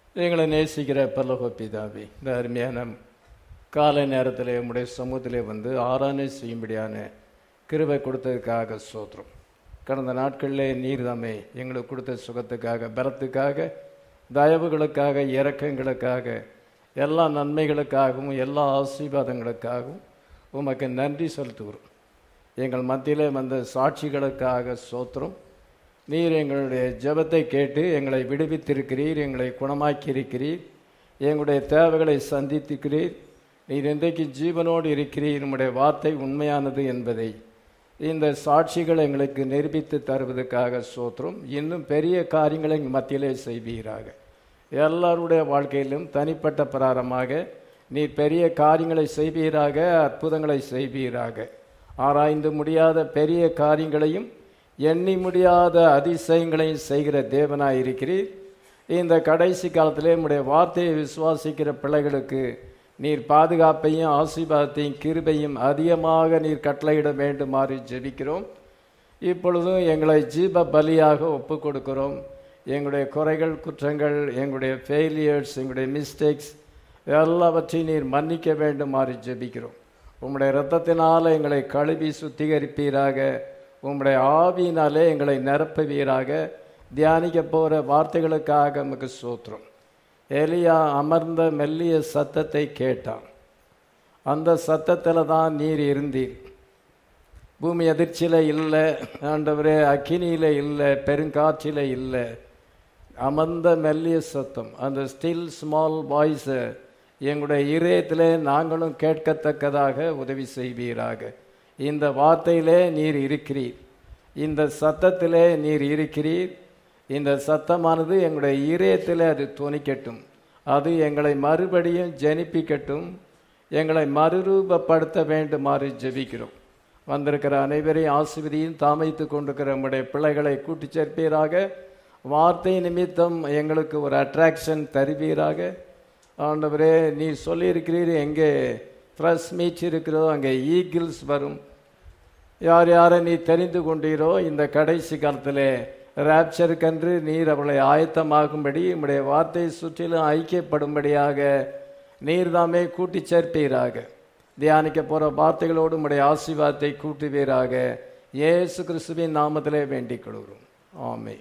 எங்களை நேசிக்கிற பல்லவ பிதாவே இந்த அருமையான காலை நேரத்தில் உம்முடைய சமூகத்திலே வந்து ஆராதனை செய்யும்படியான கிருபை கொடுத்ததுக்காக சோத்திரம் கடந்த நாட்களிலே நீர் தாமே எங்களுக்கு கொடுத்த சுகத்துக்காக பலத்துக்காக தயவுகளுக்காக இரக்கங்களுக்காக எல்லா நன்மைகளுக்காகவும் எல்லா ஆசீர்வாதங்களுக்காகவும் உமக்கு நன்றி செலுத்துகிறோம் எங்கள் மத்தியிலே வந்த சாட்சிகளுக்காக சோத்திரம் நீர் எங்களுடைய ஜெபத்தை கேட்டு எங்களை விடுவித்திருக்கிறீர் எங்களை குணமாக்கியிருக்கிறீர் எங்களுடைய தேவைகளை சந்தித்திருக்கிறீர் நீர் இன்றைக்கு ஜீவனோடு இருக்கிறீர் நம்முடைய வார்த்தை உண்மையானது என்பதை இந்த சாட்சிகள் எங்களுக்கு நிரூபித்து தருவதற்காக சோத்திரம் இன்னும் பெரிய காரியங்களை எங்கள் மத்தியிலே செய்வீராக எல்லாருடைய வாழ்க்கையிலும் தனிப்பட்ட பிராரமாக நீ பெரிய காரியங்களை செய்வீராக அற்புதங்களை செய்வீராக ஆராய்ந்து முடியாத பெரிய காரியங்களையும் எண்ணி முடியாத அதிசயங்களையும் செய்கிற தேவனாய் இருக்கிறீர் இந்த கடைசி காலத்திலே உம்முடைய வார்த்தையை விசுவாசிக்கிற பிள்ளைகளுக்கு நீர் பாதுகாப்பையும் ஆசீர்வாதத்தையும் கிருபையும் அதிகமாக நீர் கட்டளையிட வேண்டுமாறு ஜெபிக்கிறோம் இப்பொழுதும் எங்களை ஜீப பலியாக ஒப்பு கொடுக்கிறோம் எங்களுடைய குறைகள் குற்றங்கள் எங்களுடைய ஃபெயிலியர்ஸ் எங்களுடைய மிஸ்டேக்ஸ் எல்லாவற்றையும் நீர் மன்னிக்க வேண்டுமாறு ஜெபிக்கிறோம் உம்முடைய இரத்தத்தினால எங்களை கழுவி சுத்திகரிப்பீராக உம்முடைய ஆவியினாலே எங்களை நிரப்புவீராக தியானிக்க போகிற வார்த்தைகளுக்காக நமக்கு சோத்திரம் எலியா அமர்ந்த மெல்லிய சத்தத்தை கேட்டான் அந்த சத்தத்தில் தான் நீர் இருந்தீர் பூமி அதிர்ச்சியில் இல்லை ஆண்டவரே அக்கினியில் இல்லை பெருங்காற்றில் இல்லை அமர்ந்த மெல்லிய சத்தம் அந்த ஸ்டில் ஸ்மால் வாய்ஸை எங்களுடைய இதயத்திலே நாங்களும் கேட்கத்தக்கதாக உதவி செய்வீராக இந்த வார்த்தையிலே நீர் இருக்கிறீர் இந்த சத்தத்திலே நீர் இருக்கிறீர் இந்த சத்தமானது எங்களுடைய இதயத்திலே அது துணிக்கட்டும் அது எங்களை மறுபடியும் ஜனிப்பிக்கட்டும் எங்களை மறுரூபப்படுத்த வேண்டுமாறு ஜெபிக்கிறோம் வந்திருக்கிற அனைவரையும் ஆசிர்வதியும் தாமைத்து கொண்டிருக்கிற நம்முடைய பிள்ளைகளை கூட்டி சேர்ப்பீராக வார்த்தை நிமித்தம் எங்களுக்கு ஒரு அட்ராக்ஷன் தருவீராக ஆண்டவரே நீ சொல்லியிருக்கிறீர் எங்கே ஃப்ரெஷ் மீச் இருக்கிறதோ அங்கே ஈகிள்ஸ் வரும் யார் யாரை நீ தெரிந்து கொண்டீரோ இந்த கடைசி காலத்தில் ராப்சருக்கன்று நீர் அவளை ஆயத்தமாகும்படி உம்முடைய வார்த்தையை சுற்றிலும் ஐக்கியப்படும்படியாக நீர் தாமே கூட்டி சேர்ப்பீராக தியானிக்க போகிற வார்த்தைகளோடு உம்முடைய ஆசீர்வாதத்தை கூட்டுவீராக இயேசு கிறிஸ்துவின் நாமத்திலே வேண்டிக் கொள்கிறோம் ஆமே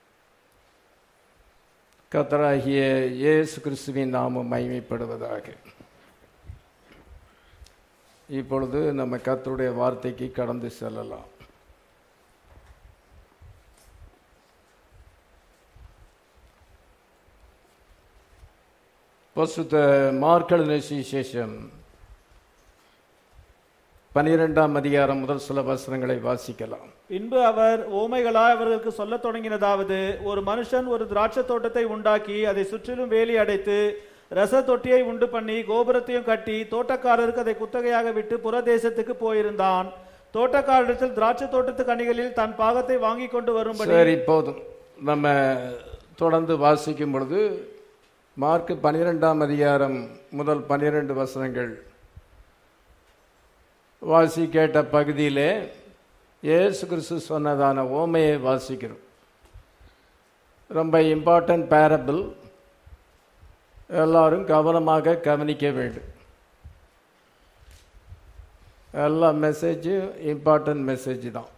கத்தராகிய இயேசு கிறிஸ்துவின் நாமம் மகிமைப்படுவதாக இப்பொழுது நம்ம கத்தருடைய வார்த்தைக்கு கடந்து செல்லலாம் பசுத்த மார்க்கல் சுவிசேஷம் பனிரெண்டாம் அதிகாரம் முதல் சில வசனங்களை வாசிக்கலாம் பின்பு அவர் ஓமைகளாய் அவர்களுக்கு சொல்லத் தொடங்கினதாவது ஒரு மனுஷன் ஒரு திராட்சை தோட்டத்தை உண்டாக்கி அதை சுற்றிலும் வேலி அடைத்து ரச தொட்டியை உண்டு பண்ணி கோபுரத்தையும் கட்டி தோட்டக்காரருக்கு அதை குத்தகையாக விட்டு புறதேசத்துக்கு போயிருந்தான் தோட்டக்காரரிடத்தில் திராட்சை தோட்டத்து கனிகளில் தன் பாகத்தை வாங்கி கொண்டு வரும்படி சரி போதும் நம்ம தொடர்ந்து வாசிக்கும் பொழுது மார்க் பனிரெண்டாம் அதிகாரம் முதல் பனிரெண்டு வசனங்கள் வாசி கேட்ட பகுதியிலே இயேசு கிறிஸ்து சொன்னதான ஓமையை வாசிக்கிறோம் ரொம்ப இம்பார்ட்டன்ட் பேரபிள் எல்லாரும் கவனமாக கவனிக்க வேண்டும் எல்லா மெசேஜும் இம்பார்ட்டன்ட் மெசேஜ் தான்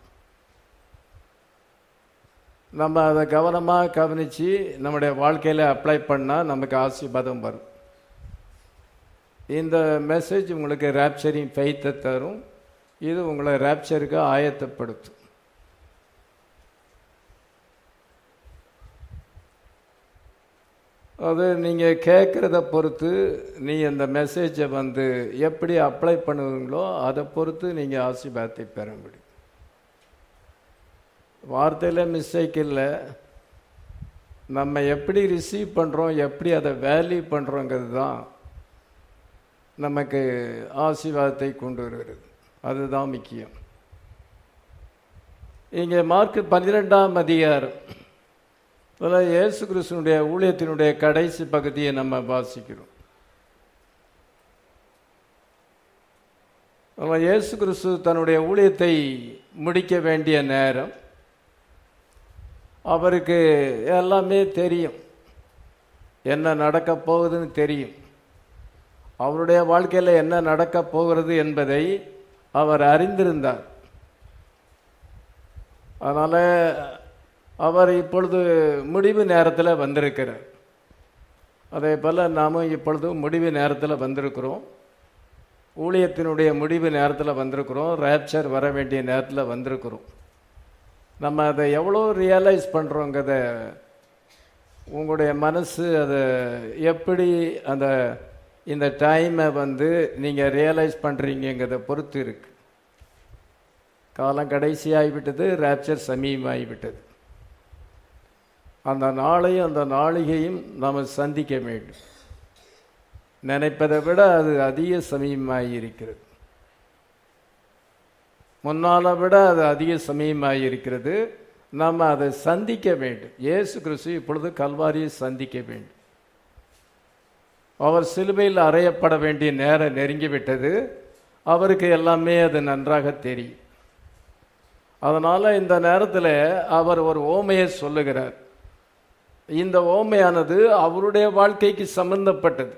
நம்ம அதை கவனமாக கவனித்து நம்முடைய வாழ்க்கையில் அப்ளை பண்ணால் நமக்கு ஆசீர்வாதம் வரும் இந்த மெசேஜ் உங்களுக்கு ரேப்சரிங் ஃபெய்த்தை தரும் இது உங்களை ரேப்சருக்கு ஆயத்தப்படுத்தும் அது நீங்கள் கேட்குறத பொறுத்து நீ அந்த மெசேஜை வந்து எப்படி அப்ளை பண்ணுவீங்களோ அதை பொறுத்து நீங்கள் ஆசீர்வாதத்தை பெற முடியும் வார்த்தையில் மிஸ்டேக் இல்லை நம்ம எப்படி ரிசீவ் பண்ணுறோம் எப்படி அதை வேல்யூ பண்ணுறோங்கிறது தான் நமக்கு ஆசீர்வாதத்தை கொண்டு வருகிறது அதுதான் முக்கியம் இங்கே மார்க் பன்னிரெண்டாம் அதிகாரம் அதில் இயேசு கிறிஸ்துனுடைய ஊழியத்தினுடைய கடைசி பகுதியை நம்ம வாசிக்கிறோம் அதில் இயேசு கிறிஸ்து தன்னுடைய ஊழியத்தை முடிக்க வேண்டிய நேரம் அவருக்கு எல்லாமே தெரியும் என்ன நடக்க போகுதுன்னு தெரியும் அவருடைய வாழ்க்கையில் என்ன நடக்க போகிறது என்பதை அவர் அறிந்திருந்தார் அதனால அவர் இப்பொழுது முடிவு நேரத்தில் வந்திருக்கிறார் அதே போல் நாமும் இப்பொழுது முடிவு நேரத்தில் வந்திருக்கிறோம் ஊழியத்தினுடைய முடிவு நேரத்தில் வந்திருக்கிறோம் ரேப்சர் வர வேண்டிய நேரத்தில் வந்திருக்கிறோம் நம்ம அதை எவ்வளோ ரியலைஸ் பண்ணுறோங்கிறத உங்களுடைய மனசு அதை எப்படி அந்த இந்த டைமை வந்து நீங்கள் ரியலைஸ் பண்ணுறீங்கிறத பொறுத்து இருக்கு காலம் கடைசி ஆகிவிட்டது ரேப்சர் சமீபமாகிவிட்டது அந்த நாளையும் அந்த நாளிகையும் நாம் சந்திக்க வேண்டும் நினைப்பதை விட அது அதிக சமீபமாகி இருக்கிறது முன்னால விட அது அதிக சமயமாகி இருக்கிறது நாம் அதை சந்திக்க வேண்டும் இயேசு கிறிஸ்து இப்பொழுது கல்வாரியை சந்திக்க வேண்டும் அவர் சிலுவையில் அறையப்பட வேண்டிய நேரம் நெருங்கிவிட்டது அவருக்கு எல்லாமே அது நன்றாக தெரியும் அதனால இந்த நேரத்தில் அவர் ஒரு ஓமையை சொல்லுகிறார் இந்த ஓமையானது அவருடைய வாழ்க்கைக்கு சம்பந்தப்பட்டது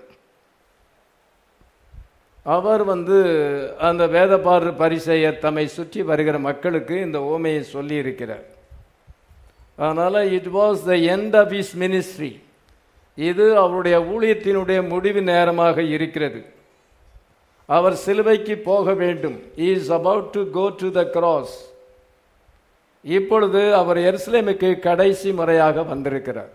அவர் வந்து அந்த வேதபாறு பரிசெயர் தம்மை சுற்றி வருகிற மக்களுக்கு இந்த ஓமையை சொல்லி இருக்கிறார் அதனால் it was the end of his ministry இது அவருடைய ஊழியத்தினுடைய முடிவு நேரமாக இருக்கிறது அவர் சிலுவைக்கு போக வேண்டும் is about to go to the cross இப்பொழுது அவர் எருசலேமுக்கு கடைசி முறையாக வந்திருக்கிறார்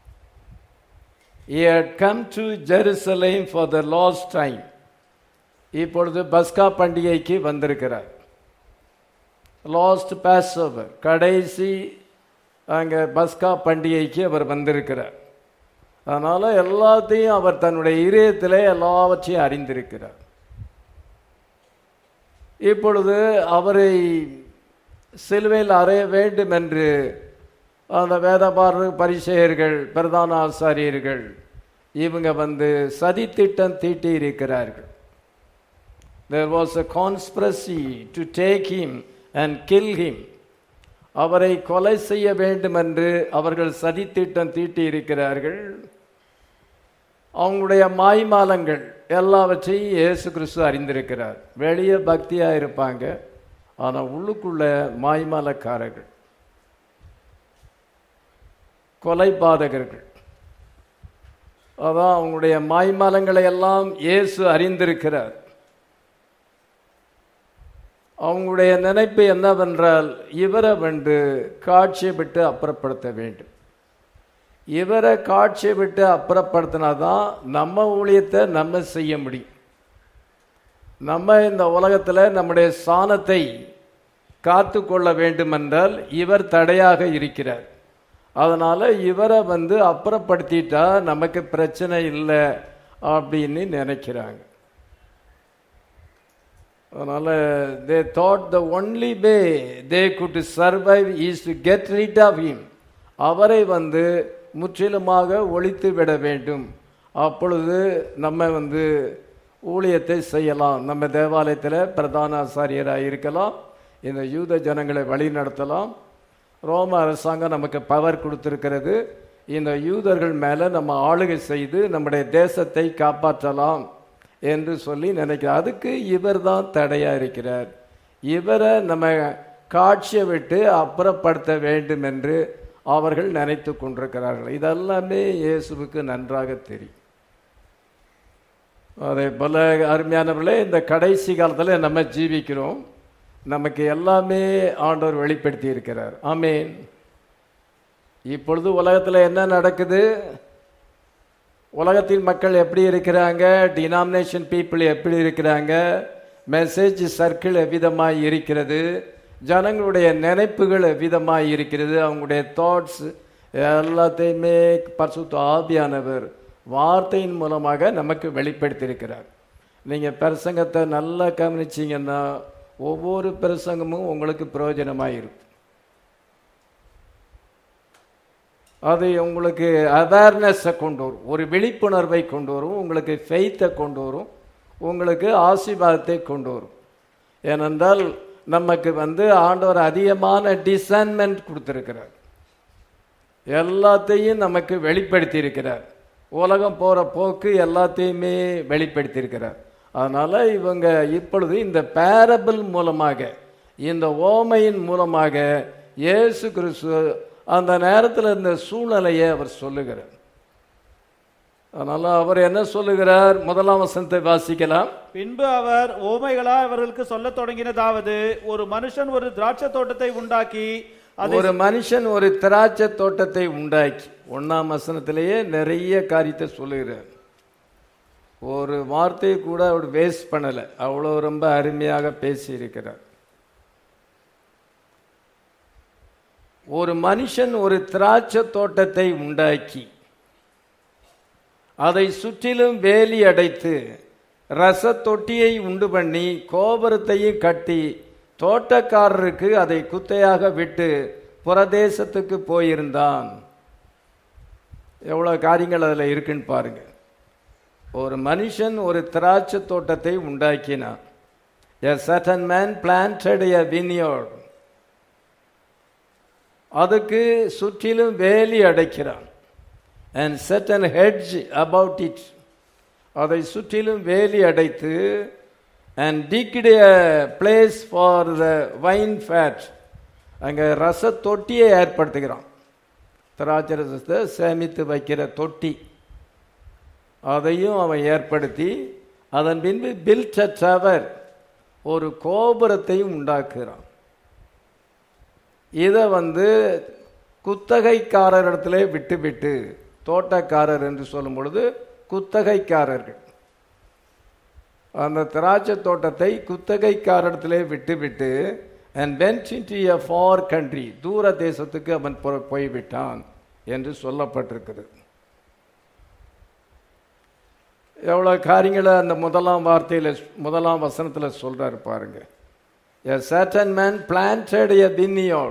He had come to Jerusalem for the last time. இப்பொழுது பஸ்கா பண்டிகைக்கு வந்திருக்கிறார் லாஸ்ட் பாஸ் ஓவர் கடைசி அங்கே பஸ்கா பண்டிகைக்கு அவர் வந்திருக்கிறார் அதனால் எல்லாத்தையும் அவர் தன்னுடைய இதயத்தில் எல்லாவற்றையும் அறிந்திருக்கிறார் இப்பொழுது அவரை சிலுவையில் அறைய வேண்டும் என்று அந்த வேதபார பரிசெயர்கள் பிரதான ஆசாரியர்கள் இவங்க வந்து சதித்திட்டம் தீட்டி இருக்கிறார்கள் there was a conspiracy to take him and kill him அவரை கொலை செய்ய வேண்டும் என்று அவர்கள் சதித்திட்டம் தீட்டி இருக்கிறார்கள் அவங்களுடைய மாய்மாலங்கள் எல்லாவற்றையும் இயேசு கிறிஸ்து அறிந்திருக்கிறார் வெளியே பக்தியா இருப்பாங்க ஆனா உள்ளுக்குள்ள மாய்மாலக்காரர்கள் கொலைபாதகர்கள் அதான் அவங்களுடைய மாய்மாலங்களை எல்லாம் இயேசு அறிந்திருக்கிறார் அவங்களுடைய நினைப்பு என்னவென்றால் இவரை வந்து காட்சியை விட்டு அப்புறப்படுத்த வேண்டும் இவரை காட்சியை விட்டு அப்புறப்படுத்தினாதான் நம்ம ஊழியத்தை நம்ம செய்ய முடியும் நம்ம இந்த உலகத்தில் நம்முடைய சாணத்தை காத்து கொள்ள வேண்டுமென்றால் இவர் தடையாக இருக்கிறார் அதனால இவரை வந்து அப்புறப்படுத்திட்டா நமக்கு பிரச்சனை இல்லை அப்படின்னு நினைக்கிறாங்க அதனால they thought the only way they could survive is to get rid of him அவரை வந்து முற்றிலுமாக ஒழித்து விட வேண்டும் அப்பொழுது நம்ம வந்து ஊழியத்தை செய்யலாம் நம்ம தேவாலயத்தில் பிரதான ஆசாரியராக இருக்கலாம் இந்த யூத ஜனங்களை வழி நடத்தலாம் ரோம அரசாங்கம் நமக்கு பவர் கொடுத்திருக்கிறது இந்த யூதர்கள் மேலே நம்ம ஆளுகை செய்து நம்முடைய தேசத்தை காப்பாற்றலாம் என்று சொல்லி நினைக்கிறார் அதுக்கு இவர் தான் தடையா இருக்கிறார் இவரை நம்ம காட்சியை விட்டு அப்புறப்படுத்த வேண்டும் என்று அவர்கள் நினைத்து கொண்டிருக்கிறார்கள் இதெல்லாமே இயேசுவுக்கு நன்றாக தெரியும் அதே போல அருமையானவர்களே இந்த கடைசி காலத்தில் நம்ம ஜீவிக்கிறோம் நமக்கு எல்லாமே ஆண்டவர் வெளிப்படுத்தி இருக்கிறார் ஆமேன் இப்பொழுது உலகத்தில் என்ன நடக்குது உலகத்தின் மக்கள் எப்படி இருக்கிறாங்க டினாமினேஷன் பீப்புள் எப்படி இருக்கிறாங்க மெசேஜ் சர்க்கிள் எவ்விதமாய் இருக்கிறது ஜனங்களுடைய நினைப்புகள் எவ்விதமாய் இருக்கிறது அவங்களுடைய தாட்ஸ் எல்லாத்தையுமே பரிசுத்த ஆவியானவர் வார்த்தையின் மூலமாக நமக்கு வெளிப்படுத்தியிருக்கிறார் நீங்கள் பிரசங்கத்தை நல்லா கவனிச்சிங்கன்னா ஒவ்வொரு பிரசங்கமும் உங்களுக்கு பிரயோஜனமாக இருக்கும் அது உங்களுக்கு அவேர்னஸை கொண்டு வரும் ஒரு விழிப்புணர்வை கொண்டு வரும் உங்களுக்கு ஃபெய்த்தை கொண்டு வரும் உங்களுக்கு ஆசீர்வாதத்தை கொண்டு வரும் ஏனென்றால் நமக்கு வந்து ஆண்டவர் அதிகமான டிசைன்மெண்ட் கொடுத்துருக்கிறார் எல்லாத்தையும் நமக்கு வெளிப்படுத்தி இருக்கிறார் உலகம் போற போக்கு எல்லாத்தையுமே வெளிப்படுத்தியிருக்கிறார் அதனால இவங்க இப்பொழுது இந்த பேரபிள் மூலமாக இந்த ஓமையின் மூலமாக இயேசு கிறிஸ்து அந்த நேரத்தில் இருந்த சூழ்நிலையை அவர் சொல்லுகிறார் அதனால அவர் என்ன சொல்லுகிறார் முதலாம் வசனத்தை வாசிக்கலாம் பின்பு அவர் ஓமைகளா அவர்களுக்கு சொல்லத் தொடங்கினதாவது ஒரு மனுஷன் ஒரு திராட்சை தோட்டத்தை உண்டாக்கி அதை ஒரு மனுஷன் ஒரு திராட்சை தோட்டத்தை உண்டாக்கி ஒண்ணாம் வசனத்திலேயே நிறைய காரியத்தை சொல்லுகிறார் ஒரு வார்த்தையை கூட அவர் வேஸ்ட் பண்ணல அவ்வளோ ரொம்ப அருமையாக பேசியிருக்கிறார் ஒரு மனுஷன் ஒரு திராட்சை தோட்டத்தை உண்டாக்கி அதை சுற்றிலும் வேலி அடைத்து ரச தொட்டியை உண்டு பண்ணி கோபுரத்தையும் கட்டி தோட்டக்காரருக்கு அதை குத்தையாக விட்டு புறதேசத்துக்கு போயிருந்தான் எவ்வளவு காரியங்கள் அதில் இருக்குன்னு பாருங்க ஒரு மனுஷன் ஒரு திராட்சை தோட்டத்தை உண்டாக்கினான் எ சட்டன் மேன் பிளான்டட் எ vineyard அதுக்கு சுற்றிலும் வேலி அடைக்கிறான் and set and hedge about it அதை சுற்றிலும் வேலி அடைத்து and digged place for the winefat அங்கே ரச தொட்டியை ஏற்படுத்துகிறான் திராட்சை ரசத்தை சேமித்து வைக்கிற தொட்டி அதையும் அவன் ஏற்படுத்தி அதன் பின்பு பில்ட் டவர் ஒரு கோபுரத்தையும் உண்டாக்குகிறான் இதை வந்து குத்தகைக்காரரிடத்திலே விட்டுவிட்டு தோட்டக்காரர் என்று சொல்லும் பொழுது குத்தகைக்காரர்கள் அந்த திராட்சை தோட்டத்தை குத்தகைக்காரரிடத்திலே விட்டுவிட்டு and went into a far country தூர தேசத்துக்கு அவன் போ- போய்விட்டான் என்று சொல்லப்பட்டிருக்கிறது எவ்வளோ காரியங்களை அந்த முதலாம் வார்த்தையில் முதலாம் வசனத்தில் சொல்றாரு பாருங்க எ certain man planted a vineyard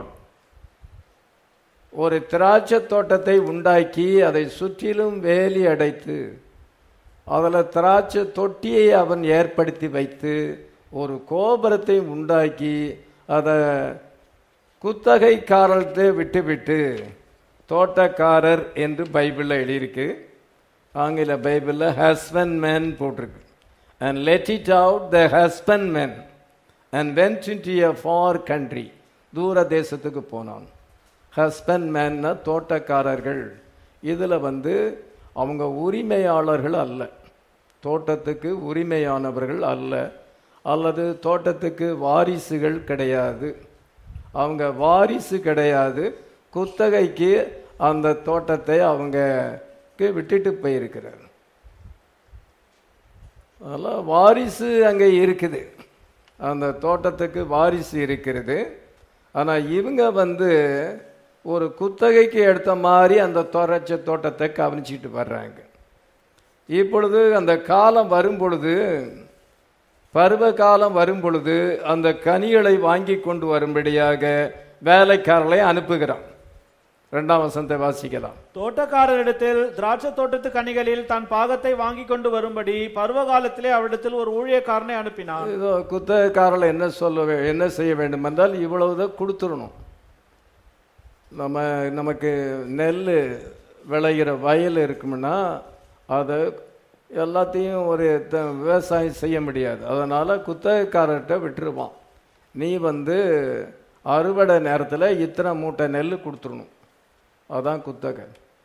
ஒரு திராட்சை தோட்டத்தை உண்டாக்கி அதை சுற்றிலும் வேலி அடைத்து அதில் திராட்சை தொட்டியை அவன் ஏற்படுத்தி வைத்து ஒரு கோபுரத்தை உண்டாக்கி அதை குத்தகைக்காரர்கிட்ட விட்டுவிட்டு தோட்டக்காரர் என்று பைபிளில் எழுதியிருக்கு ஆங்கில பைபிளில் ஹஸ்பண்ட் மேன் போட்டிருக்கு and let it out the husband husbandman and went into a far country தூர தேசத்துக்கு போனான் ஹஸ்பண்ட் மேன்னா தோட்டக்காரர்கள் இதில் வந்து அவங்க உரிமையாளர்கள் அல்ல தோட்டத்துக்கு உரிமையானவர்கள் அல்ல அல்லது தோட்டத்துக்கு வாரிசுகள் கிடையாது அவங்க வாரிசு கிடையாது குத்தகைக்கு அந்த தோட்டத்தை அவங்களுக்கு விட்டுட்டு போயிருக்கிறார் அதெல்லாம் வாரிசு அங்கே இருக்குது அந்த தோட்டத்துக்கு வாரிசு இருக்கிறது ஆனால் இவங்க வந்து ஒரு குத்தகைக்கு எடுத்த மாதிரி அந்த தோரச்ச தோட்டத்தை கவனிச்சிட்டு வர்றாங்க இப்பொழுது அந்த காலம் வரும் பொழுது பருவ காலம் வரும் பொழுது அந்த கனிகளை வாங்கி கொண்டு வரும்படியாக வேலைக்காரர்களை அனுப்புகிறான் ரெண்டாம் வசனத்தை வாசிக்கலாம் தோட்டக்காரரிடத்தில் திராட்சை தோட்டத்து கனிகளில் தன் பாகத்தை வாங்கி கொண்டு வரும்படி பருவ காலத்திலே அவரிடத்தில் ஒரு ஊழியக்காரனை அனுப்பினான் இதோ குத்தகைக்காரர்கள் என்ன சொல்ல வே- என்ன செய்ய வேண்டும் என்றால் இவ்வளவுதான் கொடுத்துடணும் நம்ம நமக்கு நெல் விளைகிற வயல் இருக்குமுன்னா அதை எல்லாத்தையும் ஒரு த- விவசாயம் செய்ய முடியாது அதனால் குத்தகைக்காரர்கிட்ட விட்டுருவான் நீ வந்து அறுவடை நேரத்தில் இத்தனை மூட்டை நெல் கொடுத்துடணும் அதான் குத்தகை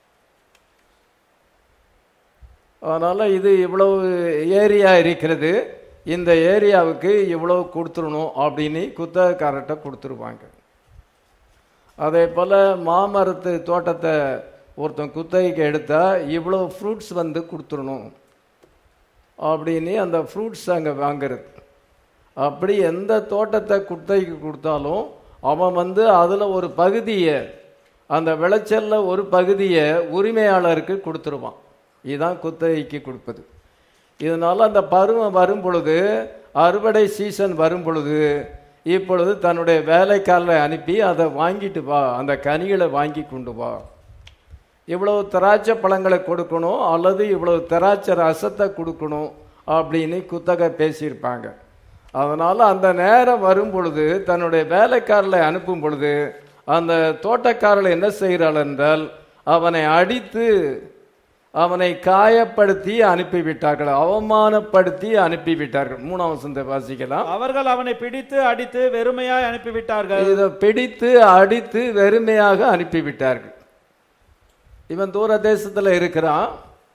அதனால் இது இவ்வளவு ஏரியா இருக்கிறது இந்த ஏரியாவுக்கு இவ்வளவு கொடுத்துடணும் அப்படின்னு குத்தகைக்காரர்கிட்ட கொடுத்துருவாங்க அதே போல் மாமரத்து தோட்டத்தை ஒருத்தன் குத்தகைக்கு எடுத்தா இவ்வளோ ஃப்ரூட்ஸ் வந்து கொடுத்துடணும் அப்படின்னு அந்த ஃப்ரூட்ஸ் அங்கே வாங்குறது அப்படி எந்த தோட்டத்தை குத்தகைக்கு கொடுத்தாலும் அவன் வந்து அதில் ஒரு பகுதியை அந்த விளைச்சல்ல ஒரு பகுதியை உரிமையாளருக்கு கொடுத்துருவான் இதுதான் குத்தகைக்கு கொடுப்பது இதனால அந்த பருவம் வரும் பொழுது அறுவடை சீசன் வரும் பொழுது இப்பொழுது தன்னுடைய வேலைக்காரரை அனுப்பி அதை வாங்கிட்டு வா அந்த கனிகளை வாங்கி கொண்டு வா இவ்வளவு திராட்சை பழங்களை கொடுக்கணும் அல்லது இவ்வளவு திராட்சை ரசத்தை கொடுக்கணும் அப்படின்னு குத்தகை பேசியிருப்பாங்க அதனால அந்த நேரம் வரும் பொழுது தன்னுடைய வேலைக்காரர்களை அனுப்பும் பொழுது அந்த தோட்டக்காரர்கள் என்ன செய்கிறாள் என்றால் அவனை அடித்து அவனை காயப்படுத்தி அனுப்பிவிட்டார்கள் அவமானப்படுத்தி அனுப்பிவிட்டார்கள் மூணாம் வசனத்தை வாசிக்கலாம் அவர்கள் அவனை பிடித்து அடித்து வெறுமையாய் அனுப்பிவிட்டார்கள் இதை பிடித்து அடித்து வெறுமையாக அனுப்பிவிட்டார்கள் இவன் தூர தேசத்துல இருக்கிறான்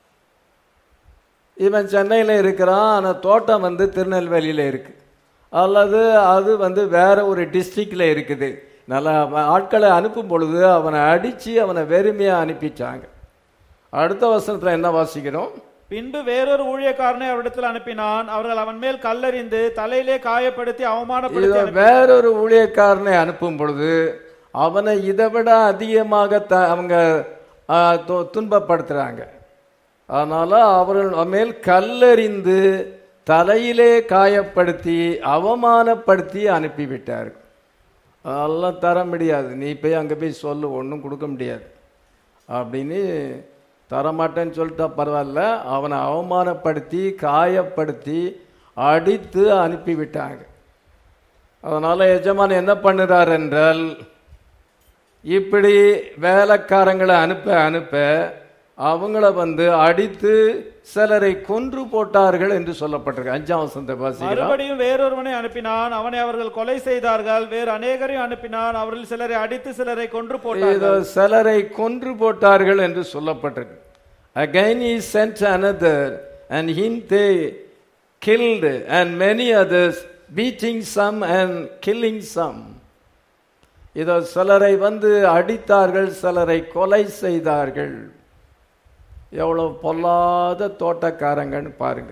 இவன் சென்னையில் இருக்கிறான் ஆனால் தோட்டம் வந்து திருநெல்வேலியில் இருக்கு அல்லது அது வந்து வேற ஒரு டிஸ்ட்ரிக்ட்ல இருக்குது நல்லா அவன் ஆட்களை அனுப்பும் பொழுது அவனை அடித்து அவனை வெறுமையாக அனுப்பிச்சாங்க அடுத்த வசனத்தில் என்ன வாசிக்கிறோம் பின்பு வேறொரு ஊழியக்காரனை அவரிடத்தில் அனுப்பினான் அவர்கள் அவன் மேல் கல்லறிந்து தலையிலே காயப்படுத்தி அவமானப்படுத்தி இதோ அனுப்பி- வேறொரு ஊழியக்காரனை அனுப்பும் பொழுது அவனை இதை விட அதிகமாக த அவங்க ஆ, து- துன்பப்படுத்துறாங்க அதனால அவர்கள் மேல் கல்லெறிந்து தலையிலே காயப்படுத்தி அவமானப்படுத்தி அனுப்பிவிட்டார்கள் அதெல்லாம் தர முடியாது நீ போய் அங்கே போய் சொல்லு ஒன்றும் கொடுக்க முடியாது அப்படின்னு தரமாட்டேன்னு சொல்லிட்டா பரவாயில்ல அவனை அவமானப்படுத்தி காயப்படுத்தி அடித்து அனுப்பிவிட்டாங்க அதனால எஜமான் என்ன பண்ணுறார் என்றால் இப்படி வேலைக்காரங்களை அனுப்ப அனுப்ப அவங்கள வந்து அடித்து சிலரை கொன்று போட்டார்கள் என்று சொல்லப்பட்டிருக்கு அஞ்சாம் வசந்த வாசிக்கலாம் மறுபடியும் வேறொருவனை அனுப்பினான் அவனை அவர்கள் கொலை செய்தார்கள் வேறு அநேகரையும் அனுப்பினான் அவர்கள் சிலரை அடித்து சிலரை கொன்று இதோ போட்டார்கள் சிலரை கொன்று போட்டார்கள் என்று சொல்லப்பட்டிருக்கு again he sent another and him they killed and many others beating some and killing some இதோ சிலரை வந்து அடித்தார்கள் சிலரை கொலை செய்தார்கள் எவ்வளவு பொல்லாத தோட்டக்காரங்கன்னு பாருங்க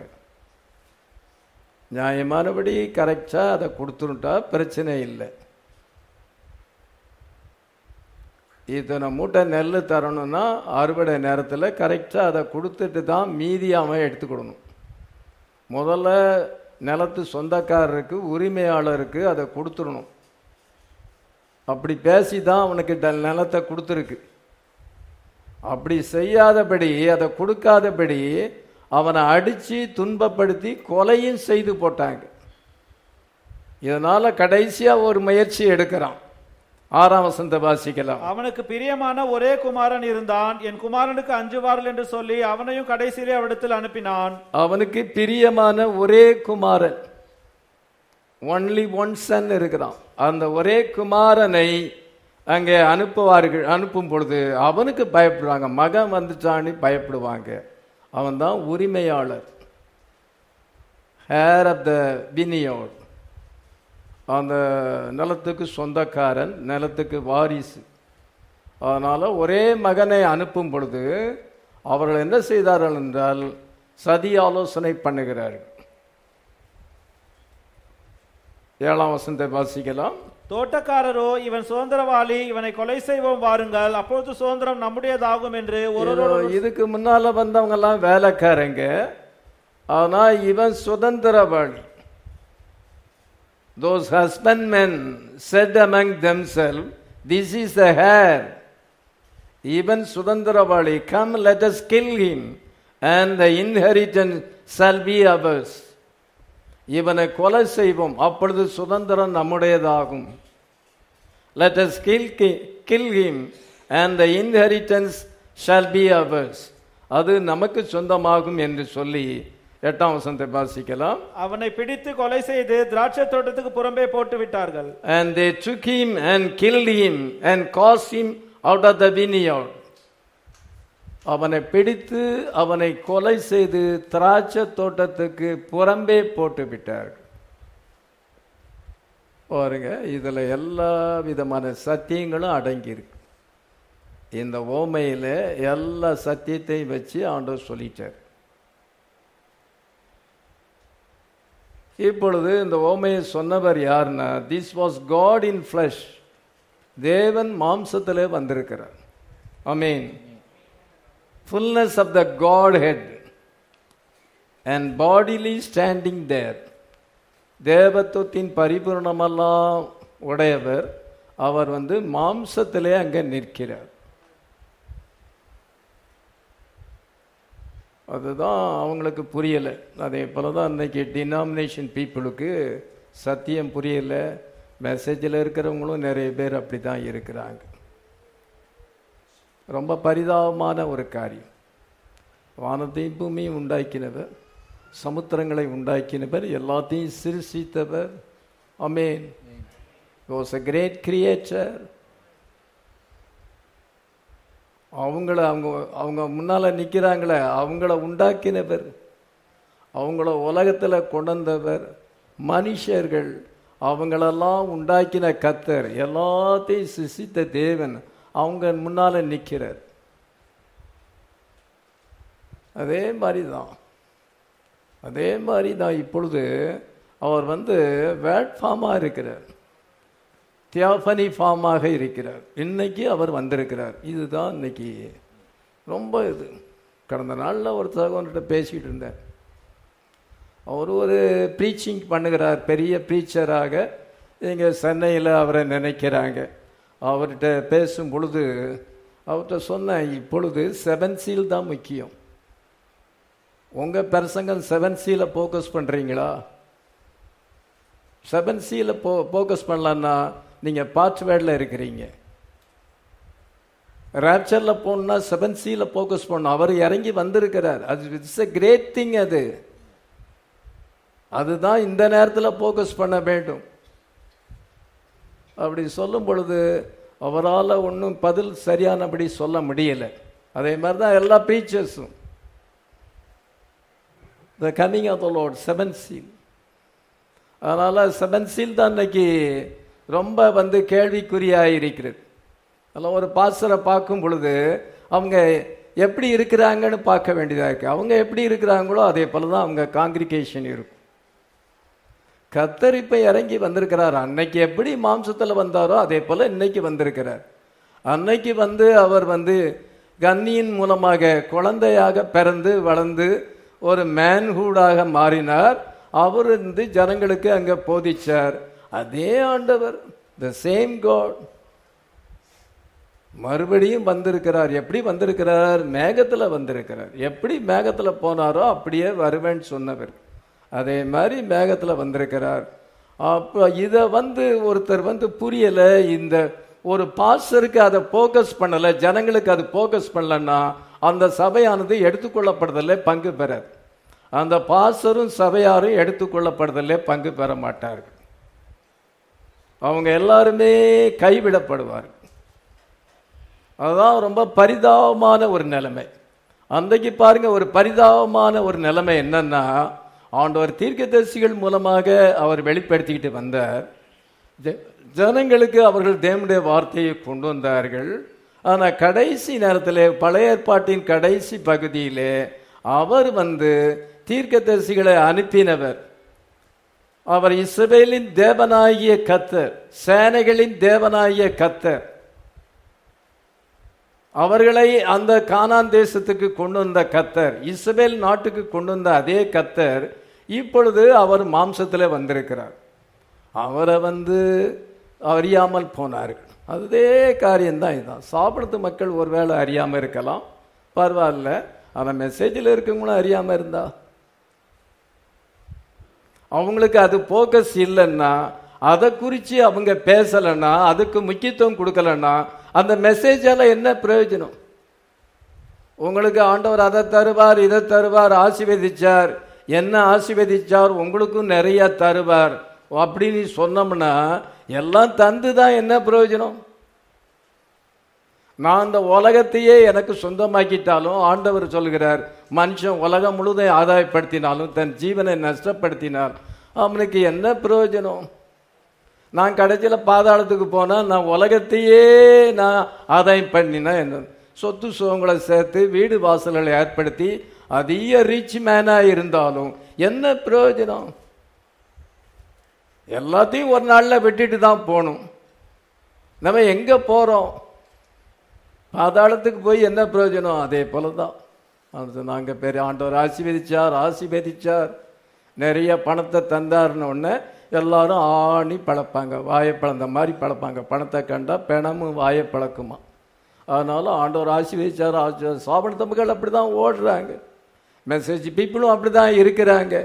நியாயமானபடி கரெக்டா அதை கொடுத்துட்டா பிரச்சனை இல்லை இத்தனை மூட்டை நெல் தரணும்னா அறுவடை நேரத்தில் கரெக்டாக அதை கொடுத்துட்டு தான் மீதி அவன் எடுத்துக்கிடணும் முதல்ல நிலத்து சொந்தக்காரருக்கு உரிமையாளருக்கு அதை கொடுத்துடணும் அப்படி பேசி தான் அவனுக்கு ட- நிலத்தை கொடுத்துருக்கு அப்படி செய்யாதபடி அதை கொடுக்காதபடி அவனை அடித்து துன்பப்படுத்தி கொலையும் செய்து போட்டாங்க இதனால கடைசியா ஒரு முயற்சி எடுக்கிறான் ஆறாம் வசந்த வாசிக்கலாம் அவனுக்கு பிரியமான ஒரே குமாரன் இருந்தான் என் குமாரனுக்கு அஞ்சுவார்கள் என்று சொல்லி அவனையும் கடைசியிலே அவரிடத்தில் அனுப்பினான் அவனுக்கு பிரியமான ஒரே குமாரன் ஒன்லி ஒன் சன் இருக்கிறான் அந்த ஒரே குமாரனை அங்கே அனுப்புவார்கள் அனுப்பும் பொழுது அவனுக்கு பயப்படுவாங்க மகன் வந்துட்டான்னு பயப்படுவாங்க அவன் தான் உரிமையாளர் ஹேர் ஆஃப் த வினியோட் அந்த நிலத்துக்கு சொந்தக்காரன் நிலத்துக்கு வாரிசு அதனால ஒரே மகனை அனுப்பும் பொழுது அவர்கள் என்ன செய்தார்கள் என்றால் சதி ஆலோசனை பண்ணுகிறார்கள் ஏழாம் வசனத்தை வாசிக்கலாம் தோட்டக்காரரோ இவன் சுதந்திரவாளி இவனை கொலை செய்வோம் வாருங்கள் அப்பொழுது சுதந்திரம் நம்முடையதாகும் என்று ஒருவரோடு இதோ இதுக்கு முன்னால வந்தவங்க எல்லாம் வேலைக்காரங்க ஆனா இவன் சுதந்திரவாளி those husbandmen said among themselves this is the hair even சுதந்திரவாளி come let us kill him and the inheritance shall be ours இவனை கொலை செய்வோம் அப்பொழுது சுதந்திரம் நம்முடையதாகும் let us kill, kill him and the inheritance shall be ours அது நமக்கு சொந்தமாகும் என்று சொல்லி எட்டாம் வசனத்தை வாசிக்கலாம் அவனை பிடித்து கொலை செய்து திராட்சை தோட்டத்துக்கு புறம்பே போட்டு விட்டார்கள் and they took him and killed him and cast him out of the vineyard அவனை பிடித்து அவனை கொலை செய்து திராட்சை தோட்டத்துக்கு புறம்பே போட்டு விட்டார்கள் பாருங்க இதுல எல்லா விதமான சத்தியங்களும் அடங்கியிருக்கு இந்த ஓமையில எல்லா சத்தியத்தையும் வச்சு ஆண்டவர் சொல்லிட்டார் இப்பொழுது இந்த ஓமையை சொன்னவர் யாருன்னா this was God in flesh தேவன் மாம்சத்திலே வந்திருக்கிறார் அமீன் fullness of the Godhead and bodily standing there தேவத்துவத்தின் பரிபூர்ணமெல்லாம் உடையவர் அவர் வந்து மாம்சத்திலே அங்கே நிற்கிறார் அதுதான் அவங்களுக்கு புரியலை அதே போல தான் இன்னைக்கு டினாமினேஷன் பீப்புளுக்கு சத்தியம் புரியலை மெசேஜில் இருக்கிறவங்களும் நிறைய பேர் அப்படி தான் இருக்கிறாங்க ரொம்ப பரிதாபமான ஒரு காரியம் வானத்தையும் பூமியும் உண்டாக்கினவர் சமுத்திரங்களை உண்டாக்கினவர் எல்லாத்தையும் சிருஷித்தவர் அமேன் வாஸ் a கிரேட் கிரியேட்டர் அவங்கள அவங்க அவங்க முன்னால நிற்கிறாங்களே அவங்கள உண்டாக்கினவர் அவங்கள உலகத்தில் கொண்டவர் மனுஷர்கள் அவங்களெல்லாம் உண்டாக்கின கத்தர் எல்லாத்தையும் சிசித்த தேவன் அவங்க முன்னால நிற்கிறார் அதே மாதிரி தான் அதே மாதிரி தான் இப்பொழுது அவர் வந்து வேட் ஃபார்மாக இருக்கிறார் தியாஃபனி ஃபார்மாக இருக்கிறார் இன்னைக்கு அவர் வந்திருக்கிறார் இதுதான் இன்னைக்கு ரொம்ப இது கடந்த நாளில் ஒரு சகோதரர்கிட்ட பேசிக்கிட்டு இருந்தேன் அவர் ஒரு ப்ரீச்சிங் பண்ணுகிறார் பெரிய ப்ரீச்சராக இங்கே சென்னையில் அவரை நினைக்கிறாங்க அவர்கிட்ட பேசும் பொழுது அவர்கிட்ட சொன்னேன் இப்பொழுது செவன் சீல் தான் முக்கியம் உங்கள் பிரசங்கம் செவன் சீல ஃபோக்கஸ் பண்ணுறீங்களா செவன் சீல போ ஃபோக்கஸ் பண்ணலான்னா நீங்கள் பார்ட் வேர்டில் இருக்கிறீங்க ரேப்சரில் போகணுன்னா செவன் சீல ஃபோக்கஸ் பண்ணணும் அவர் இறங்கி வந்திருக்கிறார் அது இட்ஸ் எ கிரேட் திங் அது அதுதான் இந்த நேரத்தில் ஃபோக்கஸ் பண்ண வேண்டும் அப்படி சொல்லும் பொழுது அவரால் ஒன்றும் பதில் சரியானபடி சொல்ல முடியலை அதே மாதிரி தான் எல்லா ப்ரீச்சர்ஸும் the coming of the Lord seven seal அதனால் செவன் சீல் தான் இன்னைக்கு ரொம்ப வந்து கேள்விக்குறியாக இருக்கிறது அதில் ஒரு பாசரை பார்க்கும் பொழுது அவங்க எப்படி இருக்கிறாங்கன்னு பார்க்க வேண்டியதாக இருக்குது அவங்க எப்படி இருக்கிறாங்களோ அதே போல தான் அவங்க காங்கிரிகேஷன் இருக்கும் கத்தர் இப்போ இறங்கி வந்திருக்கிறார் அன்னைக்கு எப்படி மாம்சத்தில் வந்தாரோ அதே போல் இன்னைக்கு வந்திருக்கிறார் அன்னைக்கு வந்து அவர் வந்து கன்னியின் மூலமாக குழந்தையாக பிறந்து வளர்ந்து ஒரு மேன்ஹூடாக மாறினார் அவர் வந்து ஜனங்களுக்கு அங்கே போதிச்சார் அதே ஆண்டவர் த சேம் காட் மறுபடியும் வந்திருக்கிறார் எப்படி வந்திருக்கிறார் மேகத்தில் வந்திருக்கிறார் எப்படி மேகத்தில் போனாரோ அப்படியே வருவேன்னு சொன்னவர் அதே மாதிரி மேகத்தில் வந்திருக்கிறார் அப்போ இதை வந்து ஒருத்தர் வந்து புரியலை இந்த ஒரு பாஸ்டருக்கு அதை ஃபோக்கஸ் பண்ணலை ஜனங்களுக்கு அது ஃபோக்கஸ் பண்ணலன்னா அந்த சபையானது எடுத்துக்கொள்ளப்படுதலே பங்கு பெறாது அந்த பாஸ்டரும் சபையாரும் எடுத்துக்கொள்ளப்படுதலே பங்கு பெற மாட்டார்கள் அவங்க எல்லாருமே கைவிடப்படுவார்கள் அதுதான் ரொம்ப பரிதாபமான ஒரு நிலைமை அன்றைக்கு பாருங்க ஒரு பரிதாபமான ஒரு நிலைமை என்னன்னா ஆண்டவர் தீர்க்கதரிசிகள் மூலமாக அவர் வெளிப்படுத்திக்கிட்டு வந்தார் ஜ- ஜனங்களுக்கு அவர்கள் தேவனுடைய வார்த்தையை கொண்டு வந்தார்கள் ஆனால் கடைசி நேரத்தில் பழைய ஏற்பாட்டின் கடைசி பகுதியிலே அவர் வந்து தீர்க்கதரிசிகளை அனுப்பினவர் அவர் இஸ்ரவேலின் தேவனாகிய கத்தர் சேனைகளின் தேவனாகிய கத்தர் அவர்களை அந்த கானான் தேசத்துக்கு கொண்டு வந்த கத்தர் இஸ்ரவேல் நாட்டுக்கு கொண்டு வந்த அதே கத்தர் இப்பொழுது அவர் மாம்சத்தில் வந்திருக்கிறார் அவரை வந்து அறியாமல் போனார்கள் அதே காரியம்தான் இதுதான் சாப்பிடுறது மக்கள் ஒருவேளை அறியாமல் இருக்கலாம் பரவாயில்ல ஆனால் மெசேஜில் இருக்கவங்களும் அறியாமல் இருந்தா அவங்களுக்கு அது போக்கஸ் இல்லைன்னா அதை குறித்து அவங்க பேசலைன்னா அதுக்கு முக்கியத்துவம் கொடுக்கலன்னா அந்த மெசேஜால என்ன பிரயோஜனம் உங்களுக்கு ஆண்டவர் அதை தருவார் இதை தருவார் ஆசீர்வதிச்சார் என்ன ஆசீர்வதிச்சார் உங்களுக்கும் நிறைய தருவார் அப்படின்னு சொன்னோம்னா எல்லாம் தந்து தான் என்ன பிரயோஜனம் நான் அந்த உலகத்தையே எனக்கு சொந்தமாக்கிட்டாலும் ஆண்டவர் சொல்கிறார் மனுஷன் உலகம் முழுதும் ஆதாயப்படுத்தினாலும் தன் ஜீவனை நஷ்டப்படுத்தினார் அவனுக்கு என்ன பிரயோஜனம் நான் கடைசியில் பாதாளத்துக்கு போனால் நான் உலகத்தையே நான் ஆதாயம் பண்ணினா என்ன சொத்து சுகங்களை சேர்த்து வீடு வாசல்களை ஏற்படுத்தி அதிக ரிச் மேனாக இருந்தாலும் என்ன பிரயோஜனம் எல்லாத்தையும் ஒரு நாளில் விட்டுட்டு தான் போகணும் நம்ம எங்கே போகிறோம் பாதாளத்துக்கு போய் என்ன பிரயோஜனம் அதே போல தான் அது நாங்கள் பெரிய ஆண்டவர் ஆசீர்வதிச்சார் ஆசீர்வதிச்சார் நிறைய பணத்தை தந்தாருன்னு உடனே எல்லாரும் ஆணி பழப்பாங்க வாயை பழந்த மாதிரி பழப்பாங்க பணத்தை கண்டா பிணமும் வாயை பழக்குமா அதனால ஆண்டவர் ஆசீர்வதிச்சார் ஆசீர்வாத சாப்பிட மக்கள் அப்படி தான் ஓடுறாங்க மெசேஜ் பீப்புளும் அப்படி தான் இருக்கிறாங்க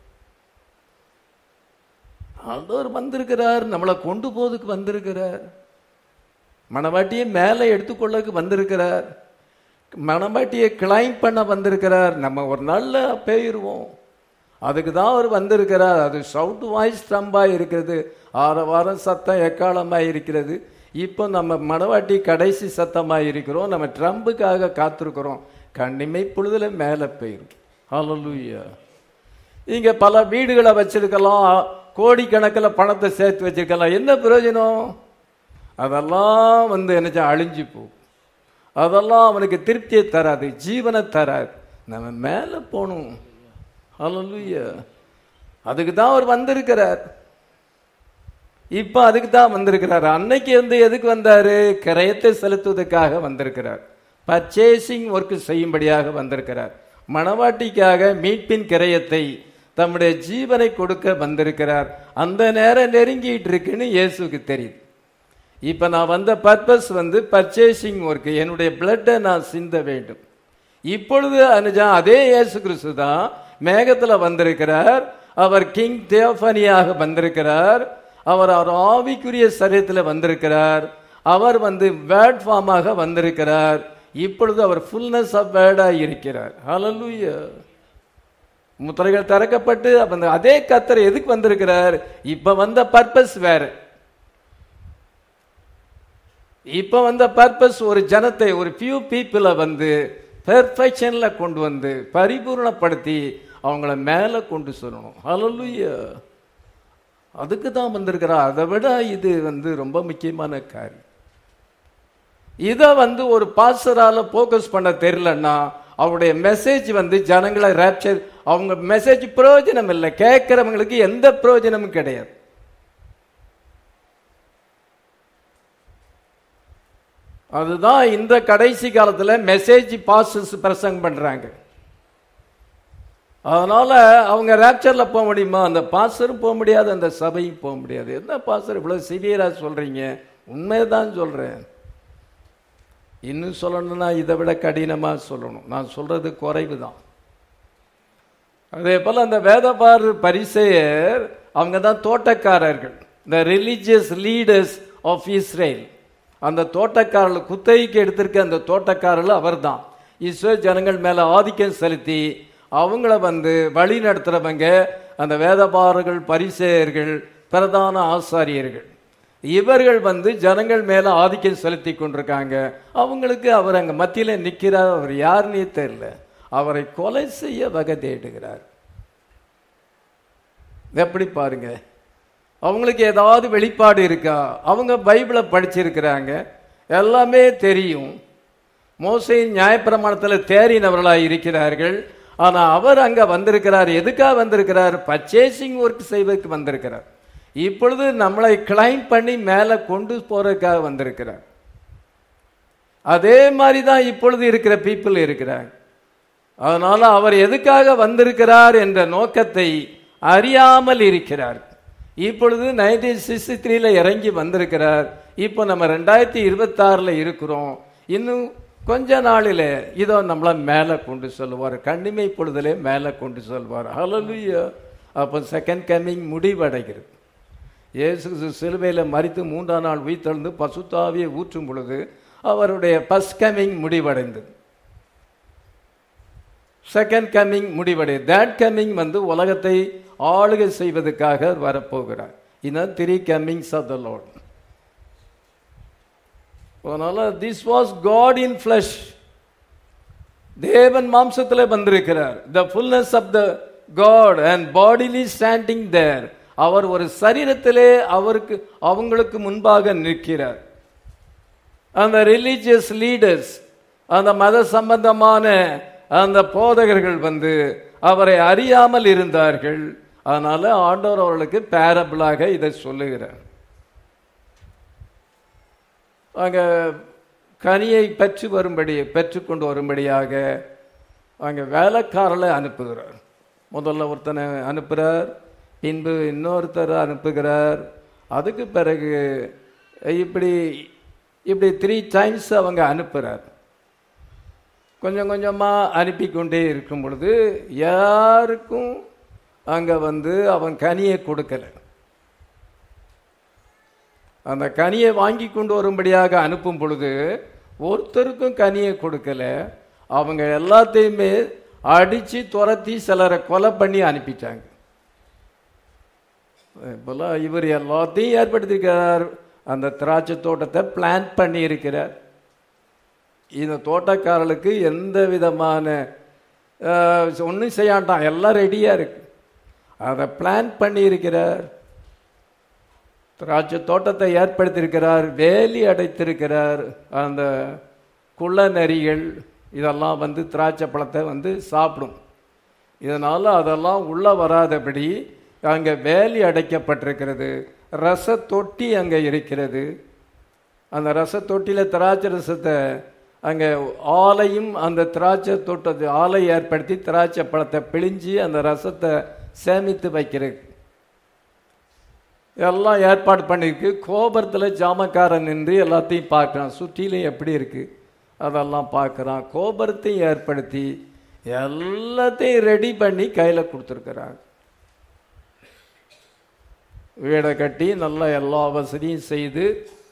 ஆண்டவர் வந்திருக்கிறார் நம்மளை கொண்டு போறதுக்கு வந்திருக்கிறார் மனவாட்டியை மேலே எடுத்துக்கொள்ளக்கு வந்திருக்கிறார் மணவாட்டியை கிளைம் பண்ண வந்திருக்கிறார் நம்ம ஒரு நல்ல போயிருவோம் அதுக்கு தான் அவர் வந்திருக்கிறார் அது சவுட் வாய்ஸ் ஸ்டம்பாக இருக்கிறது ஆற வாரம் சத்தம் எக்காலமாக இருக்கிறது இப்போ நம்ம மணவாட்டி கடைசி சத்தமாக இருக்கிறோம் நம்ம ட்ரம்புக்காக காத்திருக்கிறோம் கண்ணிமை பொழுதுல மேலே போயிரும் ஹalleluya இங்க பல வீடுகளை வச்சிருக்கலாம் கோடிக்கணக்கில் பணத்தை சேர்த்து வச்சிருக்கலாம் என்ன பிரயோஜனம் அதெல்லாம் வந்து என்ன அழிஞ்சு போகும் அதெல்லாம் அவனுக்கு திருப்தியை தராது ஜீவனை தராது நம்ம மேலே போகணும் ஹalleluya அதுக்கு தான் அவர் வந்திருக்கிறார் இப்போ அதுக்கு தான் வந்திருக்கிறார் அன்னைக்கு வந்து எதுக்கு வந்தாரு கிரயத்தை செலுத்துவதற்காக வந்திருக்கிறார் பர்ச்சேசிங் ஒர்க் செய்யும்படியாக வந்திருக்கிறார் மணவாட்டிக்காக மீட்பின் கிரயத்தை தம்முடைய ஜீவனை கொடுக்க வந்திருக்கிறார் அந்த நேரம் நெருங்கிட்டு இருக்குன்னு இயேசுக்கு தெரியுது இப்போ நான் வந்த பர்பஸ் வந்து பர்ச்சேசிங் ஒர்க் என்னுடைய பிளட்டை நான் சிந்த வேண்டும் இப்பொழுது அனுஜா அதே இயேசு கிறிஸ்து தான் மேகத்தில் வந்திருக்கிறார் அவர் கிங் தேவனியாக வந்திருக்கிறார் அவர் அவர் ஆவிக்குரிய சரீரத்தில் வந்திருக்கிறார் அவர் வந்து வேர்ட் ஃபார்மாக வந்திருக்கிறார் இப்பொழுது அவர் ஃபுல்னஸ் ஆஃப் வேர்டாக இருக்கிறார் ஹalleluya முத்திரைகள் திறக்கப்பட்டு அப்ப அந்த அதே கத்தர் எதுக்கு வந்திருக்கிறார் இப்ப வந்த பர்பஸ் வேற இப்ப வந்த பர்பஸ் ஒரு ஜனத்தை ஒரு ஃபியூ பீப்புளை வந்து பெர்ஃபெக்ஷன்ல கொண்டு வந்து பரிபூர்ணப்படுத்தி அவங்கள மேல கொண்டு சொல்லணும் ஹalleluya அதுக்கு தான் வந்திருக்கிறார் அதை விட இது வந்து ரொம்ப முக்கியமான காரியம் இதை வந்து ஒரு பாஸ்டரால ஃபோக்கஸ் பண்ண தெரியலன்னா அவருடைய மெசேஜ் வந்து ஜனங்களை ரேப்சர் அவங்க மெசேஜ் பிரயோஜனம் இல்லை கேட்கறவங்களுக்கு எந்த பிரயோஜனமும் கிடையாது அதுதான் இந்த கடைசி காலத்துல மெசேஜ் பாஸ்டர்ஸ் பிரசங்கம் பண்றாங்க அதனால அவங்க ரேப்சர்ல போக முடியுமா அந்த பாஸ்டரும் போக முடியாது அந்த சபையும் போக முடியாது என்ன பாஸ்டர் இவ்வளவு சிவியரா சொல்றீங்க உண்மைதான் சொல்றேன் இன்னும் சொல்லணும்னா இதை விட கடினமா சொல்லணும் நான் சொல்றது குறைவு தான் அதே போல அந்த வேதபார் பரிசெயர் அவங்க தான் தோட்டக்காரர்கள் இந்த ரிலீஜியஸ் லீடர்ஸ் ஆஃப் இஸ்ரேல் அந்த தோட்டக்காரர்கள் குத்தகைக்கு எடுத்திருக்க அந்த தோட்டக்காரர்கள் அவர்தான் இஸ்ரேல் ஜனங்கள் மேல ஆதிக்கம் செலுத்தி அவங்கள வந்து வழி நடத்துறவங்க அந்த வேதபாரர்கள் பரிசேயர்கள் பிரதான ஆசாரியர்கள் இவர்கள் வந்து ஜனங்கள் மேல ஆதிக்கம் செலுத்தி கொண்டிருக்காங்க அவங்களுக்கு அவர் அங்க மத்தியில நிக்கிறார் அவர் யாருன்னே தெரியல அவரை கொலை செய்ய வகை தேடுகிறார் எப்படி பாருங்க அவங்களுக்கு ஏதாவது வெளிப்பாடு இருக்கா அவங்க பைபிளை படிச்சிருக்கிறாங்க எல்லாமே தெரியும் மோசை நியாயப்பிரமாணத்தில் தேறினவர்களாக இருக்கிறார்கள் ஆனா அவர் அங்க வந்திருக்கிறார் எதுக்காக வந்திருக்கிறார் பர்ச்சேசிங் ஒர்க் செய்வதற்கு வந்திருக்கிறார் இப்பொழுது நம்மளை கிளைம் பண்ணி மேலே கொண்டு போறதுக்காக வந்திருக்கிறார் அதே மாதிரி தான் இப்பொழுது இருக்கிற பீப்புள் இருக்கிறாங்க அதனால அவர் எதுக்காக வந்திருக்கிறார் என்ற நோக்கத்தை அறியாமல் இருக்கிறார் இப்பொழுது நைன்டீன் சிக்ஸ்டி த்ரீல இறங்கி வந்திருக்கிறார் இப்போ நம்ம ரெண்டாயிரத்தி இருபத்தாறில் இருக்கிறோம் இன்னும் கொஞ்ச நாளில் இதோ நம்மளை மேலே கொண்டு சொல்லுவார் கண்ணிமை பொழுதிலே மேலே கொண்டு சொல்வார் ஹalleluya அப்போ செகண்ட் கம்மிங் முடிவடைகிறது இயேசு சிலுவையில் மறித்து மூன்றாம் நாள் உயிர்த்தெழுந்து பசுத்தாவியை ஊற்றும் பொழுது அவருடைய ஃபர்ஸ்ட் கம்மிங் முடிவடைந்தது செகண்ட் கம்மிங் முடிவடை தேட் கம்மிங் வந்து உலகத்தை ஆளுகை செய்வதற்காக வரப்போகிறார் இன்னும் three comings of the Lord அதனால this was God in flesh தேவன் மாம்சத்தில் வந்திருக்கிறார் the fullness of the God and bodily standing there அவர் ஒரு சரீரத்திலே அவருக்கு அவங்களுக்கு முன்பாக நிற்கிறார் அந்த ரிலீஜியஸ் லீடர்ஸ் அந்த மத சம்பந்தமான அந்த போதகர்கள் வந்து அவரை அறியாமல் இருந்தார்கள் அதனால ஆண்டவர் அவர்களுக்கு பேரபிளாக இதை சொல்லுகிறார் அங்க கனியை பெற்று வரும்படி பெற்றுக்கொண்டு வரும்படியாக அங்கே வேலைக்காரலை அனுப்புகிறார் முதல்ல ஒருத்தனை அனுப்புகிறார் பின்பு இன்னொருத்தர் அனுப்புகிறார் அதுக்கு பிறகு இப்படி இப்படி த்ரீ டைம்ஸ் அவங்க அனுப்புகிறார் கொஞ்சம் கொஞ்சமாக அனுப்பி கொண்டே இருக்கும் பொழுது யாருக்கும் அங்கே வந்து அவன் கனியை கொடுக்கல அந்த கனியை வாங்கி கொண்டு வரும்படியாக அனுப்பும் பொழுது ஒருத்தருக்கும் கனியை கொடுக்கல அவங்க எல்லாத்தையுமே அடிச்சு துரத்தி சிலரை கொலை பண்ணி அனுப்பிட்டாங்க இப்போல்லாம் இவர் எல்லாத்தையும் ஏற்படுத்தியிருக்கிறார் அந்த திராட்சை தோட்டத்தை பிளான் பண்ணி இருக்கிறார் இந்த தோட்டக்காரர்களுக்கு எந்த விதமான ஒன்றும் செய்யாண்டான் எல்லாம் ரெடியாக இருக்கு அதை பிளான் பண்ணி இருக்கிறார் திராட்சை தோட்டத்தை ஏற்படுத்தியிருக்கிறார் வேலி அடைத்திருக்கிறார் அந்த குள்ள நரிகள் இதெல்லாம் வந்து திராட்சை பழத்தை வந்து சாப்பிடும் இதனால் அதெல்லாம் உள்ளே வராதபடி அங்கே வேலி அடைக்கப்பட்டிருக்கிறது ரச தொட்டி அங்கே இருக்கிறது அந்த ரச தொட்டியில் திராட்சை ரசத்தை அங்கே ஆலையும் அந்த திராட்சை தோட்டத்தை ஆலை ஏற்படுத்தி திராட்சை பழத்தை பிழிஞ்சு அந்த ரசத்தை சேமித்து வைக்கிறது எல்லாம் ஏற்பாடு பண்ணியிருக்கு கோபுரத்தில் ஜாமக்காரன் நின்று எல்லாத்தையும் பார்க்குறான் சுற்றிலும் எப்படி இருக்கு அதெல்லாம் பார்க்குறான் கோபுரத்தையும் ஏற்படுத்தி எல்லாத்தையும் ரெடி பண்ணி கையில் கொடுத்துருக்குறாங்க வீடை கட்டி நல்லா எல்லா வசதியும் செய்து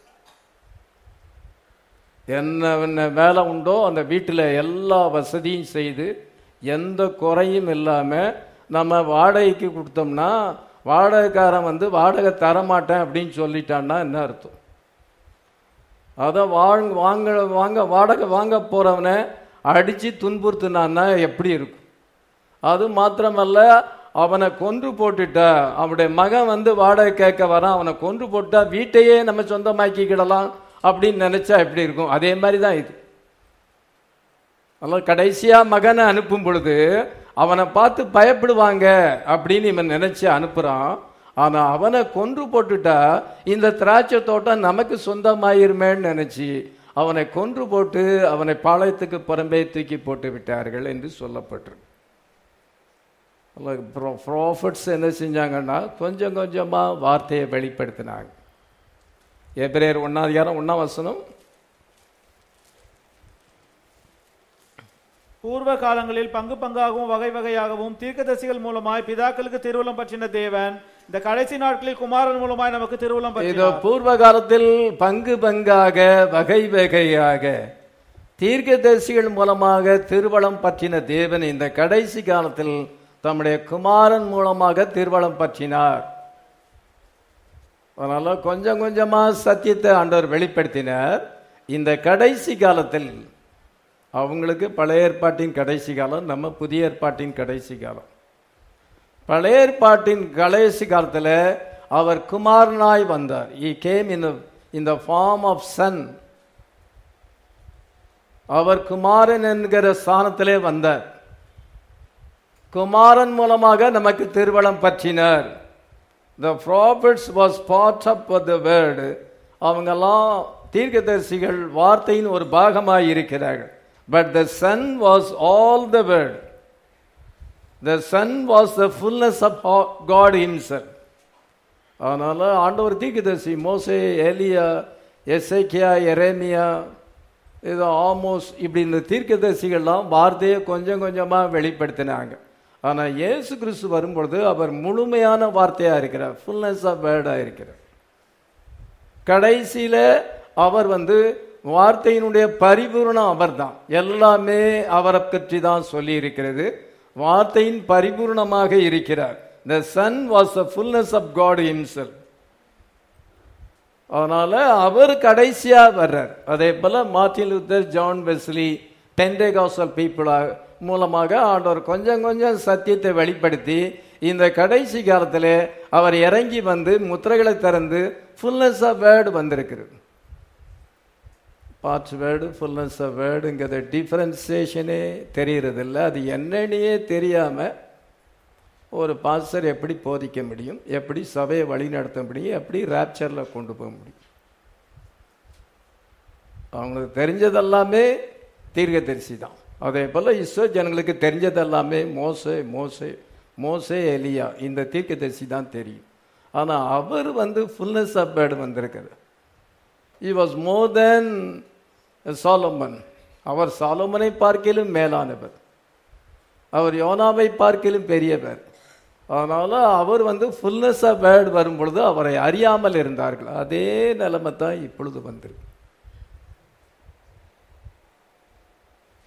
என்ன என்ன வேலை உண்டோ அந்த வீட்டில் எல்லா வசதியும் செய்து எந்த குறையும் இல்லாமல் நம்ம வாடகைக்கு கொடுத்தோம்னா வாடகைக்காரன் வந்து வாடகை தரமாட்டேன் அப்படின்னு சொல்லிட்டான்னா என்ன அர்த்தம் அதை வாங்க வாங்க வாங்க வாடகை வாங்க போகிறவனை அடித்து துன்புறுத்தினான்னா எப்படி இருக்கும் அது மாத்திரமல்ல அவனை கொன்று போட்டுட்டா அவனுடைய மகன் வந்து வாடகை கேட்க வரான் அவனை கொன்று போட்டா வீட்டையே நம்ம சொந்தமாக்கிக்கிடலாம் அப்படின்னு நினைச்சா எப்படி இருக்கும் அதே மாதிரி தான் இது அதனால் கடைசியாக மகனை அனுப்பும் பொழுது அவனை பார்த்து பயப்படுவாங்க அப்படின்னு இவன் நினைச்சு அனுப்புறான் ஆனா அவனை கொன்று போட்டுட்டா இந்த திராட்சை தோட்டம் நமக்கு சொந்தமாயிருமேன்னு நினைச்சு அவனை கொன்று போட்டு அவனை பாளையத்துக்கு புறம்பே தூக்கி போட்டு விட்டார்கள் என்று சொல்லப்பட்டிருக்கு ப்ராஃபிட்ஸ் என்ன செஞ்சாங்கன்னா கொஞ்சம் கொஞ்சமாக வார்த்தையை வெளிப்படுத்தினாங்க எபிரேயர் ஒன்றாவது யாரும் ஒன்றாம் வசனம் பூர்வ காலங்களில் பங்கு பங்காகவும் வகை வகையாகவும் தீர்க்கதரிசிகள் மூலமாய் பிதாக்களுக்கு திருவுளம் பற்றின தேவன் இந்த கடைசி நாட்களில் குமாரன் மூலமாய் நமக்கு திருவுளம் இதோ பற்றினார் பூர்வ காலத்தில் பங்கு பங்காக வகை வகையாக தீர்க்கதரிசிகள் மூலமாக திருவளம் பற்றின தேவன் இந்த கடைசி காலத்தில் தம்முடைய குமாரன் மூலமாக திருவளம் பற்றினார் அதனால கொஞ்சம் கொஞ்சமா சத்தியத்தை ஆண்டவர் வெளிப்படுத்தினார் இந்த கடைசி காலத்தில் அவங்களுக்கு பழைய ஏற்பாட்டின் கடைசி காலம் நம்ம புதிய ஏற்பாட்டின் கடைசி காலம் பழைய ஏற்பாட்டின் கடைசி காலத்தில் அவர் குமாரனாய் வந்தார் he came in in the form of son அவர் குமாரன் என்கிற ஸ்தானத்திலே வந்தார் குமாரன் மூலமாக நமக்கு திருவளம் பற்றினார் the prophets was part of the word அவங்கெல்லாம் தீர்க்கதரிசிகள் வார்த்தையின் ஒரு பாகமாக இருக்கிறார்கள் but the son was all the word the son was the fullness of God himself அதனால ஆண்டவர் தீர்க்கதரிசி மோசே ஏலியா எசேக்கியா எரேமியா இது ஆமோஸ் இப்படி இந்த தீர்க்கதரிசிகள்லாம் வார்த்தையை கொஞ்சம் கொஞ்சமாக வெளிப்படுத்தினாங்க ஆனால் இயேசு கிறிஸ்து வரும்பொழுது அவர் முழுமையான வார்த்தையாக இருக்கிறார் ஃபுல்னஸ் ஆஃப் வேர்டாக இருக்கிறார் கடைசியில் அவர் வந்து வார்த்தையினுடைய பரிபூரணம் அவர்தான் எல்லாமே அவரை பற்றி தான் சொல்லி இருக்கிறது வார்த்தையின் பரிபூர்ணமாக இருக்கிறார் the son was the fullness of God himself அதனால அவர் கடைசியா வர்றார் அதே போல Martin Luther John Wesley pentecostal பீப்புளா மூலமாக ஆண்டவர் கொஞ்சம் கொஞ்சம் சத்தியத்தை வெளிப்படுத்தி இந்த கடைசி காலத்தில் அவர் இறங்கி வந்து முத்திரைகளை திறந்து ஃபுல்னஸ் ஆஃப் வேர்டு வந்திருக்கிறது பார்ட்ஸ் வேர்டு ஃபுல்னஸ் ஆஃப் வேர்டுங்கிறத டிஃபரன்சியேஷனே தெரியறதில்ல அது என்னன்னே தெரியாமல் ஒரு பாஸ்டர் எப்படி போதிக்க முடியும் எப்படி சபையை வழி நடத்த முடியும் எப்படி ரேப்சரில் கொண்டு போக முடியும் அவங்களுக்கு தெரிஞ்சதெல்லாமே தீர்க்கதரிசி தான் அதே போல் இஸ்ரோ ஜனங்களுக்கு தெரிஞ்சதெல்லாமே மோசே மோசே மோசே எலியா இந்த தீர்க்கதரிசி தான் தெரியும் ஆனால் அவர் வந்து ஃபுல்னஸ் ஆஃப் பேர்டு வந்திருக்காரு இ வாஸ் மோர் தென் சாலமன் அவர் சாலமனை பார்க்கிலும் மேலானவர் அவர் யோனாவை பார்க்கிலும் பெரியவர் அதனால அவர் வந்து ஃபுல்னஸ் ஆஃப் வேர்டு வரும் பொழுது அவரை அறியாமல் இருந்தார்கள் அதே நிலைமை தான் இப்பொழுது வந்திருக்கு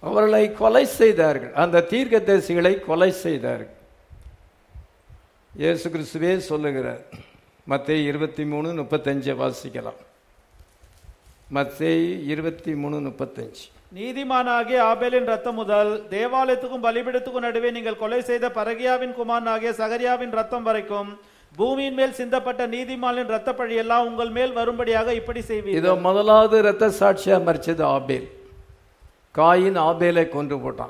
அவர்களை கொலை செய்தார்கள் அந்த தீர்க்கதரிசிகளை கொலை செய்தார்கள் இயேசு கிறிஸ்துவே சொல்லுகிறார் மத்தேயு இருபத்தி மூணு முப்பத்தஞ்சை வாசிக்கலாம் மத்தேயு இருபத்தி மூணு முப்பத்தஞ்சு நீதிமானாகிய ஆபேலின் ரத்தம் முதல் தேவாலயத்துக்கும் பலிபீடத்துக்கும் நடுவே நீங்கள் கொலை செய்த பரகியாவின் குமாரனாகிய சகரியாவின் ரத்தம் வரைக்கும் பூமியின் மேல் சிந்தப்பட்ட நீதிமானின் ரத்த பழியெல்லாம் உங்கள் மேல் வரும்படியாக இப்படி செய்வீர்கள் இதோ முதலாவது இரத்த சாட்சியா மறிச்சது ஆபேல் காயின் ஆபேலை கொன்று போட்டான்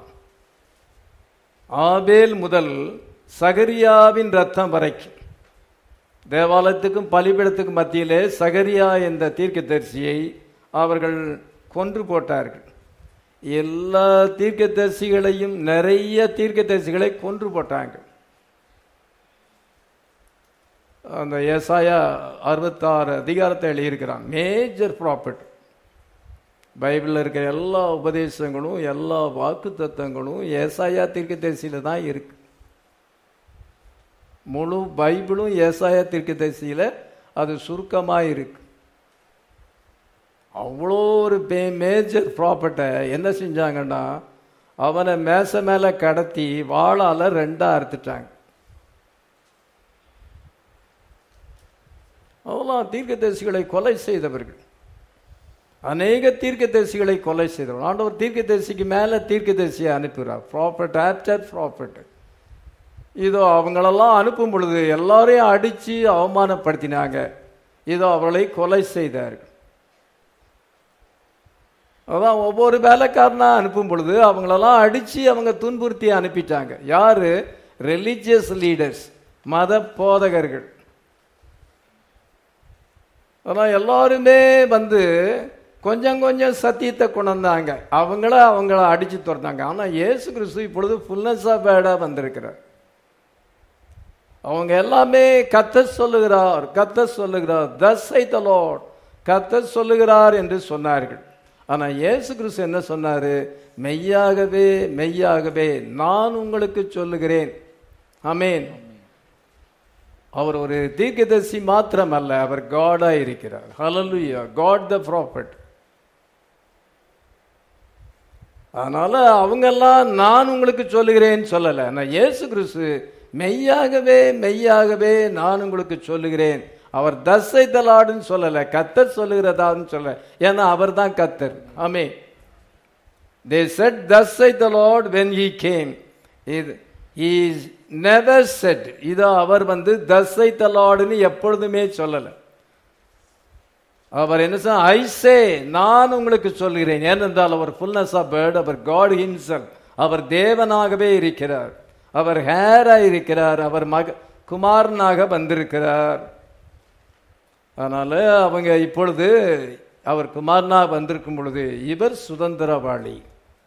ஆபேல் முதல் சகரியாவின் ரத்தம் வரைக்கும் தேவாலயத்துக்கும் பலிபீடத்துக்கும் மத்தியிலே சகரியா என்ற தீர்க்கதரிசியை அவர்கள் கொன்று போட்டார்கள் எல்லா தீர்க்கதரிசிகளையும் நிறைய தீர்க்கதரிசிகளை கொன்று போட்டாங்க அந்த ஏசாயா அறுபத்தாறு அதிகாரத்தை எழுதியிருக்கிறான் மேஜர் ப்ராப்பர்ட் பைபிளில் இருக்கிற எல்லா உபதேசங்களும் எல்லா வாக்கு தத்துவங்களும் ஏசாயா தீர்க்கதரிசியில தான் இருக்கு முழு பைபிளும் ஏசாயா தீர்க்கதரிசியில அது சுருக்கமாக இருக்கு அவ்வளோ ஒரு மேஜர் ப்ராப்பர்ட்டை என்ன செஞ்சாங்கன்னா அவனை மேச மேலே கடத்தி வாளால ரெண்டா அறுத்துட்டாங்க அவெல்லாம் தீர்க்கதரிசிகளை கொலை செய்தவர்கள் அநேக தீர்க்கதரிசிகளை கொலை செய்தவர்கள் ஆண்டவர் தீர்க்கதரிசிக்கு மேலே தீர்க்கதரிசியை அனுப்புகிறார் ப்ராப்பர்ட் ஆப்டர் ப்ராப்பர்ட் இதோ அவங்களெல்லாம் அனுப்பும் பொழுது எல்லாரையும் அடித்து அவமானப்படுத்தினாங்க இதோ அவர்களை கொலை செய்தார்கள் அதான் ஒவ்வொரு வேலைக்காரனா அனுப்பும் பொழுது அவங்களெல்லாம் அடித்து அவங்க துன்புறுத்தி அனுப்பிட்டாங்க யாரு ரிலீஜியஸ் லீடர்ஸ் மத போதகர்கள் ஆனால் எல்லாருமே வந்து கொஞ்சம் கொஞ்சம் சத்தியத்தை கொண்டு வந்தாங்க அவங்கள அவங்கள அடிச்சு துறந்தாங்க ஆனால் இயேசு கிறிஸ்து இப்பொழுது ஃபுல்னஸ் ஆஃப் பேடாக வந்திருக்கிறார் அவங்க எல்லாமே கத்த சொல்லுகிறார் கத்த சொல்லுகிறார் தஸ் ஐ தலோட் கத்த சொல்லுகிறார் என்று சொன்னார்கள் ஆனால் இயேசு கிறிஸ்து என்ன சொன்னாரு மெய்யாகவே மெய்யாகவே நான் உங்களுக்கு சொல்லுகிறேன் அமேன் அவர் ஒரு தீர்க்கதரிசி மாத்திரம் அல்ல அவர் காடா இருக்கிறார் ஹலலுயா காட் த ப்ராஃபட் அதனால அவங்கெல்லாம் நான் உங்களுக்கு சொல்லுகிறேன்னு சொல்லலை நான் இயேசு கிறிஸ்து மெய்யாகவே மெய்யாகவே நான் உங்களுக்கு சொல்லுகிறேன் அவர் தசை தலாடுன்னு சொல்லலை கத்தர் சொல்லுகிறதான்னு சொல்ல ஏன்னா அவர் தான் கத்தர் ஆமே தே செட் தசை தலாட் வென் ஹி கேம் இது இஸ் நெவர் செட் இதோ அவர் வந்து தசை தலாடுன்னு எப்பொழுதுமே சொல்லலை அவர் என்ன சொன்ன ஐசே நான் உங்களுக்கு சொல்கிறேன் ஏனென்றால் அவர் ஃபுல்னஸ் ஆஃப் பேர்ட் அவர் காட் ஹிம்சல் அவர் தேவனாகவே இருக்கிறார் அவர் ஹேராக இருக்கிறார் அவர் மக குமாரனாக வந்திருக்கிறார் அதனால அவங்க இப்பொழுது அவர் குமாரனாக வந்திருக்கும் பொழுது இவர் சுதந்திரவாளி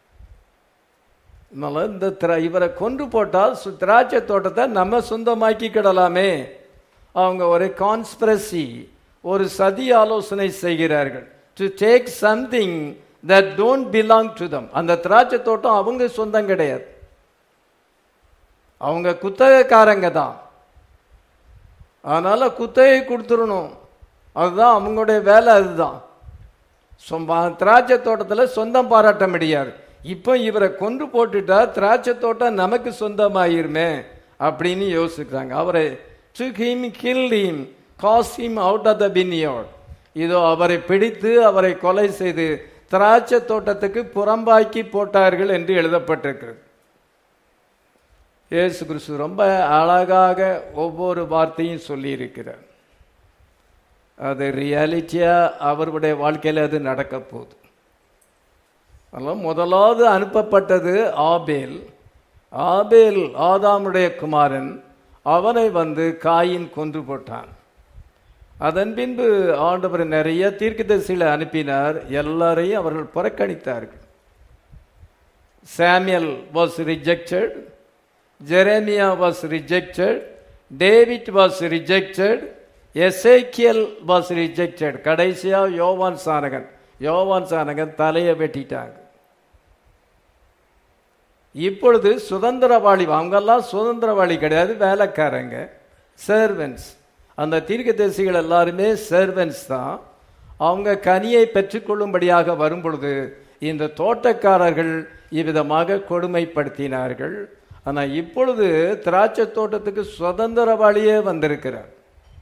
அதனால இந்த திரா- இவரை கொன்று போட்டால் சு- திராட்சை தோட்டத்தை நம்ம சொந்தமாக்கிக்கிடலாமே அவங்க ஒரு கான்ஸ்பிரசி ஒரு சதி ஆலோசனை செய்கிறார்கள் to take something that don't belong to them அந்த திராட்சை தோட்டம் அவங்க சொந்தம் கிடையாது அவங்க குத்தகைக்காரங்க தான் அதனால குத்தகை கொடுத்துடணும் அதுதான் அவங்களுடைய வேலை அதுதான் சொம்ப- திராட்சை தோட்டத்தில் சொந்தம் பாராட்ட முடியாது இப்போ இவரை கொன்று போட்டுட்டா திராட்சை தோட்டம் நமக்கு சொந்தமாயிருமே அப்படின்னு யோசிக்கிறாங்க அவரை took him killed him cast him out of the vineyard இதோ அவரை பிடித்து அவரை கொலை செய்து திராட்சை தோட்டத்துக்கு புறம்பாக்கி போட்டார்கள் என்று எழுதப்பட்டிருக்கிறது இயேசு கிறிஸ்து ரொம்ப அழகாக ஒவ்வொரு வார்த்தையும் சொல்லியிருக்கிறார் அது ரியாலிட்டியா அவருடைய வாழ்க்கையில் அது நடக்க போகுது அதனால முதலாவது அனுப்பப்பட்டது ஆபேல் ஆபேல் ஆதாமுடைய குமாரன் அவனை வந்து காயின் கொன்று போட்டான் அதன் பின்பு ஆண்டவர் நிறைய தீர்க்கதரிசிகளை அனுப்பினார் எல்லாரையும் அவர்கள் புறக்கணித்தார்கள் Samuel was rejected Jeremiah was rejected David was rejected Ezekiel was rejected கடைசியா யோவான் சானகன் யோவான் சானகன் தலையை வெட்டிட்டாங்க இப்பொழுது சுதந்திரவாளி அவங்கெல்லாம் சுதந்திரவாளி கிடையாது வேலைக்காரங்க சர்வன்ஸ் அந்த தீர்க்கதரிசிகள் எல்லாருமே சர்வன்ஸ் தான் அவங்க கனியை பெற்றுக்கொள்ளும்படியாக வரும் பொழுது இந்த தோட்டக்காரர்கள் இவ்விதமாக கொடுமைப்படுத்தினார்கள் ஆனா இப்பொழுது திராட்சை தோட்டத்துக்கு சுதந்திரவாளியே வந்திருக்கிறார்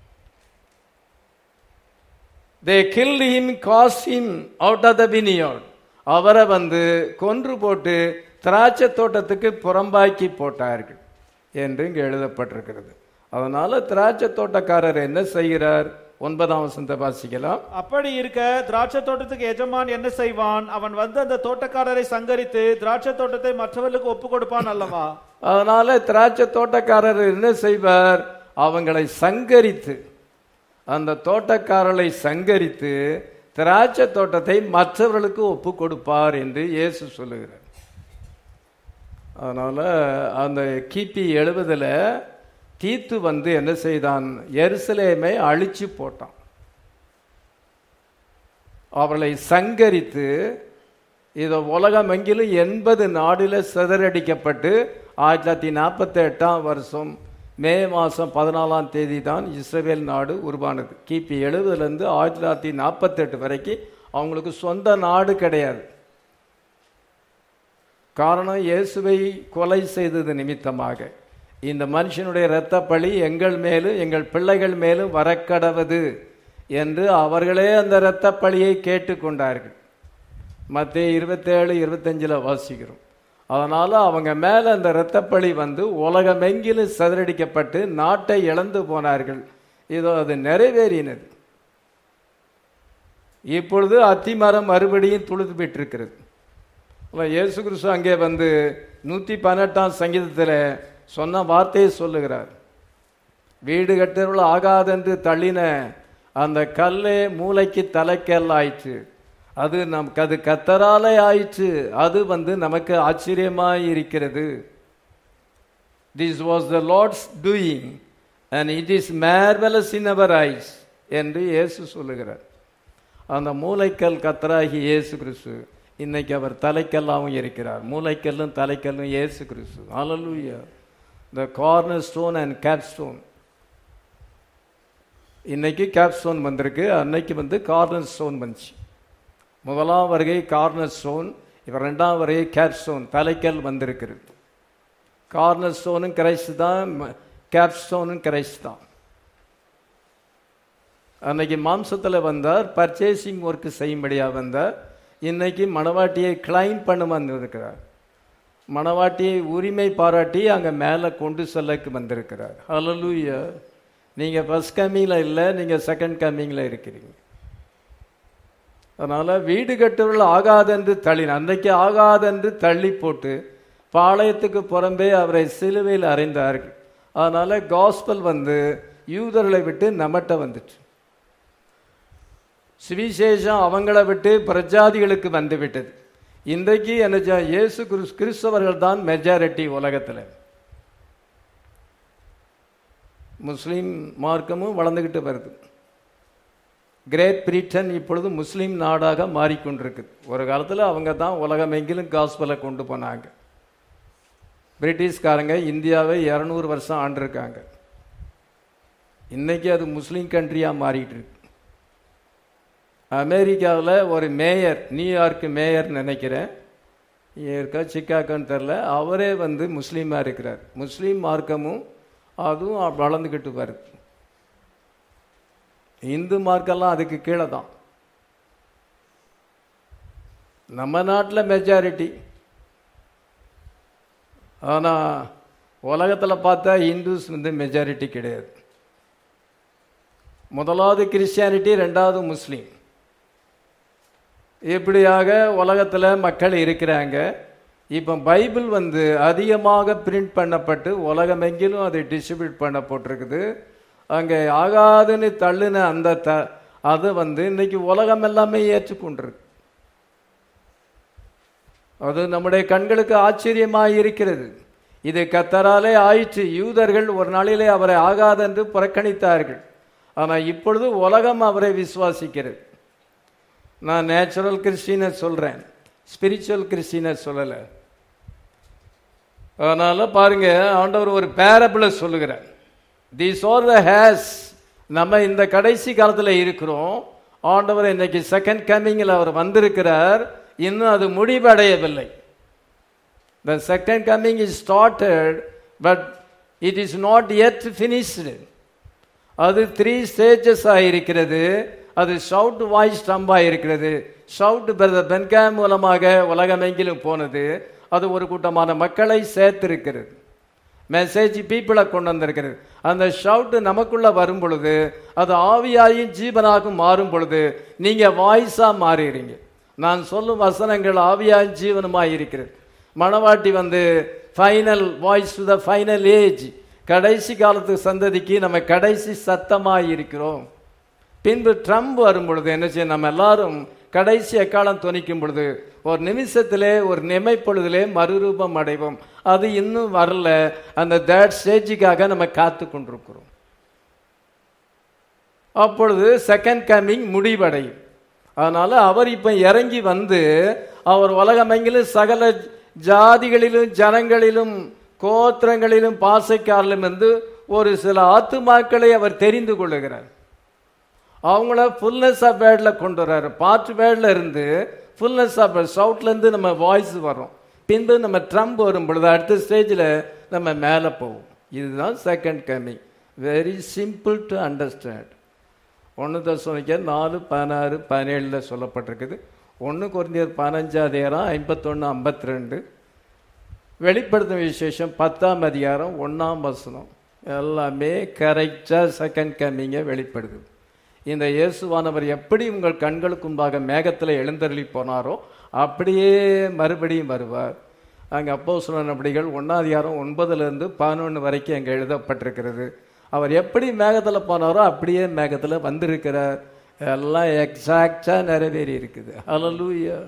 they killed him cast him out of the vineyard அவரை வந்து கொன்று போட்டு திராட்சை தோட்டத்துக்கு புறம்பாக்கி போட்டார்கள் என்று இங்கு எழுதப்பட்டிருக்கிறது அதனால திராட்சை தோட்டக்காரர் என்ன செய்கிறார் ஒன்பதாம் வசனத்தை வாசிக்கலாம் அப்படி இருக்க திராட்சை தோட்டத்துக்கு எஜமான் என்ன செய்வான் அவன் வந்து அந்த தோட்டக்காரரை சங்கரித்து திராட்சை தோட்டத்தை மற்றவர்களுக்கு ஒப்பு கொடுப்பான் அல்லவா அதனால திராட்சை தோட்டக்காரர் என்ன செய்வார் அவங்களை சங்கரித்து அந்த தோட்டக்காரர்களை சங்கரித்து திராட்சை தோட்டத்தை மற்றவர்களுக்கு ஒப்பு கொடுப்பார் என்று இயேசு சொல்லுகிறார் அதனால அந்த கிபி எழுபதுல தீத்து வந்து என்ன செய்தான் எருசலேமை அழிச்சு போட்டான் அவர்களை சங்கரித்து இதை உலகமெங்கிலும் எண்பது நாடுல சிதறடிக்கப்பட்டு ஆயிரத்தி தொள்ளாயிரத்தி நாற்பத்தி எட்டாம் வருஷம் மே மாதம் பதினாலாம் தேதி தான் இஸ்ரேல் நாடு உருவானது கிபி எழுபதுலேருந்து ஆயிரத்தி தொள்ளாயிரத்தி நாற்பத்தெட்டு வரைக்கும் அவங்களுக்கு சொந்த நாடு கிடையாது காரணம் இயேசுவை கொலை செய்தது நிமித்தமாக இந்த மனுஷனுடைய இரத்த பழி எங்கள் மேலும் எங்கள் பிள்ளைகள் மேலும் வரக்கடவது என்று அவர்களே அந்த இரத்த பழியை கேட்டுக்கொண்டார்கள் மத்திய இருபத்தேழு இருபத்தஞ்சில் வாசிக்கிறோம் அதனால அவங்க மேல அந்த இரத்தப்பழி வந்து உலகமெங்கிலும் சிதறடிக்கப்பட்டு நாட்டை இழந்து போனார்கள் இதோ அது நிறைவேறினது இப்பொழுது அத்திமரம் மறுபடியும் துளுத்து விட்டிருக்கிறது அப்ப இயேசு கிறிஸ்து அங்கே வந்து நூற்றி பதினெட்டாம் சங்கீதத்தில் சொன்ன வார்த்தையை சொல்லுகிறார் வீடு கட்டுறவள் ஆகாதென்று தள்ளின அந்த கல்லே மூளைக்கு தலைக்கல் ஆயிற்று அது நமக்கு அது கத்தராலே ஆயிற்று அது வந்து நமக்கு ஆச்சரியமாய் இருக்கிறது this was the Lord's doing and it is marvellous in our eyes என்று இயேசு சொல்லுகிறார் அந்த மூளைக்கல் கத்தராகி இயேசு கிறிஸ்து இன்னைக்கு அவர் தலைக்கல்லாவும் இருக்கிறார் மூளைக்கல்லும் தலைக்கல்லும் இயேசு கிறிஸ்து ஹalleluya the cornerstone and capstone இன்னைக்கு கேப் ஸ்டோன் வந்திருக்கு அன்னைக்கு வந்து கார்னர் ஸ்டோன் வந்துச்சு முதலாம் வருகை கார்னர் ஸ்டோன் இப்போ ரெண்டாம் வருகை கேப் ஸ்டோன் தலைக்கல் வந்திருக்கிறது கார்னர் ஸ்டோனும் கிரைஸ்ட் தான் கேப் ஸ்டோனும் கிரைஸ்ட் தான் அன்னைக்கு மாம்சத்தில் வந்தார் பர்ச்சேசிங் ஒர்க் செய்யும்படியாக வந்தார் இன்னைக்கு மணவாட்டியை கிளைம் பண்ண வந்திருக்கிறார் மணவாட்டியை உரிமை பாராட்டி அங்கே மேலே கொண்டு செல்லக்கு வந்திருக்கிறார் ஹalleluya நீங்கள் ஃபர்ஸ்ட் கம்மிங்கில் இல்லை நீங்கள் செகண்ட் கம்மிங்கில் இருக்கிறீங்க அதனால் வீடு கட்டுவர்கள் ஆகாதென்று தள்ளின அன்றைக்கு ஆகாதென்று தள்ளி போட்டு பாளையத்துக்கு புறம்பே அவரை சிலுவையில் அறைந்தார்கள் அதனால் காஸ்பல் வந்து யூதர்களை விட்டு நம்மட்ட வந்துச்சு சுவிசேஷம் அவங்கள விட்டு பிரஜாதிகளுக்கு வந்து விட்டது இன்றைக்கு என்ன செய்ய- இயேசு கிறிஸ் கிறிஸ்தவர்கள் தான் மெஜாரிட்டி உலகத்தில் முஸ்லீம் மார்க்கமும் வளர்ந்துக்கிட்டு வருது கிரேட் பிரிட்டன் இப்பொழுது முஸ்லீம் நாடாக மாறிக்கொண்டிருக்குது ஒரு காலத்தில் அவங்க தான் உலகமெங்கிலும் காஸ்பலை கொண்டு போனாங்க பிரிட்டிஷ்காரங்க இந்தியாவை இரநூறு வருஷம் ஆண்டிருக்காங்க இன்னைக்கு அது முஸ்லீம் கண்ட்ரியாக மாறிட்டு இருக்கு அமெரிக்காவில் ஒரு மேயர் நியூயார்க் மேயர் நினைக்கிறேன் இங்க இருக்கா சிக்காகோன்னு தெரில அவரே வந்து முஸ்லீமாக இருக்கிறார் முஸ்லீம் மார்க்கமும் அதுவும் வளர்ந்துக்கிட்டு வருது இந்து மார்க்கெல்லாம் அதுக்கு கீழே தான் நம்ம நாட்டில் மெஜாரிட்டி ஆனால் உலகத்தில் பார்த்தா இந்துஸ் வந்து மெஜாரிட்டி கிடையாது முதலாவது கிறிஸ்டியானிட்டி ரெண்டாவது முஸ்லீம் இப்படியாக உலகத்தில் மக்கள் இருக்கிறாங்க இப்போ பைபிள் வந்து அதிகமாக பிரிண்ட் பண்ணப்பட்டு உலகமெங்கிலும் அது டிஸ்ட்ரிபியூட் பண்ணப்பட்டிருக்குது அங்கே ஆகாதுன்னு தள்ளுன அந்த த அது வந்து இன்னைக்கு உலகம் எல்லாமே ஏற்றுக்கொண்டிருக்கு அது நம்முடைய கண்களுக்கு ஆச்சரியமாக இருக்கிறது இது கத்தராலே ஆயிற்று யூதர்கள் ஒரு நாளிலே அவரை ஆகாதென்று புறக்கணித்தார்கள் ஆனால் இப்பொழுது உலகம் அவரை விசுவாசிக்கிறது நான் நேச்சுரல் கிறிஸ்டினை சொல்கிறேன் ஸ்பிரிச்சுவல் கிறிஸ்டினை சொல்லலை அதனால பாருங்க ஆண்டவர் ஒரு பேரபிளை சொல்லுகிறார் தீஸ் ஆர் த ஹேஸ் நம்ம இந்த கடைசி காலத்தில் இருக்கிறோம் ஆண்டவர் இன்னைக்கு செகண்ட் கம்மிங்கில் அவர் வந்திருக்கிறார் இன்னும் அது முடிவடையவில்லை the second coming is started but it is not yet finished அது த்ரீ ஸ்டேஜஸ் ஆயிருக்கிறது அது ஷவுட் வாய்ஸ் ஸ்டம்ப் ஆயிருக்கிறது ஷவுட் பிரதர் பென்காம் மூலமாக உலகமெங்கிலும் போனது அது ஒரு கூட்டமான மக்களை சேர்த்திருக்கிறது மெசேஜ் பீப்புளை கொண்டு வந்திருக்கிறது அந்த ஷவுட் நமக்குள்ள வரும் பொழுது அது ஆவியாயும் ஜீவனாகும் மாறும் பொழுது நீங்க வாய்ஸா மாறிடுறீங்க நான் சொல்லும் வசனங்கள் ஆவியாயும் ஜீவனுமாய் இருக்கிறது மணவாட்டி வந்து final voice to the final age கடைசி காலத்து சந்ததிக்கு நம்ம கடைசி சத்தமாய் இருக்கிறோம் பின்பு ட்ரம்ப் வரும் பொழுது என்ன செய்ய நம்ம எல்லாரும் கடைசி எக்காலம் துணிக்கும் பொழுது ஒரு நிமிஷத்திலே ஒரு நிமைப்பொழுதிலே மறுரூபம் அடைவோம் அது இன்னும் வரல அந்த தேர்ட் ஸ்டேஜுக்காக நம்ம காத்து கொண்டிருக்கிறோம் அப்பொழுது செகண்ட் கம்மிங் முடிவடையும் அதனால அவர் இப்ப இறங்கி வந்து அவர் உலகமெங்கிலும் சகல ஜாதிகளிலும் ஜனங்களிலும் கோத்திரங்களிலும் பாசைக்காரிலும் இருந்து ஒரு சில ஆத்துமாக்களை அவர் தெரிந்து கொள்ளுகிறார் அவங்கள ஃபுல்னஸ் ஆஃப் வேர்டில் கொண்டு வர்றாரு பார்ட் வேர்டில் இருந்து ஃபுல்னஸ் ஆஃப் சவுட்ல இருந்து நம்ம வாய்ஸ் வரும் பின்பு நம்ம ட்ரம்ப் வரும் பொழுது அடுத்த ஸ்டேஜில் நம்ம மேலே போவோம் இதுதான் second coming very simple to understand ஒன்று தசமிக்க நாலு பதினாறு பதினேழில் சொல்லப்பட்டிருக்குது ஒன்று குறைஞ்சர் பதினஞ்சாதிகாரம் ஐம்பத்தொன்று ஐம்பத்தி ரெண்டு வெளிப்படுத்தும் விசேஷம் பத்தாம் அதிகாரம் ஒன்றாம் வசனம் எல்லாமே கரெக்டாக செகண்ட் கம்மிங்கை வெளிப்படுது இந்த இயேசுவானவர் எப்படி உங்கள் கண்களுக்கு முன்பாக மேகத்தில் எழுந்தருளி போனாரோ அப்படியே மறுபடியும் வருவார் அங்கே அப்போ நபடிகள் ஒன்றாதிகாரம் ஒன்பதுலேருந்து பதினொன்று வரைக்கும் அங்கே எழுதப்பட்டிருக்கிறது அவர் எப்படி மேகத்தில் போனாரோ அப்படியே மேகத்தில் வந்திருக்கிறார் எல்லாம் எக்ஸாக்டாக நிறைவேறி இருக்குது ஹalleluya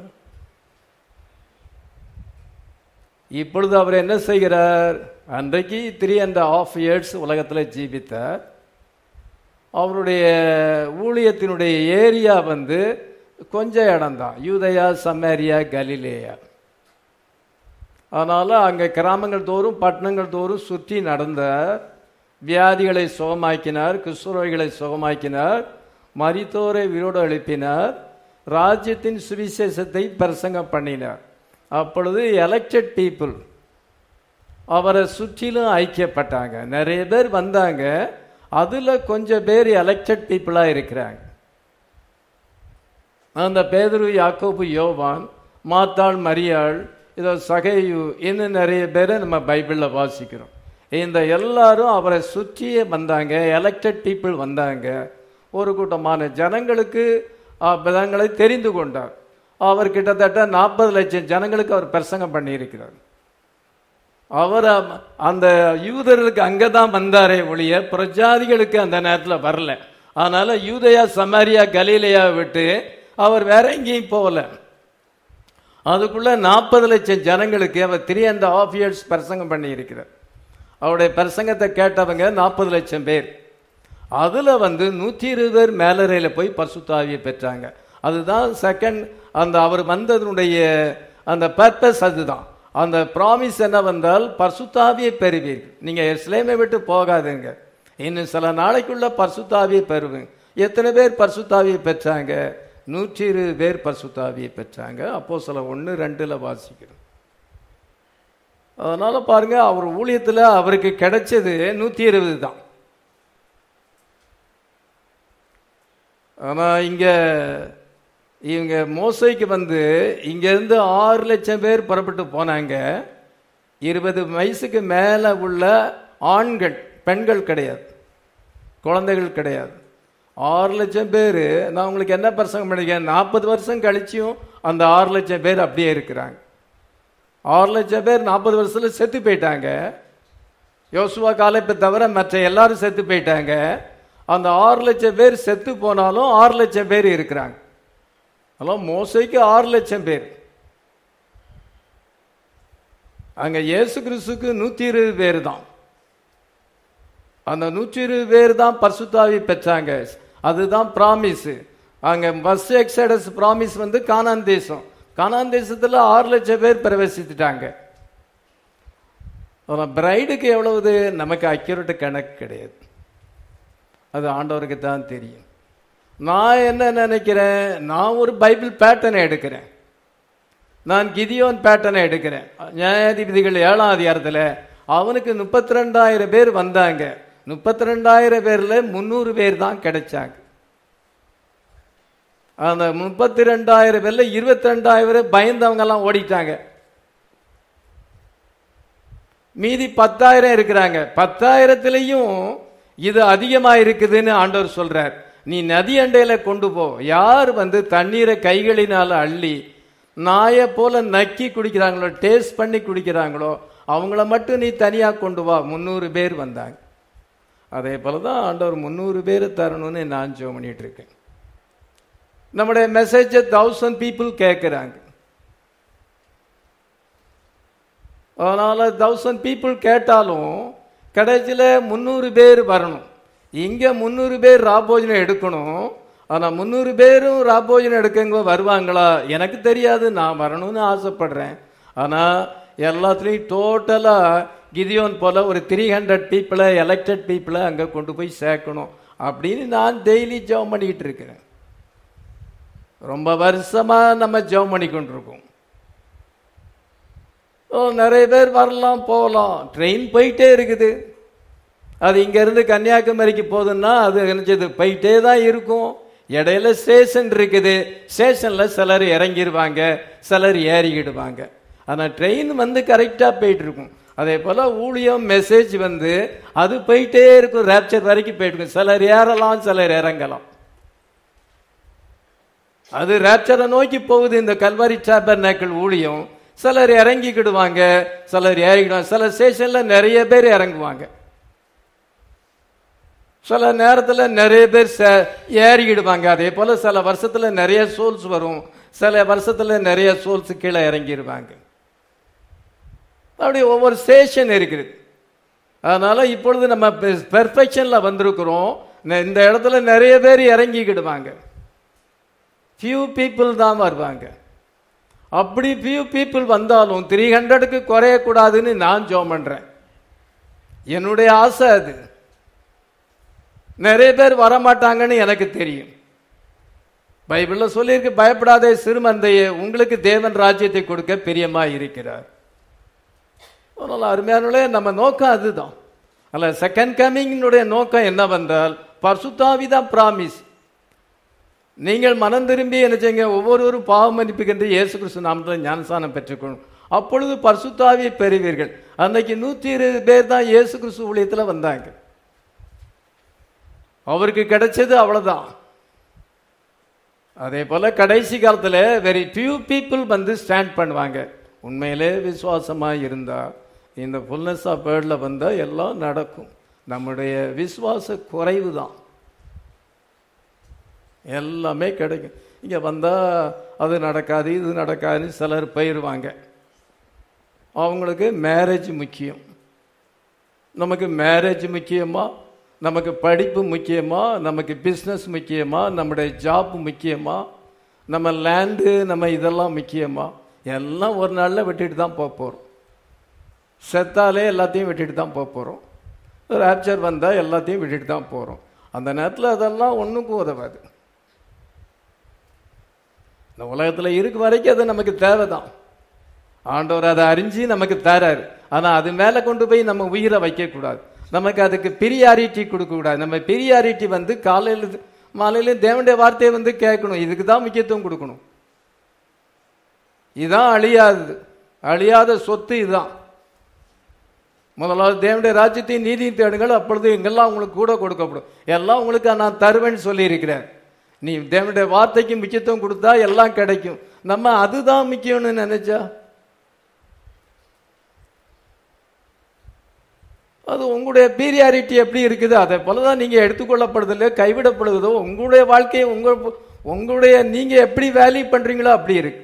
இப்பொழுது அவர் என்ன செய்கிறார் அன்றைக்கு த்ரீ அண்ட் ஆஃப் இயர்ஸ் உலகத்தில் ஜீவித்தார் அவருடைய ஊழியத்தினுடைய ஏரியா வந்து கொஞ்ச இடம்தான் யூதயா சமேரியா கலிலேயா அதனால அங்கே கிராமங்கள் தோறும் பட்டணங்கள் தோறும் சுற்றி நடந்த வியாதிகளை சுகமாக்கினார் கிறிஸ்துவர்களை சுகமாக்கினார் மரித்தோரை விரோடு எழுப்பினார் ராஜ்யத்தின் சுவிசேஷத்தை பிரசங்கம் பண்ணினார் அப்பொழுது எலெக்டட் பீப்புள் அவரை சுற்றிலும் ஐக்கியப்பட்டாங்க நிறைய பேர் வந்தாங்க அதுல கொஞ்சம் பேர் எலெக்டட் பீப்புளா இருக்கிறாங்க அந்த பேதுரு யாக்கோபு யோவான் மாத்தாள் மரியாள் இதோ சகையு இன்னும் நிறைய பேரை நம்ம பைபிளில் வாசிக்கிறோம் இந்த எல்லாரும் அவரை சுற்றியே வந்தாங்க எலெக்டட் பீப்புள் வந்தாங்க ஒரு கூட்டமான ஜனங்களுக்கு ஜனங்களை தெரிந்து கொண்டார் அவர் கிட்டத்தட்ட நாற்பது லட்சம் ஜனங்களுக்கு அவர் பிரசங்கம் பண்ணியிருக்கிறார் அவர் அந்த யூதர்களுக்கு அங்கே தான் வந்தாரே ஒழிய பிரஜாதிகளுக்கு அந்த நேரத்தில் வரல அதனால யூதயா சமாரியா கலீலையா விட்டு அவர் வேற எங்கேயும் போகல அதுக்குள்ள நாற்பது லட்சம் ஜனங்களுக்கு அவர் த்ரீ அண்ட் ஆஃப் இயர்ஸ் பிரசங்கம் பண்ணி இருக்கிறார் அவருடைய பிரசங்கத்தை கேட்டவங்க நாற்பது லட்சம் பேர் அதுல வந்து நூற்றி இருபது பேர் மேலறையில் போய் பசுத்தாவியை பெற்றாங்க அதுதான் செகண்ட் அந்த அவர் வந்ததனுடைய அந்த பர்பஸ் அதுதான் அந்த ப்ராமிஸ் என்னவென்றால் பர்சுத்தாவியை பெறுவீர்கள் நீங்க எஸ்லேமை விட்டு போகாதுங்க இன்னும் சில நாளைக்குள்ள பர்சுத்தாவியை பெறுவீங்க எத்தனை பேர் பர்சுத்தாவியை பெற்றாங்க நூற்றி இருபது பேர் பர்சுத்தாவியை பெற்றாங்க அப்போ சில ஒன்று ரெண்டுல வாசிக்கிறோம் அதனால பாருங்க அவர் ஊழியத்தில் அவருக்கு கிடைச்சது நூற்றி இருபது தான் ஆனா இங்க இவங்க மோசைக்கு வந்து இங்கேருந்து ஆறு லட்சம் பேர் புறப்பட்டு போனாங்க இருபது வயசுக்கு மேலே உள்ள ஆண்கள் பெண்கள் கிடையாது குழந்தைகள் கிடையாது ஆறு லட்சம் பேர் நான் உங்களுக்கு என்ன பிரசங்கம் பண்ணிருக்கேன் நாற்பது வருஷம் கழிச்சும் அந்த ஆறு லட்சம் பேர் அப்படியே இருக்கிறாங்க ஆறு லட்சம் பேர் நாற்பது வருஷத்துல செத்து போயிட்டாங்க யோசுவா காலத்தை தவிர மற்ற எல்லாரும் செத்து போயிட்டாங்க அந்த ஆறு லட்சம் பேர் செத்து போனாலும் ஆறு லட்சம் பேர் இருக்கிறாங்க அதெல்லாம் மோசைக்கு ஆறு லட்சம் பேர் அங்க இயேசு கிறிஸ்துக்கு நூத்தி இருபது பேர் தான் அந்த நூற்றி இருபது பேர் தான் பர்சுத்தாவி பெற்றாங்க அதுதான் ப்ராமிஸ் அங்க பஸ் எக்ஸடஸ் ப்ராமிஸ் வந்து கானான் தேசம் கானான் தேசத்துல ஆறு லட்சம் பேர் பிரவேசித்துட்டாங்க பிரைடுக்கு எவ்வளவு நமக்கு அக்யூரேட் கணக்கு கிடையாது அது ஆண்டவருக்கு தான் தெரியும் நான் என்ன நினைக்கிறேன் நான் ஒரு பைபிள் பேட்டர்னை எடுக்கிறேன் நான் கிதியோன் பேட்டனை எடுக்கிறேன் நியாயாதிபதிகள் ஏழாம் அதிகாரத்தில் அவனுக்கு முப்பத்தி ரெண்டாயிரம் பேர் வந்தாங்க முப்பத்தி ரெண்டாயிரம் பேர்ல முந்நூறு பேர் தான் கிடைச்சாங்க அந்த முப்பத்தி ரெண்டாயிரம் பேர்ல இருபத்தி ரெண்டாயிரம் பேர் பயந்தவங்க எல்லாம் ஓடிட்டாங்க மீதி பத்தாயிரம் இருக்கிறாங்க பத்தாயிரத்திலையும் இது அதிகமா இருக்குதுன்னு ஆண்டவர் சொல்றார் நீ நதி அண்டையில கொண்டு போ யார் வந்து தண்ணீரை கைகளினால அள்ளி நாயை போல நக்கி குடிக்கிறாங்களோ டேஸ்ட் பண்ணி குடிக்கிறாங்களோ அவங்கள மட்டும் நீ தனியா கொண்டு வா முந்நூறு பேர் வந்தாங்க அதே போல தான் ஆண்டவர் முந்நூறு பேர் தரணும்னு நான் ஜோ பண்ணிட்டு இருக்கேன் நம்முடைய மெசேஜை தௌசண்ட் பீப்புள் கேட்குறாங்க அதனால தௌசண்ட் பீப்புள் கேட்டாலும் கடைசியில் முந்நூறு பேர் வரணும் இங்கே முந்நூறு பேர் ராபோஜனம் எடுக்கணும் ஆனால் முந்நூறு பேரும் ராபோஜனம் எடுக்கங்க வருவாங்களா எனக்கு தெரியாது நான் வரணும்னு ஆசைப்படுறேன் ஆனால் எல்லாத்துலேயும் டோட்டலாக கிதியோன் போல ஒரு த்ரீ ஹண்ட்ரட் பீப்புளை எலெக்டட் பீப்புளை அங்கே கொண்டு போய் சேர்க்கணும் அப்படின்னு நான் டெய்லி ஜெபம் பண்ணிக்கிட்டு இருக்கிறேன் ரொம்ப வருஷமாக நம்ம ஜெபம் பண்ணி கொண்டிருக்கோம் ஓ நிறைய பேர் வரலாம் போகலாம் ட்ரெயின் போயிட்டே இருக்குது அது இங்கேருந்து கன்னியாகுமரிக்கு போகுதுன்னா அது நினைச்சது போயிட்டே தான் இருக்கும் இடையில ஸ்டேஷன் இருக்குது ஸ்டேஷனில் சிலர் இறங்கிடுவாங்க சிலர் ஏறிக்கிடுவாங்க ஆனால் ட்ரெயின் வந்து கரெக்டாக போயிட்டு இருக்கும் அதே போல் ஊழியம் மெசேஜ் வந்து அது போயிட்டே இருக்கும் ரேப்சர் வரைக்கும் போயிட்டு இருக்கும் சிலர் ஏறலாம் சிலர் இறங்கலாம் அது ரேப்சரை நோக்கி போகுது இந்த கல்வாரி சாபர்னாக்கள் ஊழியம் சிலர் இறங்கிக்கிடுவாங்க சிலர் ஏறிக்கிடுவாங்க சில ஸ்டேஷன்ல நிறைய பேர் இறங்குவாங்க சில நேரத்தில் நிறைய பேர் ச- ஏறிக்கிடுவாங்க அதே போல சில வருஷத்துல நிறைய சோல்ஸ் வரும் சில வருஷத்துல நிறைய சோல்ஸ் கீழே இறங்கிடுவாங்க அப்படி ஒவ்வொரு ஸ்டேஷன் இருக்குது அதனால இப்பொழுது நம்ம பெர்ஃபெக்ஷன்ல வந்திருக்கிறோம் ந- இந்த இடத்துல நிறைய பேர் இறங்கிக்கிடுவாங்க ஃபியூ பீப்புள் தான் வருவாங்க அப்படி ஃபியூ பீப்புள் வந்தாலும் த்ரீ ஹண்ட்ரடுக்கு குறையக்கூடாதுன்னு நான் ஜோம் பண்றேன் என்னுடைய ஆசை அது நிறைய பேர் வரமாட்டாங்கன்னு எனக்கு தெரியும் பைபிள்ல சொல்லியிருக்கு பயப்படாதே சிறுமந்தையே உங்களுக்கு தேவன் ராஜ்யத்தை கொடுக்க பிரியமா இருக்கிறார் அதனால அருமையானே நம்ம நோக்கம் அதுதான் அல்ல செகண்ட் கமிங்கினுடைய நோக்கம் என்னவென்றால் பர்சுத்தாவி தான் பிராமிஸ் நீங்கள் மனம் திரும்பி என்ன செய்யுங்க ஒவ்வொருவரும் பாவ மன்னிப்புக்கென்று இயேசு கிறிஸ்து நாமத்தில் ஞானசானம் பெற்றுக்கொள்ளும் அப்பொழுது பரிசுத்தாவியை பெறுவீர்கள் அன்னைக்கு நூற்றி இருபது பேர் தான் இயேசு கிறிஸ்து ஊழியத்தில் வந்தாங்க அவருக்கு கிடைச்சது அவ்வளவுதான் அதே போல கடைசி காலத்துல வெரி few people வந்து ஸ்டாண்ட் பண்ணுவாங்க உண்மையிலே விசுவாசமா இருந்தா இந்த ஃபுல்னஸ் ஆஃப் வேர்ட்ல வந்தா எல்லாம் நடக்கும் நம்முடைய விசுவாச குறைவு தான் எல்லாமே கிடைக்கும் இங்க வந்தா அது நடக்காது இது நடக்காதுன்னு சிலர் போயிடுவாங்க அவங்களுக்கு மேரேஜ் முக்கியம் நமக்கு மேரேஜ் முக்கியமா நமக்கு படிப்பு முக்கியமா நமக்கு பிஸ்னஸ் முக்கியமா நம்முடைய ஜாப் முக்கியமா நம்ம லேண்டு நம்ம இதெல்லாம் முக்கியமா எல்லாம் ஒரு நாளில் விட்டுட்டு தான் போக போகிறோம் செத்தாலே எல்லாத்தையும் விட்டுட்டு தான் போக போகிறோம் ரேப்சர் வந்தால் எல்லாத்தையும் விட்டுட்டு தான் போகிறோம் அந்த நேரத்தில் அதெல்லாம் ஒன்றுக்கும் உதவாது இந்த உலகத்தில் இருக்க வரைக்கும் அது நமக்கு தேவைதான் ஆண்டவர் அதை அறிஞ்சு நமக்கு தராரு ஆனா அது மேல கொண்டு போய் நம்ம உயிரை வைக்கக்கூடாது நமக்கு அதுக்கு பிரியாரிட்டி கொடுக்கக்கூடாது நம்ம பிரியாரிட்டி வந்து காலையில் மாலையில தேவனுடைய வார்த்தையை வந்து கேட்கணும் இதுக்கு தான் முக்கியத்துவம் கொடுக்கணும் இதுதான் அழியாதது அழியாத சொத்து இதுதான் முதலாவது தேவனுடைய ராஜ்யத்தையும் நீதியும் தேடுங்கள் அப்பொழுது எங்கெல்லாம் உங்களுக்கு கூட கொடுக்கப்படும் எல்லாம் உங்களுக்கு நான் தருவேன்னு சொல்லி இருக்கிறேன் நீ தேவனுடைய வார்த்தைக்கு முக்கியத்துவம் கொடுத்தா எல்லாம் கிடைக்கும் நம்ம அதுதான் முக்கியம்னு நினைச்சா அது உங்களுடைய பீரியாரிட்டி எப்படி இருக்குது அதே போலதான் நீங்க எடுத்துக்கொள்ளப்படுதல கைவிடப்படுவதோ உங்களுடைய வாழ்க்கையை உங்க உங்களுடைய நீங்க எப்படி வேல்யூ பண்றீங்களோ அப்படி இருக்கு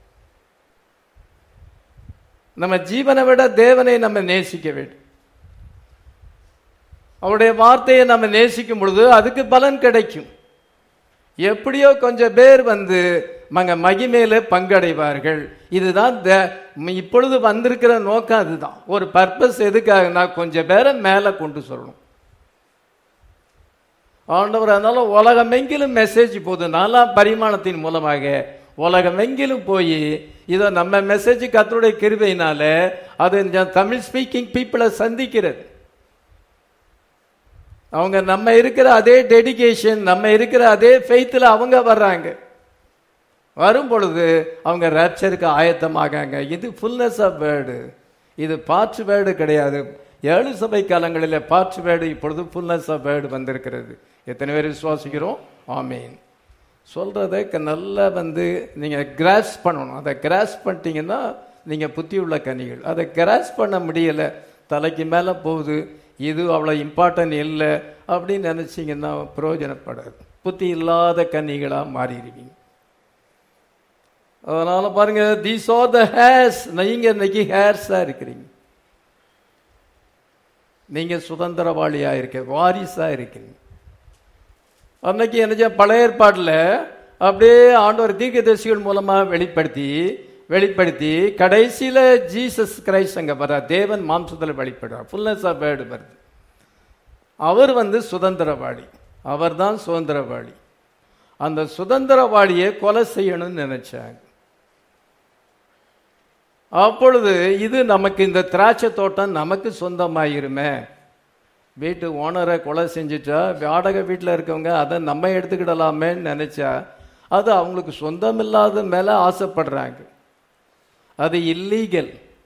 நம்ம ஜீவனை விட தேவனை நம்ம நேசிக்க வேண்டும் அவருடைய வார்த்தையை நம்ம நேசிக்கும் பொழுது அதுக்கு பலன் கிடைக்கும் எப்படியோ கொஞ்சம் பேர் வந்து மங்க மகிமையில பங்கடைவார்கள் இதுதான் தே- ம், இப்பொழுது வந்திருக்கிற நோக்கம் அதுதான் ஒரு பர்பஸ் எதுக்காகனா கொஞ்சம் பேரை மேல கொண்டு சொல்லணும் ஆண்டவர் அதனால உலகமெங்கிலும் மெசேஜ் போகுது நாலாம் பரிமாணத்தின் மூலமாக உலகமெங்கிலும் போய் இதோ நம்ம மெசேஜ் கத்தருடைய கிருபையினால அது இந்த தமிழ் ஸ்பீக்கிங் பீப்புளை சந்திக்கிறது அவங்க நம்ம இருக்கிற அதே டெடிகேஷன் நம்ம இருக்கிற அதே ஃபெய்த்தில் அவங்க வர்றாங்க வரும் பொழுது அவங்க ரேப்சருக்கு ஆயத்தமாகாங்க இது ஃபுல்னஸ் ஆஃப் வேர்டு இது பார்ட்ஸ் வேர்டு கிடையாது ஏழு சபை காலங்களில் பார்ட்ஸ் வேர்டு இப்பொழுது ஃபுல்னஸ் ஆஃப் வேர்டு வந்திருக்கிறது எத்தனை பேர் விசுவாசிக்கிறோம் ஆமீன் சொல்கிறத க- நல்லா வந்து நீங்கள் கிராஸ் பண்ணணும் அதை கிராஸ் பண்ணிட்டீங்கன்னா நீங்கள் புத்தி உள்ள கனிகள் அதை கிராஸ் பண்ண முடியலை தலைக்கு மேலே போகுது இது அவ்வளோ இம்பார்ட்டன்ட் இல்லை அப்படின்னு நினச்சிங்கன்னா பிரயோஜனப்படாது புத்தி இல்லாத கன்னிகளாக மாறிடுவீங்க அதனால பாருங்க தீஸ் ஆர் த ஹேர்ஸ் நீங்க இன்னைக்கு ஹேர்ஸா இருக்கிறீங்க நீங்க சுதந்திரவாளியா இருக்க வாரிசா இருக்கிறீங்க அன்னைக்கு என்ன பழைய ஏற்பாட்டில் அப்படியே ஆண்டவர் தீர்க்கதரிசிகள் மூலமா வெளிப்படுத்தி வெளிப்படுத்தி கடைசியில ஜீசஸ் கிரைஸ்ட் அங்க வர தேவன் மாம்சத்தில் வெளிப்படுறார் ஃபுல்னஸ் ஆஃப் வேர்டு வருது அவர் வந்து சுதந்திரவாளி அவர்தான் சுதந்திரவாளி அந்த சுதந்திரவாளியை கொலை செய்யணும்னு நினைச்சாங்க அப்பொழுது இது நமக்கு இந்த திராட்சை தோட்டம் நமக்கு சொந்தமாயிருமே வீட்டு ஓனரை கொலை செஞ்சுட்டா வாடகை வீட்டில் இருக்கவங்க அதை நம்ம எடுத்துக்கிடலாமேன்னு நினைச்சா அது அவங்களுக்கு சொந்தம் இல்லாத மேல ஆசைப்படுறாங்க அது இல்லீகல்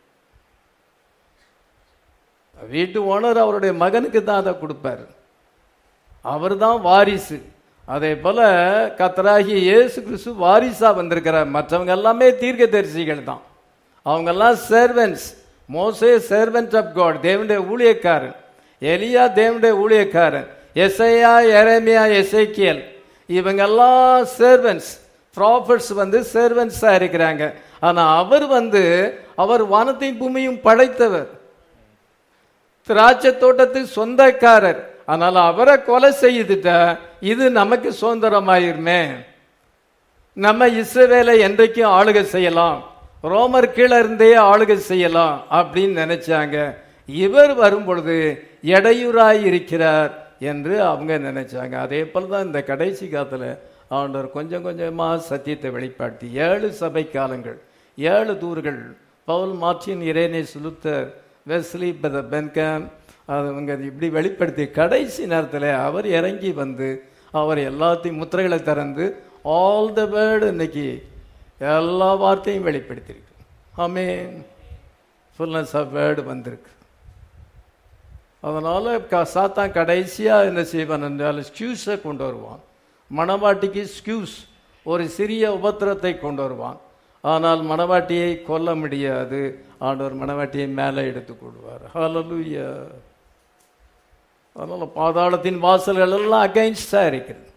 வீட்டு ஓனர் அவருடைய மகனுக்கு தான் அதை கொடுப்பாரு அவர் தான் வாரிசு அதே போல கத்தராகி இயேசு கிறிஸ்து வாரிசா வந்திருக்கிறார் மற்றவங்க எல்லாமே தீர்க்கதரிசிகள் தான் அவங்கெல்லாம் சர்வன்ஸ் மோசே சர்வன்ட் ஆஃப் காட் தேவனுடைய ஊழியக்காரன் எலியா தேவனுடைய ஊழியக்காரன் எஸ்ஐயா எரேமியா எசைக்கியல் இவங்கெல்லாம் சர்வன்ஸ் ப்ராஃபட்ஸ் வந்து சர்வன்ஸா இருக்கிறாங்க ஆனா அவர் வந்து அவர் வானத்தையும் பூமியும் படைத்தவர் திராட்சை தோட்டத்துக்கு சொந்தக்காரர் ஆனால் அவரை கொலை செய்துட்டா இது நமக்கு சுதந்திரமாயிருமே நம்ம இஸ்ரவேலை என்றைக்கும் ஆளுகை செய்யலாம் ரோமர் கீழே இருந்தே ஆளுகை செய்யலாம் அப்படின்னு நினைச்சாங்க இவர் வரும் பொழுது இடையூறாய் இருக்கிறார் என்று அவங்க நினைச்சாங்க அதே போல தான் இந்த கடைசி காலத்துல ஆண்டவர் கொஞ்சம் கொஞ்சமா சத்தியத்தை வெளிப்படுத்தி ஏழு சபை காலங்கள் ஏழு தூர்கள் பவுல் மார்டின் இரேனே சுலுத்தர் வெஸ்லி பெத- பென்காம் அவங்க இப்படி வெளிப்படுத்தி கடைசி நேரத்தில் அவர் இறங்கி வந்து அவர் எல்லாத்தையும் முத்திரைகளை திறந்து ஆல் த வேர்டு இன்னைக்கு எல்லா வார்த்தையும் வெளிப்படுத்தியிருக்கு ஆமென் ஃபுல்னஸ் ஆஃப் வேர்டு வந்திருக்கு அதனால க- சாத்தான் கடைசியா என்ன செய்வான் என்றால் ஸ்கியூஸை கொண்டு வருவான் மணவாட்டிக்கு ஸ்கியூஸ் ஒரு சிறிய உபத்திரத்தை கொண்டு வருவான் ஆனால் மணவாட்டியை கொல்ல முடியாது ஆண்டவர் மணவாட்டியை மேலே எடுத்து கொள்வார் ஹalleluya அதனால பாதாளத்தின் வாசல்கள் எல்லாம் அகைன்ஸ்டா இருக்கிறது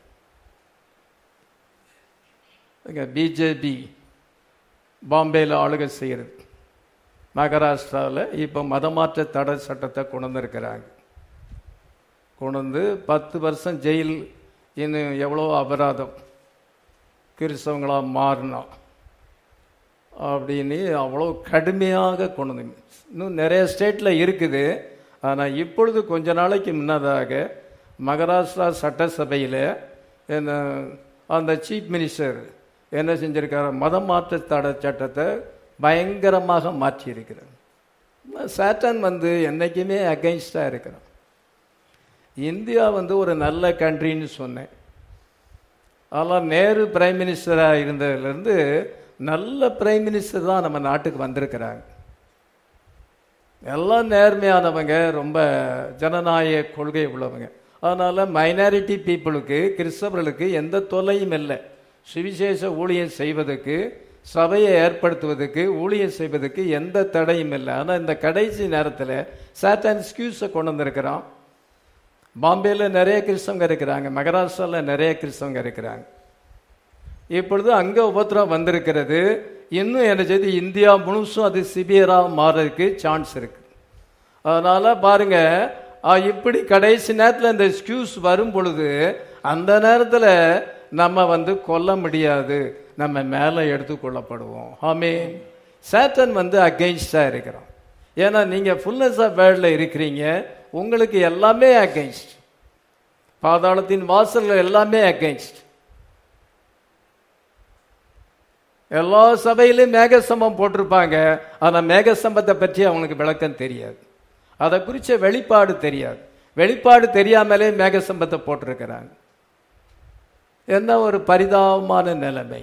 பிஜேபி பாம்பேல ஆளுகை செய்கிறது மகாராஷ்டிராவில் இப்போ மதமாற்ற தடை சட்டத்தை கொண்டு வந்திருக்கிறாங்க கொண்டு வந்து பத்து வருஷம் ஜெயில் இன்னும் எவ்வளோ அபராதம் கிறிஸ்தவங்களாக மாறினோம் அப்படின்னு அவ்வளோ கடுமையாக கொண்டு வந்து இன்னும் நிறைய ஸ்டேட்டில் இருக்குது ஆனால் இப்பொழுது கொஞ்ச நாளைக்கு முன்னதாக மகாராஷ்டிரா சட்டசபையில் என்ன அந்த சீஃப் மினிஸ்டர் என்ன செஞ்சிருக்காரு மதம் மாற்ற தடை சட்டத்தை பயங்கரமாக மாற்றியிருக்கிறார் சாட்டன் வந்து என்றைக்குமே அகைன்ஸ்டாக இருக்கிறான் இந்தியா வந்து ஒரு நல்ல கண்ட்ரின்னு சொன்னேன் ஆனால் நேரு பிரைம் மினிஸ்டராக இருந்ததுலேருந்து நல்ல பிரைம் மினிஸ்டர் தான் நம்ம நாட்டுக்கு வந்திருக்கிறாங்க எல்லாம் நேர்மையானவங்க ரொம்ப ஜனநாயக கொள்கை உள்ளவங்க அதனால மைனாரிட்டி பீப்புளுக்கு கிறிஸ்தவர்களுக்கு எந்த தொல்லையும் இல்லை சுவிசேஷ ஊழியம் செய்வதற்கு சபையை ஏற்படுத்துவதற்கு ஊழியம் செய்வதற்கு எந்த தடையும் இல்லை ஆனால் இந்த கடைசி நேரத்தில் சாட்டன் ஸ்கியூஸை கொண்டு வந்திருக்கிறான் பாம்பேல நிறைய கிறிஸ்தவங்க இருக்கிறாங்க மகாராஷ்டிராவில் நிறைய கிறிஸ்தவங்க இருக்கிறாங்க இப்பொழுது அங்கே உபத்திரம் வந்திருக்கிறது இன்னும் என்ன செய்து இந்தியா முழுசும் அது சிவியராக மாறதுக்கு சான்ஸ் இருக்கு அதனால பாருங்க ஆ, இப்படி கடைசி நேரத்தில் இந்த ஸ்கியூஸ் வரும் பொழுது அந்த நேரத்தில் நம்ம வந்து கொல்ல முடியாது நம்ம மேலே எடுத்துக்கொள்ளப்படுவோம் ஆமே சேட்டன் வந்து அகெயின்ஸ்டாக இருக்கிறோம் ஏன்னா நீங்கள் ஃபுல்னஸ் ஆஃப் வேர்ல்டில் இருக்கிறீங்க உங்களுக்கு எல்லாமே அகெயின்ஸ்ட் பாதாளத்தின் வாசல்கள் எல்லாமே அகெயின்ஸ்ட் எல்லா சபையிலும் மேகஸ்தம்பம் போட்டிருப்பாங்க ஆனா மேகஸ்தம்பத்தை பற்றி அவங்களுக்கு விளக்கம் தெரியாது அதை குறிச்ச வெளிப்பாடு தெரியாது வெளிப்பாடு தெரியாமலே மேகஸ்தம்பத்தை போட்டிருக்கிறாங்க என்ன ஒரு பரிதாபமான நிலைமை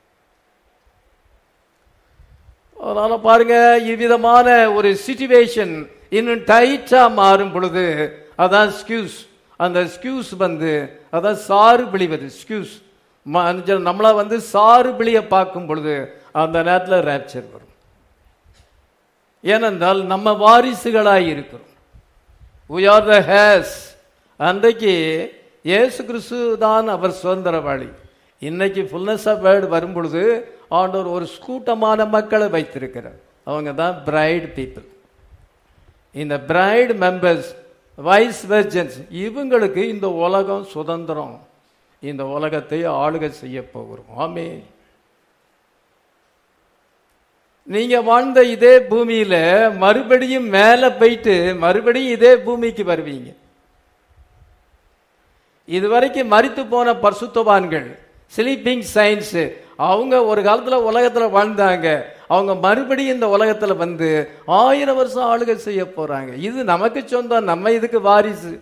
அதனால பாருங்க இவ்விதமான ஒரு சிச்சுவேஷன் இன்னும் டைட்டா மாறும் பொழுது அதான் ஸ்கியூஸ் அந்த ஸ்கியூஸ் வந்து அதான் சாறு பிழிவது ஸ்கியூஸ் நம்மள வந்து சாறு பிழிய பார்க்கும் பொழுது அந்த நேரத்தில் ரேப்சர் வரும் ஏனென்றால் நம்ம வாரிசுகளாய் இருக்கிறோம் we are the ஹேஸ் அன்றைக்கு இயேசு கிறிஸ்து தான் அவர் சுதந்திரவாளி இன்னைக்கு ஃபுல்னஸ் ஆஃப் வேர்டு வரும் பொழுது ஆண்டவர் ஒரு கூட்டமான மக்களை வைத்திருக்கிறார் அவங்க தான் பிரைட் பீப்புள் இந்த பிரைட் மெம்பர்ஸ் வைஸ் வெர்ஜன்ஸ் இவங்களுக்கு இந்த உலகம் சுதந்திரம் இந்த உலகத்தை ஆளுகை செய்ய போகிறோம் ஆமே நீங்க வாழ்ந்த இதே பூமியில மறுபடியும் மேல போயிட்டு மறுபடியும் இதே பூமிக்கு வருவீங்க இதுவரைக்கும் மரித்து போன பரிசுத்தவான்கள் ஸ்லீப்பிங் சயின்ஸ் அவங்க ஒரு காலத்துல உலகத்துல வாழ்ந்தாங்க அவங்க மறுபடியும் இந்த உலகத்துல வந்து ஆயிரம் வருஷம் ஆளுகை செய்ய போறாங்க இது நமக்கு சொந்தம் நம்ம இதுக்கு வாரிசு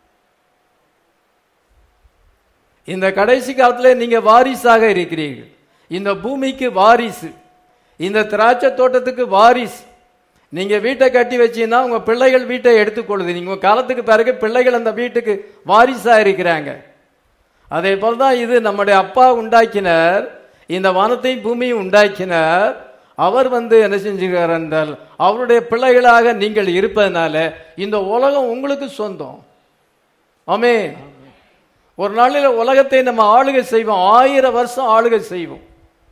இந்த கடைசி காலத்துல நீங்க வாரிசாக இருக்கிறீர்கள் இந்த பூமிக்கு வாரிசு இந்த திராட்சை தோட்டத்துக்கு வாரிசு நீங்க வீட்டை கட்டி வச்சீங்கன்னா உங்க பிள்ளைகள் வீட்டை எடுத்துக்கொள்ளுது நீங்க உங்க காலத்துக்கு பிறகு பிள்ளைகள் அந்த வீட்டுக்கு வாரிசா இருக்கிறாங்க அதே போலதான் இது நம்முடைய அப்பா உண்டாக்கினார் இந்த வானத்தையும் பூமியும் உண்டாக்கினார் அவர் வந்து என்ன செஞ்சுக்கிறார் என்றால் அவருடைய பிள்ளைகளாக நீங்கள் இருப்பதனால இந்த உலகம் உங்களுக்கு சொந்தம் ஆமே ஒரு நாளில் உலகத்தை நம்ம ஆளுகை செய்வோம் ஆயிரம் வருஷம் ஆளுகை செய்வோம்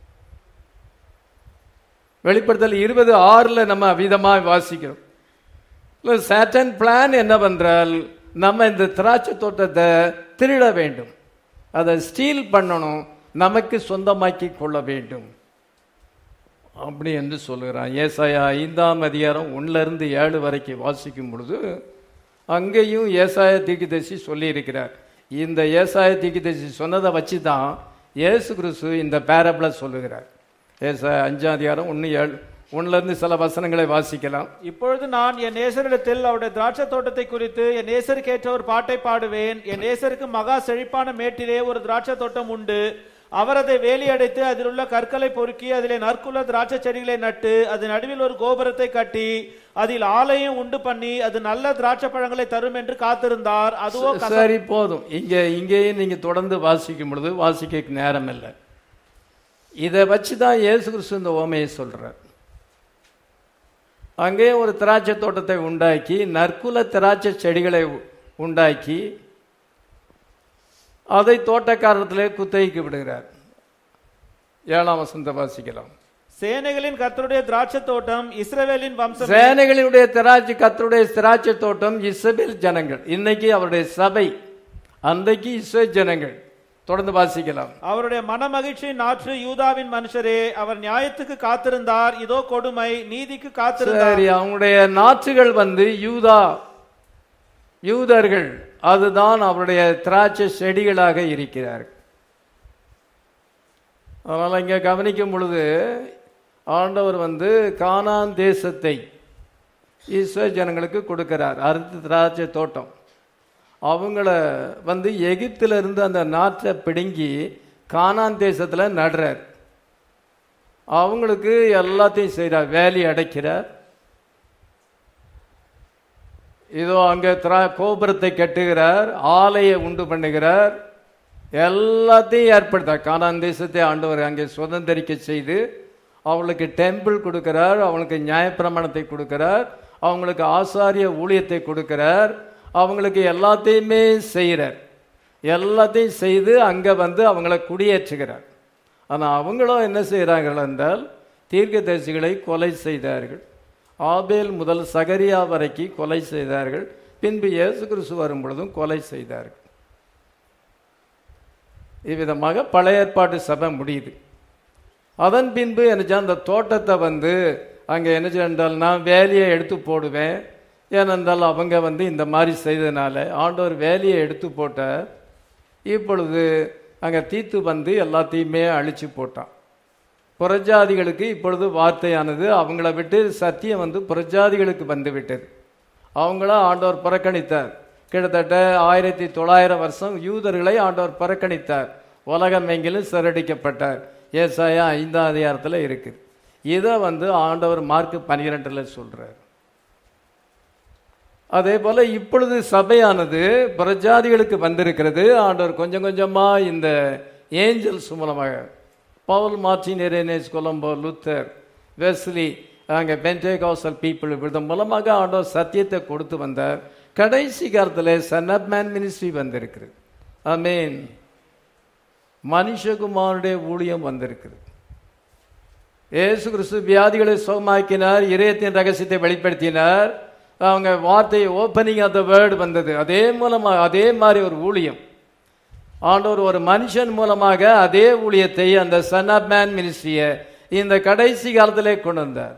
வெளிப்படுத்தல் இருபது ஆறுல நம்ம அவிதமா வாசிக்கிறோம் சேட்டன் பிளான் என்னவென்றால் நம்ம இந்த திராட்சை தோட்டத்தை திருட வேண்டும் அதை ஸ்டீல் பண்ணணும் நமக்கு சொந்தமாக்கி கொள்ள வேண்டும் அப்படி என்று சொல்லுகிறான் ஏசாயா ஐந்தாம் அதிகாரம் ஒன்னுல இருந்து ஏழு வரைக்கும் வாசிக்கும் பொழுது அங்கேயும் ஏசாய தீர்க்கதரிசி சொல்லியிருக்கிறார் இந்த ஏசாய தீர்க்கதரிசி சொன்னதை வச்சு தான் இயேசு கிறிஸ்து இந்த பேரபிள சொல்லுகிறார் ஏசாய அஞ்சாம் அதிகாரம் ஒன்று ஏழு ஒன்னுல இருந்து சில வசனங்களை வாசிக்கலாம் இப்பொழுது நான் என் நேசரிடத்தில் அவருடைய திராட்சை தோட்டத்தை குறித்து என் நேசருக்கு ஏற்ற ஒரு பாட்டை பாடுவேன் என் நேசருக்கு மகா செழிப்பான மேட்டிலே ஒரு திராட்சை தோட்டம் உண்டு அவர் அதை வேலி அடைத்து அதில் உள்ள கற்களை பொறுக்கி அதிலே நற்குல திராட்சை செடிகளை நட்டு அது நடுவில் ஒரு கோபுரத்தை கட்டி அதில் ஆலயம் உண்டு பண்ணி அது நல்ல திராட்சை பழங்களை தரும் என்று காத்திருந்தார் அதுவோ கச- சரி போதும் இங்க இங்கேயே நீங்க தொடர்ந்து வாசிக்கும் பொழுது வாசிக்க நேரம் இல்லை இதை வச்சு தான் இயேசு கிறிஸ்து இந்த ஓமையை சொல்றார் அங்கே ஒரு திராட்சை தோட்டத்தை உண்டாக்கி நற்குல திராட்சை செடிகளை உ- உண்டாக்கி அதை தோட்டக்காரத்திலே குத்தகைக்கு விடுகிறார் ஏழாம் வசந்த வாசிக்கலாம் சேனைகளின் கர்த்தருடைய திராட்சை தோட்டம் இஸ்ரவேலின் வம்சம் சேனைகளினுடைய திராட்சை கத்தருடைய திராட்சை தோட்டம் இஸ்ரவேல் ஜனங்கள் இன்னைக்கு அவருடைய சபை அன்றைக்கு இஸ்ரேல் ஜனங்கள் தொடர்ந்து வாசிக்கலாம் அவருடைய மனமகிழ்ச்சி நாற்று யூதாவின் மனுஷரே அவர் நியாயத்துக்கு காத்திருந்தார் இதோ கொடுமை நீதிக்கு காத்திருந்தார் சரி அவங்களுடைய நாற்றுகள் வந்து யூதா யூதர்கள் அதுதான் அவருடைய திராட்சை செடிகளாக இருக்கிறார்கள் அதனால் இங்கே கவனிக்கும் பொழுது ஆண்டவர் வந்து கானான் தேசத்தை இஸ்ரேல் ஜனங்களுக்கு கொடுக்கிறார் அறுத்து திராட்சை தோட்டம் அவங்கள வந்து எகிப்தில இருந்து அந்த நாற்றை பிடுங்கி கானான் தேசத்துல நடுறார் அவங்களுக்கு எல்லாத்தையும் செய்கிறார் வேலி அடைக்கிறார் இதோ அங்கே திரா கோபுரத்தை கட்டுகிறார் ஆலையை உண்டு பண்ணுகிறார் எல்லாத்தையும் ஏற்படுத்தார் கானான் தேசத்தை ஆண்டவர் அங்கே சுதந்திரிக்க செய்து அவங்களுக்கு டெம்பிள் கொடுக்கிறார் அவங்களுக்கு நியாயப்பிரமாணத்தை கொடுக்கிறார் அவங்களுக்கு ஆசாரிய ஊழியத்தை கொடுக்கிறார் அவங்களுக்கு எல்லாத்தையுமே செய்கிறார் எல்லாத்தையும் செய்து அங்கே வந்து அவங்கள குடியேற்றுகிறார் ஆனால் அவங்களும் என்ன செய்கிறார்கள் என்றால் தீர்க்கதரிசிகளை கொலை செய்தார்கள் ஆபேல் முதல் சகரியா வரைக்கும் கொலை செய்தார்கள் பின்பு இயேசு கிறிஸ்து வரும் பொழுதும் கொலை செய்தார்கள் இவ்விதமாக பழைய ஏற்பாட்டு சபை முடியுது அதன் பின்பு என்ன அந்த தோட்டத்தை வந்து அங்கே என்ன என்றால் நான் வேலையை எடுத்து போடுவேன் ஏனென்றால் அவங்க வந்து இந்த மாதிரி செய்ததுனால ஆண்டவர் வேலையை எடுத்து போட்ட இப்பொழுது அங்கே தீத்து வந்து எல்லாத்தையுமே அழிச்சு போட்டான் புறஜாதிகளுக்கு இப்பொழுது வார்த்தையானது அவங்கள விட்டு சத்தியம் வந்து புறஜாதிகளுக்கு வந்து விட்டது அவங்கள ஆண்டவர் புறக்கணித்தார் கிட்டத்தட்ட ஆயிரத்தி தொள்ளாயிரம் வருஷம் யூதர்களை ஆண்டவர் புறக்கணித்தார் உலகம் எங்கிலும் சிறடிக்கப்பட்டார் ஏசாயா ஐந்தாம் அதிகாரத்தில் இருக்குது இதை வந்து ஆண்டவர் மார்க் பன்னிரெண்டுல சொல்றார் அதே போல இப்பொழுது சபையானது பிரஜாதிகளுக்கு வந்திருக்கிறது ஆண்டவர் கொஞ்சம் கொஞ்சமா இந்த ஏஞ்சல்ஸ் மூலமாக Paul Martin Irenaeus Columba Luther Wesley அங்கே பென்டேகாசல் பீப்புள் இதன் மூலமாக ஆண்டவர் சத்தியத்தை கொடுத்து வந்தார் கடைசி காலத்தில் சன் ஆப் மேன் மினிஸ்ட்ரி வந்திருக்கிறது ஆமீன் மனுஷகுமாருடைய ஊழியம் வந்திருக்குது இயேசு கிறிஸ்து வியாதிகளை சுகமாக்கினார் இதயத்தின் ரகசியத்தை வெளிப்படுத்தினார் அவங்க வார்த்தை ஓப்பனிங் ஆஃப் த வேர்டு வந்தது அதே மூலமா அதே மாதிரி ஒரு ஊழியம் ஆண்டவர் ஒரு மனுஷன் மூலமாக அதே ஊழியத்தை அந்த சன் ஆப் மேன் மினிஸ்ட்ரியை இந்த கடைசி காலத்திலே கொண்டு வந்தார்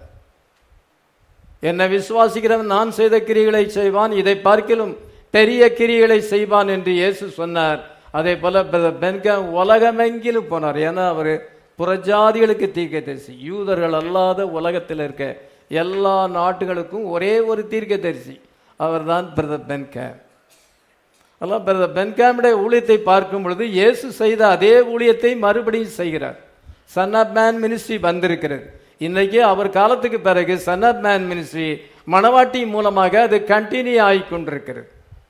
என்னை விசுவாசிக்கிறவன் நான் செய்த கிரிகளை செய்வான் இதை பார்க்கிலும் பெரிய கிரிகளை செய்வான் என்று இயேசு சொன்னார் அதே போல பிரதர் பென்காம் உலகமெங்கிலும் போனார் ஏன்னா அவர் புறஜாதிகளுக்கு தீர்க்கதரிசி யூதர்கள் அல்லாத உலகத்தில் இருக்க எல்லா நாட்டுகளுக்கும் ஒரே ஒரு தீர்க்கதரிசி அவர் தான் பிரதர் பென்காம் அதெல்லாம் பிரதர் பென்காமுடைய ஊழியத்தை பார்க்கும் பொழுது இயேசு செய்த அதே ஊழியத்தை மறுபடியும் செய்கிறார் சன் ஆப் மேன் மினிஸ்ட்ரி வந்திருக்கிறது இன்னைக்கு அவர் காலத்துக்கு பிறகு சன் ஆப் மேன் மினிஸ்ட்ரி மணவாட்டி மூலமாக அது கண்டினியூ ஆகி கொண்டிருக்கிறது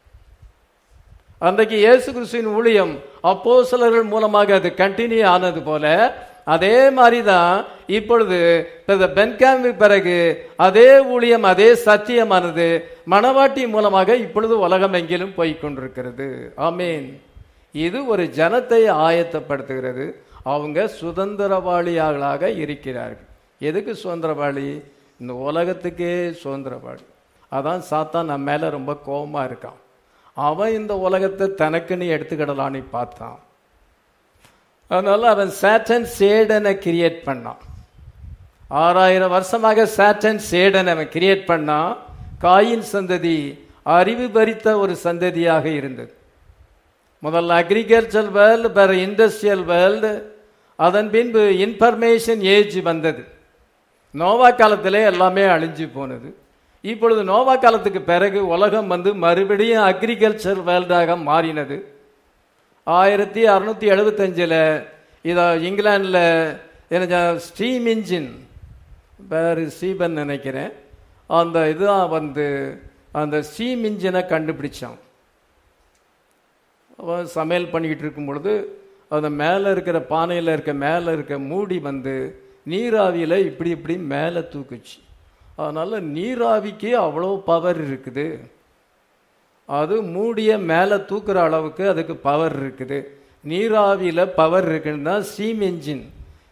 அன்றைக்கு இயேசு கிறிஸ்துவின் ஊழியம் அப்போஸ்தலர்கள் மூலமாக அது கண்டினியூ ஆனது போல அதே மாதிரி தான் இப்பொழுது பென்காமுக்கு பிறகு அதே ஊழியம் அதே சத்தியமானது மணவாட்டி மூலமாக இப்பொழுது உலகம் எங்கிலும் போய் கொண்டிருக்கிறது ஆமீன் இது ஒரு ஜனத்தை ஆயத்தப்படுத்துகிறது அவங்க சுதந்திரவாளியாளாக இருக்கிறார்கள் எதுக்கு சுதந்திரவாளி இந்த உலகத்துக்கே சுதந்திரவாளி அதான் சாத்தான் நம்ம மேல ரொம்ப கோபமா இருக்கான் அவன் இந்த உலகத்தை தனக்குன்னு எடுத்துக்கிடலான்னு பார்த்தான் அதனால அவன் சேட்டன் சேடனை கிரியேட் பண்ணான் ஆறாயிரம் வருஷமாக சேட்டன் சேடன் அவன் கிரியேட் பண்ணான் காயின் சந்ததி அறிவு பறித்த ஒரு சந்ததியாக இருந்தது முதல்ல அக்ரிகல்ச்சர் வேர்ல்டு பிற இண்டஸ்ட்ரியல் வேர்ல்டு அதன் பின்பு இன்ஃபர்மேஷன் ஏஜ் வந்தது நோவா காலத்திலே எல்லாமே அழிஞ்சு போனது இப்பொழுது நோவா காலத்துக்கு பிறகு உலகம் வந்து மறுபடியும் அக்ரிகல்ச்சர் வேர்ல்டாக மாறினது ஆயிரத்தி அறுநூத்தி எழுபத்தஞ்சில் இதை இங்கிலாண்டில் என்ன ஸ்டீம் இன்ஜின் பேர் ஸ்டீபன் நினைக்கிறேன் அந்த இதுதான் வந்து அந்த ஸ்டீம் இன்ஜினை கண்டுபிடிச்சான் அவன் சமையல் பண்ணிக்கிட்டு இருக்கும் பொழுது அந்த மேலே இருக்கிற பானையில் இருக்க மேலே இருக்க மூடி வந்து நீராவியில் இப்படி இப்படி மேலே தூக்குச்சு அதனால் நீராவிக்கு அவ்வளோ பவர் இருக்குது அது மூடிய மேலே தூக்குற அளவுக்கு அதுக்கு பவர் இருக்குது நீராவியில் பவர் இருக்குன்னா ஸ்டீம் என்ஜின்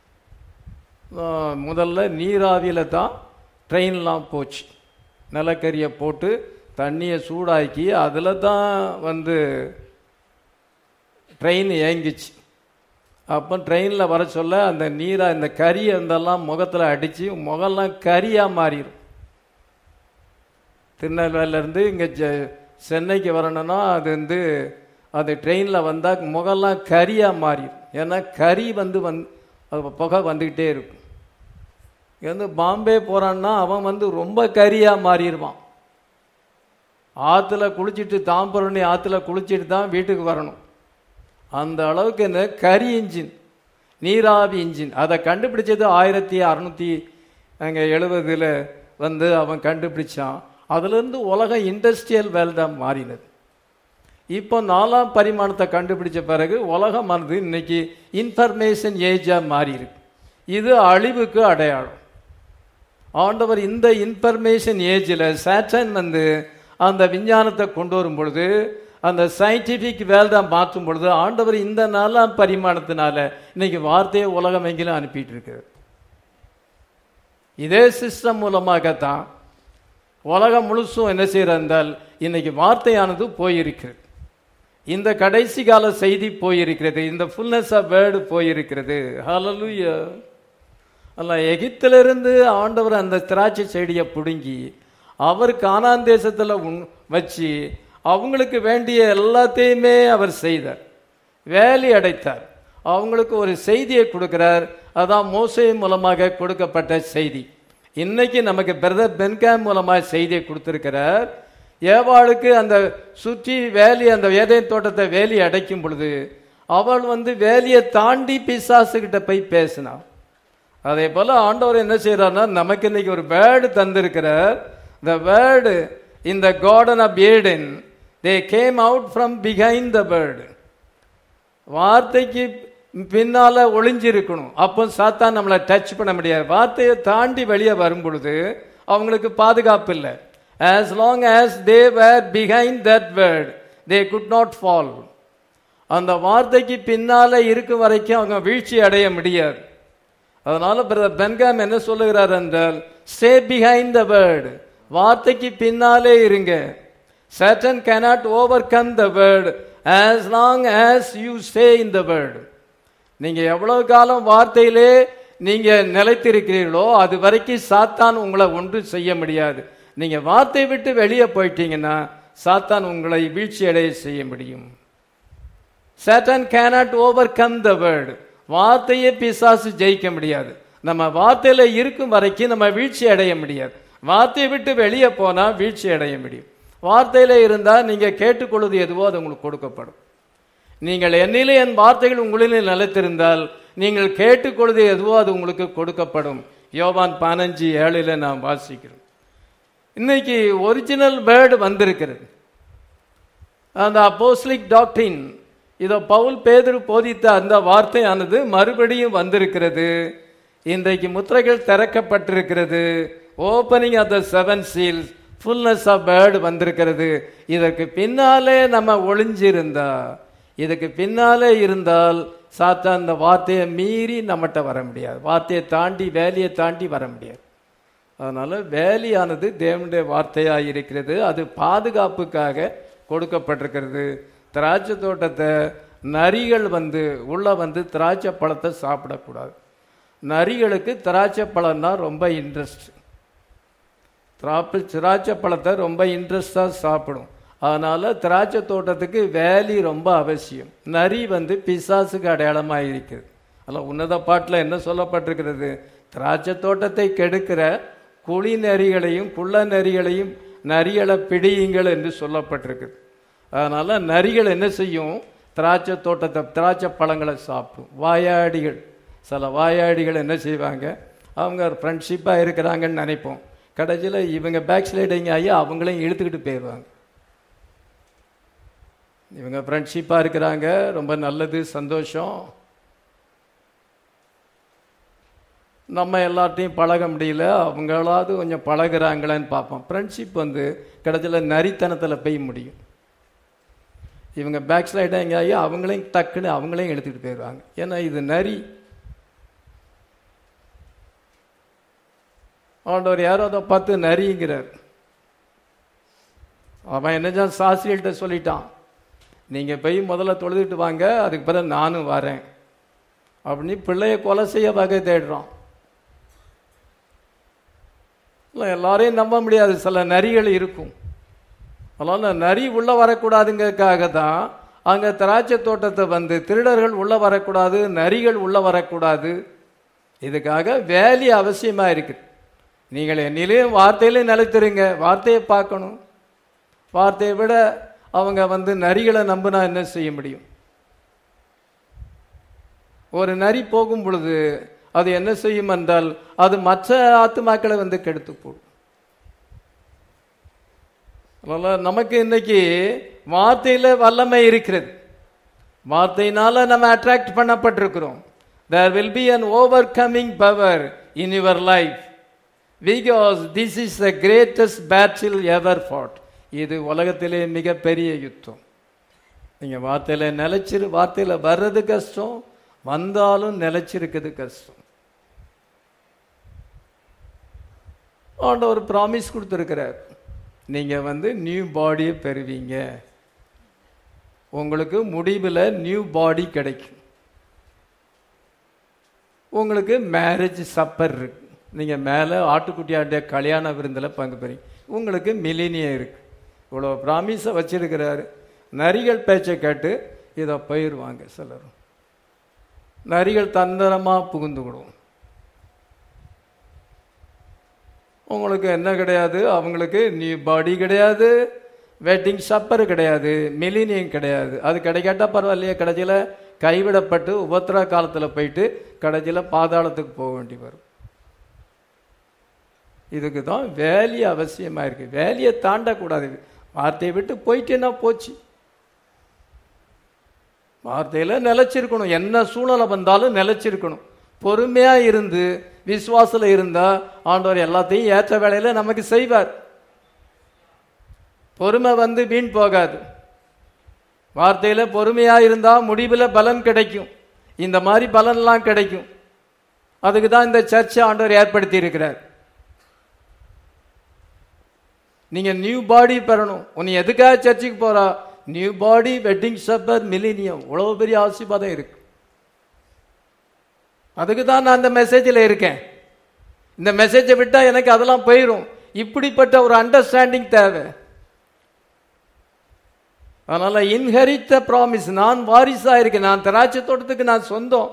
முதல்ல நீராவியில் தான் ட்ரெயின்லாம் போச்சு நிலக்கரியை போட்டு தண்ணியை சூடாக்கி அதில் தான் வந்து ட்ரெயின் ஏங்கிச்சு அப்போ ட்ரெயினில் வர சொல்ல அந்த நீரை அந்த கறி அதெல்லாம் முகத்தில் அடித்து முகம்லாம் கரியாக மாறிடும் திருநெல்வேலியிலேருந்து இங்கே சென்னைக்கு வரணும்னா அது வந்து அது ட்ரெயினில் வந்தால் முகம்லாம் கரியாக மாறிடும் ஏன்னா கறி வந்து வந் அது புகை வந்துக்கிட்டே இருக்கும் இங்கேருந்து பாம்பே போகிறான்னா அவன் வந்து ரொம்ப கரியாக மாறிடுவான் ஆற்றுல குளிச்சுட்டு தாம்பரணி ஆற்றுல குளிச்சுட்டு தான் வீட்டுக்கு வரணும் அந்த அளவுக்கு இந்த கரி இன்ஜின் நீராவி இன்ஜின் அதை கண்டுபிடிச்சது ஆயிரத்தி அறுநூத்தி அங்கே எழுபதில் வந்து அவன் கண்டுபிடிச்சான் அதுலேருந்து உலகம் இண்டஸ்ட்ரியல் வேல்டாக மாறினது இப்போ நாலாம் பரிமாணத்தை கண்டுபிடிச்ச பிறகு உலகமானது இன்னைக்கு இன்ஃபர்மேஷன் ஏஜாக மாறி இருக்கு இது அழிவுக்கு அடையாளம் ஆண்டவர் இந்த இன்ஃபர்மேஷன் ஏஜில் சேட்டன் வந்து அந்த விஞ்ஞானத்தை கொண்டு வரும் பொழுது அந்த சயின்டிஃபிக் வேல்டா மாற்றும் பொழுது ஆண்டவர் இந்த நாலாம் பரிமாணத்தினால இன்னைக்கு வார்த்தையை உலகம் எங்கிலும் அனுப்பிட்டு இருக்கிறது இதே சிஸ்டம் மூலமாகத்தான் உலகம் முழுசும் என்ன செய்யறால் இன்னைக்கு வார்த்தையானது போயிருக்கிறது இந்த கடைசி கால செய்தி போயிருக்கிறது இந்த ஃபுல்னஸ் ஆஃப் வேர்டு போயிருக்கிறது ஹalleluya அல்ல எகிப்திலிருந்து ஆண்டவர் அந்த திராட்சை செடியை பிடுங்கி அவர் கானான் தேசத்தில் உண் வச்சு அவங்களுக்கு வேண்டிய எல்லாத்தையுமே அவர் செய்தார் வேலி அடைத்தார் அவங்களுக்கு ஒரு செய்தியை கொடுக்கிறார் அதான் மோசே மூலமாக கொடுக்கப்பட்ட செய்தி இன்னைக்கு நமக்கு பிரதர் பென்காம் மூலமாக செய்தியை கொடுத்திருக்கிறார் ஏவாளுக்கு அந்த சுற்றி வேலி அந்த வேதை தோட்டத்தை வேலி அடைக்கும் பொழுது அவள் வந்து வேலியை தாண்டி பிசாசுகிட்ட போய் பேசினாள் அதே போல ஆண்டவர் என்ன செய்யறாருன்னா நமக்கு இன்னைக்கு ஒரு வேர்டு தந்திருக்கிறார் த வேர்டு இந்த garden of Eden they came out from behind the word வார்த்தைக்கு பின்னால ஒளிஞ்சிருக்கணும் அப்போ சாத்தான் நம்மளை டச் பண்ண முடியாது வார்த்தையை தாண்டி வெளியே வரும் பொழுது அவங்களுக்கு பாதுகாப்பு இல்லை as long as they were behind that word they could not fall அந்த வார்த்தைக்கு பின்னால இருக்கும் வரைக்கும் அவங்க வீழ்ச்சி அடைய முடியாது அதனால பிரதர் பென்காம் என்ன சொல்லுகிறார் என்றால் ஸ்டே பிஹைண்ட் த வேர்டு வார்த்தைக்கு பின்னாலே இருங்க சட்டன் cannot overcome the word as long as you stay in the word நீங்க எவ்வளவு காலம் வார்த்தையிலே நீங்க நிலைத்திருக்கிறீர்களோ அது வரைக்கும் சாத்தான் உங்களை ஒன்று செய்ய முடியாது நீங்க வார்த்தை விட்டு வெளியே போயிட்டீங்கன்னா சாத்தான் உங்களை வீழ்ச்சி அடைய செய்ய முடியும் Satan cannot overcome the word வார்த்தையை பிசாசு ஜெயிக்க முடியாது நம்ம வார்த்தையில இருக்கும் வரைக்கும் நம்ம வீழ்ச்சி அடைய முடியாது வார்த்தையை விட்டு வெளியே போனா வீழ்ச்சி அடைய முடியும் வார்த்தையில இருந்தா நீங்க கேட்டுக்கொள்வது எதுவோ அது உங்களுக்கு கொடுக்கப்படும் நீங்கள் என்னிலே என் வார்த்தைகள் உங்களிலே நிலைத்திருந்தால் நீங்கள் கேட்டுக்கொள்வது எதுவோ அது உங்களுக்கு கொடுக்கப்படும் யோவான் பதினஞ்சு ஏழில் நாம் வாசிக்கிறோம் இன்னைக்கு ஒரிஜினல் பேர்டு வந்திருக்கிறது அந்த அப்போஸ்லிக் டாக்டின் இதோ பவுல் பேதுரு போதித்த அந்த வார்த்தையானது மறுபடியும் வந்திருக்கிறது இன்றைக்கு முத்திரைகள் திறக்கப்பட்டிருக்கிறது opening of the seven seals fullness of word வந்திருக்கிறது இதற்கு பின்னாலே நம்ம ஒளிஞ்சிருந்தா இதுக்கு பின்னாலே இருந்தால் சாத்தா அந்த வார்த்தையை மீறி நம்மகிட்ட வர முடியாது வார்த்தையை தாண்டி வேலையை தாண்டி வர முடியாது அதனால வேலியானது தேவனுடைய வார்த்தையாக இருக்கிறது அது பாதுகாப்புக்காக கொடுக்கப்பட்டிருக்கிறது திராட்சை தோட்டத்தை நரிகள் வந்து உள்ள வந்து திராட்சை பழத்தை சாப்பிடக்கூடாது நரிகளுக்கு திராட்சை பழம்னா ரொம்ப இன்ட்ரெஸ்ட் திராட்சை திராட்சை பழத்தை ரொம்ப இன்ட்ரெஸ்டாக சாப்பிடும் அதனால திராட்சை தோட்டத்துக்கு வேலி ரொம்ப அவசியம் நரி வந்து பிசாசுக்கு அடையாளமாக இருக்குது அதில் உன்னத பாட்டில் என்ன சொல்லப்பட்டிருக்கிறது திராட்சை தோட்டத்தை கெடுக்கிற குழி நரிகளையும் குள்ள நரிகளையும் நரிகளை பிடியுங்கள் என்று சொல்லப்பட்டிருக்குது அதனால நரிகள் என்ன செய்யும் திராட்சை தோட்டத்தை திராட்சை பழங்களை சாப்பிடும் வாயாடிகள் சில வாயாடிகள் என்ன செய்வாங்க அவங்க ஃப்ரெண்ட்ஷிப்பாக இருக்கிறாங்கன்னு நினைப்போம் கடைசியில் இவங்க பேக் ஸ்லைடிங் ஆகி அவங்களையும் இழுத்துக்கிட்டு போயிடுவாங்க இவங்க ஃப்ரெண்ட்ஷிப்பாக இருக்கிறாங்க ரொம்ப நல்லது சந்தோஷம் நம்ம எல்லார்ட்டையும் பழக முடியல அவங்களாவது கொஞ்சம் பழகுறாங்களேன்னு பார்ப்போம் ஃப்ரெண்ட்ஷிப் வந்து கடைசியில் நரித்தனத்தில் போய் முடியும் இவங்க பேக் ஸ்லைடிங் ஆகி அவங்களையும் டக்குன்னு அவங்களையும் எடுத்துக்கிட்டு போயிடுவாங்க ஏன்னா இது நரி ஆண்டவர் யாரோ அதை பார்த்து நரிங்கிறார் அவன் என்னதான் சாஸ்திரிகள்கிட்ட சொல்லிட்டான் நீங்கள் போய் முதல்ல தொழுதுட்டு வாங்க அதுக்கு பிறகு நானும் வரேன் அப்படின்னு பிள்ளைய கொலை செய்ய வகை தேடுறான் இல்லை எல்லாரையும் நம்ப முடியாது சில நரிகள் இருக்கும் அதனால் நரி உள்ளே வரக்கூடாதுங்கிறதுக்காக தான் அங்கே திராட்சை தோட்டத்தை வந்து திருடர்கள் உள்ளே வரக்கூடாது நரிகள் உள்ளே வரக்கூடாது இதுக்காக வேலி அவசியமாக இருக்குது நீங்கள் என்னிலையும் வார்த்தையிலையும் நிலைத்திருங்க வார்த்தையை பார்க்கணும் வார்த்தையை விட அவங்க வந்து நரிகளை நம்பினா என்ன செய்ய முடியும் ஒரு நரி போகும் பொழுது அது என்ன செய்யும் என்றால் அது மற்ற ஆத்துமாக்களை வந்து கெடுத்து போடும் அதனால நமக்கு இன்னைக்கு வார்த்தையில வல்லமை இருக்கிறது வார்த்தையினால நம்ம அட்ராக்ட் பண்ணப்பட்டிருக்கிறோம் there will be an overcoming power in your life because this is the greatest battle ever fought இது உலகத்திலே மிகப்பெரிய யுத்தம் நீங்கள் வார்த்தையில் நிலைச்சிரு வார்த்தையில் வர்றது கஷ்டம் வந்தாலும் நிலைச்சிருக்கிறது கஷ்டம் ஆண்டவர் ப்ராமிஸ் கொடுத்துருக்கிறார் நீங்கள் வந்து நியூ பாடியை பெறுவீங்க உங்களுக்கு முடிவில் நியூ பாடி கிடைக்கும் உங்களுக்கு மேரேஜ் சப்பர் இருக்கு நீங்கள் மேலே ஆட்டுக்குட்டியாண்டிய கல்யாண விருந்தில் பங்கு பெறீங்க உங்களுக்கு மிலினியம் இருக்கு இவ்வளோ ப்ராமிஸை வச்சிருக்கிறாரு நரிகள் பேச்சை கேட்டு இதை போயிடுவாங்க சிலரும் நரிகள் தந்திரமாக புகுந்துக்கிடும் உங்களுக்கு என்ன கிடையாது அவங்களுக்கு நியூ பாடி கிடையாது வெட்டிங் சப்பர் கிடையாது மிலினியம் கிடையாது அது கிடைக்காட்டா பரவாயில்லையே கடைசியில் கைவிடப்பட்டு உபத்திர காலத்தில் போயிட்டு கடைசியில் பாதாளத்துக்கு போக வேண்டி வரும் இதுக்கு தான் வேலி அவசியமாக இருக்குது வேலியை தாண்டக்கூடாது வார்த்தையை விட்டு போயிட்டேன்னா போச்சு வார்த்தையில் நிலைச்சிருக்கணும் என்ன சூழ்நிலை வந்தாலும் நிலைச்சிருக்கணும் பொறுமையாக இருந்து விசுவாசத்தில் இருந்தால் ஆண்டவர் எல்லாத்தையும் ஏற்ற வேலையில் நமக்கு செய்வார் பொறுமை வந்து வீண் போகாது வார்த்தையில் பொறுமையாக இருந்தால் முடிவில் பலன் கிடைக்கும் இந்த மாதிரி பலன்லாம் கிடைக்கும் அதுக்கு தான் இந்த சர்ச்சை ஆண்டவர் ஏற்படுத்தி இருக்கிறார் நீங்க நியூ பாடி பெறணும் உன்னை எதுக்காக சர்ச்சுக்கு போறா new body wedding supper millennium இவ்வளவு பெரிய ஆசீர்வாதம் இருக்கு அதுக்கு தான் நான் இந்த மெசேஜில் இருக்கேன் இந்த மெசேஜை விட்டா எனக்கு அதெல்லாம் போயிடும் இப்படிப்பட்ட ஒரு அண்டர்ஸ்டாண்டிங் தேவை அதனால இன்ஹெரிட் த ப்ராமிஸ் நான் வாரிசா இருக்கேன் நான் திராட்சை தோட்டத்துக்கு நான் சொந்தம்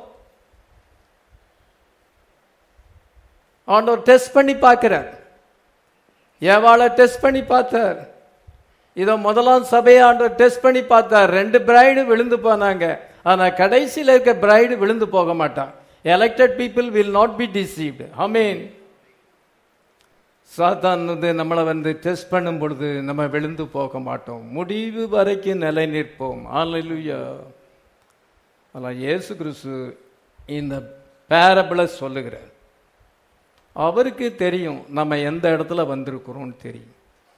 ஆண்டவர் டெஸ்ட் பண்ணி பார்க்கிறார் ஏவாளை டெஸ்ட் பண்ணி பார்த்தார் இதோ முதலாம் சபையை ஆண்டவர் டெஸ்ட் பண்ணி பார்த்தார் ரெண்டு பிரைடு விழுந்து போனாங்க ஆனா கடைசியில் இருக்க பிரைடு விழுந்து போக மாட்டான் elected people will not be deceived அமீன் சாத்தான் வந்து நம்மளை வந்து டெஸ்ட் பண்ணும் பொழுது நம்ம விழுந்து போக மாட்டோம் முடிவு வரைக்கும் நிலை நிற்போம் ஆலையிலுயா ஆனால் இயேசு கிறிஸ்து இந்த பேரபிளை சொல்லுகிறார் அவருக்கு தெரியும் நம்ம எந்த இடத்துல வந்திருக்கிறோம்னு தெரியும்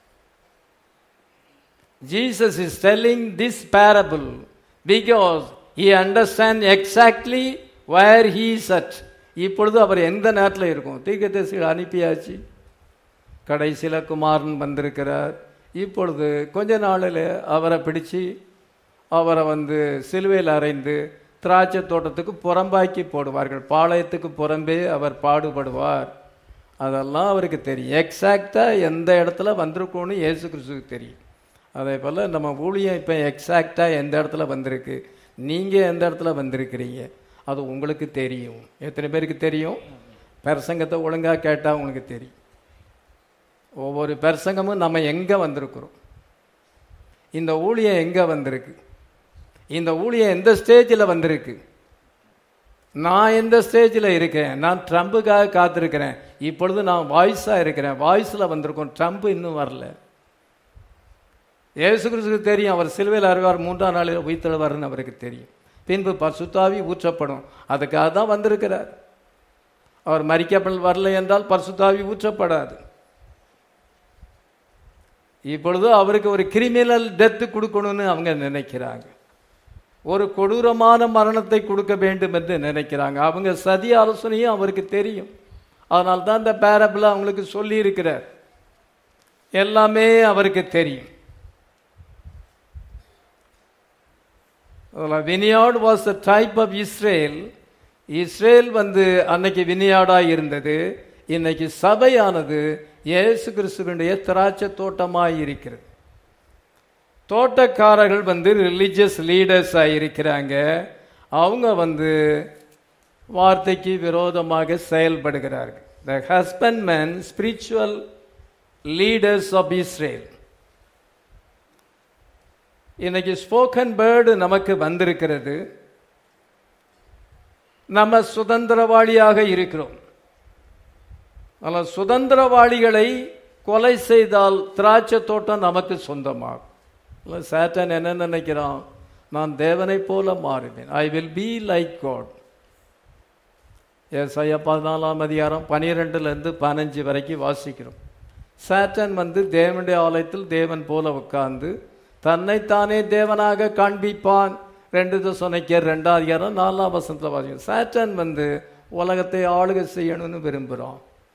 Jesus is telling this parable because he understand exactly where he is at இப்பொழுது அவர் எந்த நேரத்தில் இருக்கும் தீர்க்கதரிசிகள் அனுப்பியாச்சு கடைசியில் குமாரன் வந்திருக்கிறார் இப்பொழுது கொஞ்ச நாளில் அவரை பிடிச்சு அவரை வந்து சிலுவையில் அறைந்து திராட்சை தோட்டத்துக்கு புறம்பாக்கி போடுவார்கள் பாளையத்துக்கு புறம்பே அவர் பாடுபடுவார் அதெல்லாம் அவருக்கு தெரியும் எக்ஸாக்டாக எந்த இடத்துல வந்திருக்கோன்னு இயேசு கிறிஸ்துவுக்கு தெரியும் அதே போல் நம்ம ஊழியம் இப்போ எக்ஸாக்டாக எந்த இடத்துல வந்திருக்கு நீங்கள் எந்த இடத்துல வந்திருக்கிறீங்க அது உங்களுக்கு தெரியும் எத்தனை பேருக்கு தெரியும் பிரசங்கத்தை ஒழுங்காக கேட்டால் உங்களுக்கு தெரியும் ஒவ்வொரு பிரசங்கமும் நம்ம எங்கே வந்திருக்கிறோம் இந்த ஊழியம் எங்கே வந்திருக்கு இந்த ஊழியம் எந்த ஸ்டேஜில் வந்திருக்கு நான் எந்த ஸ்டேஜில் இருக்கேன் நான் ட்ரம்புக்காக காத்திருக்கிறேன் இப்பொழுது நான் வாய்ஸாக இருக்கிறேன் வாய்ஸில் வந்திருக்கோம் ட்ரம்ப் இன்னும் வரல இயேசு கிறிஸ்துக்கு தெரியும் அவர் சிலுவையில் அறிவார் மூன்றாம் நாளில் உயிர்த்தெழுவார்னு அவருக்கு தெரியும் பின்பு பசுத்தாவி ஊற்றப்படும் அதுக்காக தான் வந்திருக்கிறார் அவர் மறிக்கப்பல் வரல என்றால் பரிசுத்தாவி ஊற்றப்படாது இப்பொழுது அவருக்கு ஒரு கிரிமினல் டெத்து கொடுக்கணும்னு அவங்க நினைக்கிறாங்க ஒரு கொடூரமான மரணத்தை கொடுக்க வேண்டும் என்று நினைக்கிறாங்க அவங்க சதி ஆலோசனையும் அவருக்கு தெரியும் அதனால தான் இந்த பேரபிள் அவங்களுக்கு சொல்லி இருக்கிறார் எல்லாமே அவருக்கு தெரியும் vineyard was the type of Israel Israel வந்து அன்னைக்கு வினியாடாக இருந்தது இன்னைக்கு சபையானது இயேசு கிறிஸ்துவனுடைய திராட்சை தோட்டமாய் இருக்கிறது தோட்டக்காரர்கள் வந்து ரிலிஜியஸ் லீடர்ஸாக இருக்கிறாங்க அவங்க வந்து வார்த்தைக்கு விரோதமாக செயல்படுகிறார்கள் the husband man spiritual leaders of Israel இன்னைக்கு ஸ்போக்கன் பேர்டு நமக்கு வந்திருக்கிறது நம்ம சுதந்திரவாளியாக இருக்கிறோம் ஆனால் சுதந்திரவாளிகளை கொலை செய்தால் திராட்சை தோட்டம் நமக்கு சொந்தமாகும் இல்லை சேட்டன் என்ன நினைக்கிறான் நான் தேவனைப் போல மாறுவேன் I will be like God Isaiah பதினாலாம் அதிகாரம் பனிரெண்டுலேருந்து பதினஞ்சு வரைக்கும் வாசிக்கிறோம் சேட்டன் வந்து தேவனுடைய ஆலயத்தில் தேவன் போல உட்கார்ந்து தன்னைத்தானே தேவனாக காண்பிப்பான் ரெண்டு சொன்னைக்கர் ரெண்டாம் அதிகாரம் நாலாம் வசனத்தில் வாசிக்கிறோம் சேட்டன் வந்து உலகத்தை ஆளுகை செய்யணும்னு விரும்புகிறான்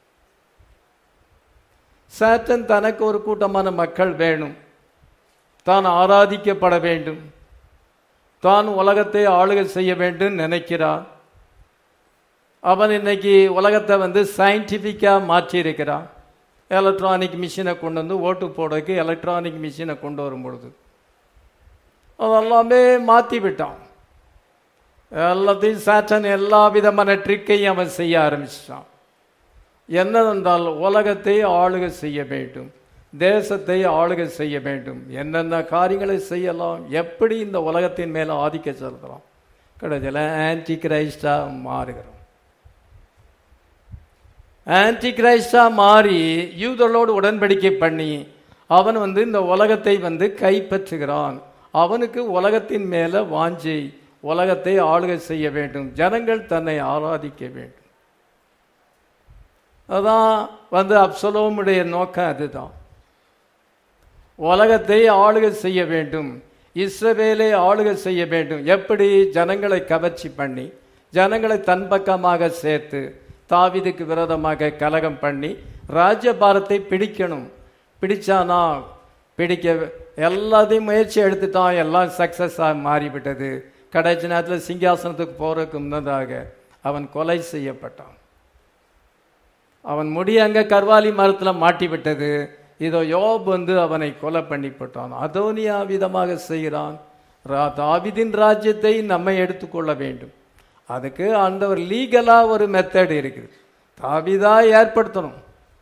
சேட்டன் தனக்கு ஒரு கூட்டமான மக்கள் வேணும் தான் ஆராதிக்கப்பட வேண்டும் தான் உலகத்தை ஆளுகை செய்ய வேண்டும் நினைக்கிறான் அவன் இன்னைக்கு உலகத்தை வந்து சயின்டிஃபிக்காக மாற்றி இருக்கிறான் எலக்ட்ரானிக் மிஷினை கொண்டு வந்து ஓட்டு போடுறதுக்கு எலக்ட்ரானிக் மிஷினை கொண்டு வரும் பொழுது அதெல்லாமே மாற்றி விட்டான் எல்லாத்தையும் சாட்டன் எல்லா விதமான ட்ரிக்கையும் அவன் செய்ய ஆரம்பிச்சிட்டான் என்னவென்றால் உலகத்தை ஆளுகை செய்ய வேண்டும் தேசத்தை ஆளுகை செய்ய வேண்டும் என்னென்ன காரியங்களை செய்யலாம் எப்படி இந்த உலகத்தின் மேலே ஆதிக்க செலுத்தலாம் கடைசியில் ஆன்டி கிரைஸ்டா மாறுகிறோம் ஆன்டி கிரைஸ்டா மாறி யூதர்களோடு உடன்படிக்கை பண்ணி அவன் வந்து இந்த உலகத்தை வந்து கைப்பற்றுகிறான் அவனுக்கு உலகத்தின் மேலே வாஞ்சி உலகத்தை ஆளுகை செய்ய வேண்டும் ஜனங்கள் தன்னை ஆராதிக்க வேண்டும் அதான் வந்து அப்சலோமுடைய நோக்கம் அதுதான் உலகத்தை ஆளுகை செய்ய வேண்டும் இஸ்ரவேலை ஆளுகை செய்ய வேண்டும் எப்படி ஜனங்களை கவர்ச்சி பண்ணி ஜனங்களை தன் பக்கமாக சேர்த்து தாவிதுக்கு விரோதமாக கலகம் பண்ணி ராஜ்யபாரத்தை பிடிக்கணும் பிடிச்சானா பிடிக்க எல்லாத்தையும் முயற்சி எடுத்துட்டான் எல்லாம் சக்சஸாக மாறிவிட்டது கடைசி நேரத்தில் சிங்காசனத்துக்கு போறதுக்கு முன்னதாக அவன் கொலை செய்யப்பட்டான் அவன் முடி அங்கே கர்வாலி மரத்தில் மாட்டி விட்டது இதோ யோப் வந்து அவனை கொலை பண்ணி போட்டான் அதோனியா விதமாக செய்கிறான் ரா- தாவீதின் ராஜ்யத்தை நம்ம எடுத்துக்கொள்ள வேண்டும் அதுக்கு அந்த ஒரு லீகலா ஒரு மெத்தட் இருக்குது தாவிதா ஏற்படுத்தணும்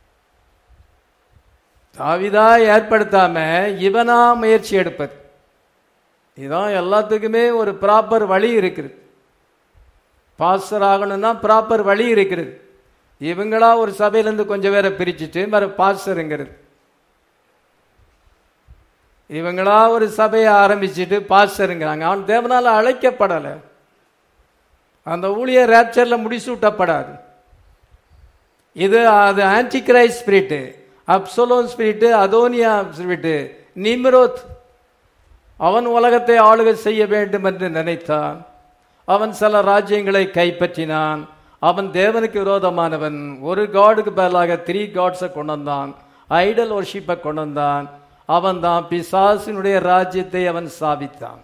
தாவிதா ஏற்படுத்தாம இவனா முயற்சி எடுப்பது இதான் எல்லாத்துக்குமே ஒரு ப்ராப்பர் வழி இருக்குது பாஸ்டர் ஆகணும்னா ப்ராப்பர் வழி இருக்கிறது இவங்களா ஒரு சபையிலேருந்து கொஞ்சம் பேரை பிரிச்சுட்டு வேற பாஸ்டருங்கிறது இவங்களா ஒரு சபையை ஆரம்பிச்சுட்டு பாஸ்டருங்கிறாங்க அவன் தேவனால அழைக்கப்படலை அந்த ஊழியர் ரேப்சர்ல முடிசூட்டப்படாது இது அது antichrist spirit Absalom spirit Adonijah spirit Nimrod அவன் உலகத்தை ஆளுகை செய்ய வேண்டும் என்று நினைத்தான் அவன் சில ராஜ்யங்களை கைப்பற்றினான் அவன் தேவனுக்கு விரோதமானவன் ஒரு காடுக்கு பதிலாக த்ரீ காட்ஸை கொண்டு வந்தான் ஐடல் ஒர்ஷிப்பை கொண்டு வந்தான் அவன் தான் பிசாசினுடைய ராஜ்யத்தை அவன் சாபித்தான்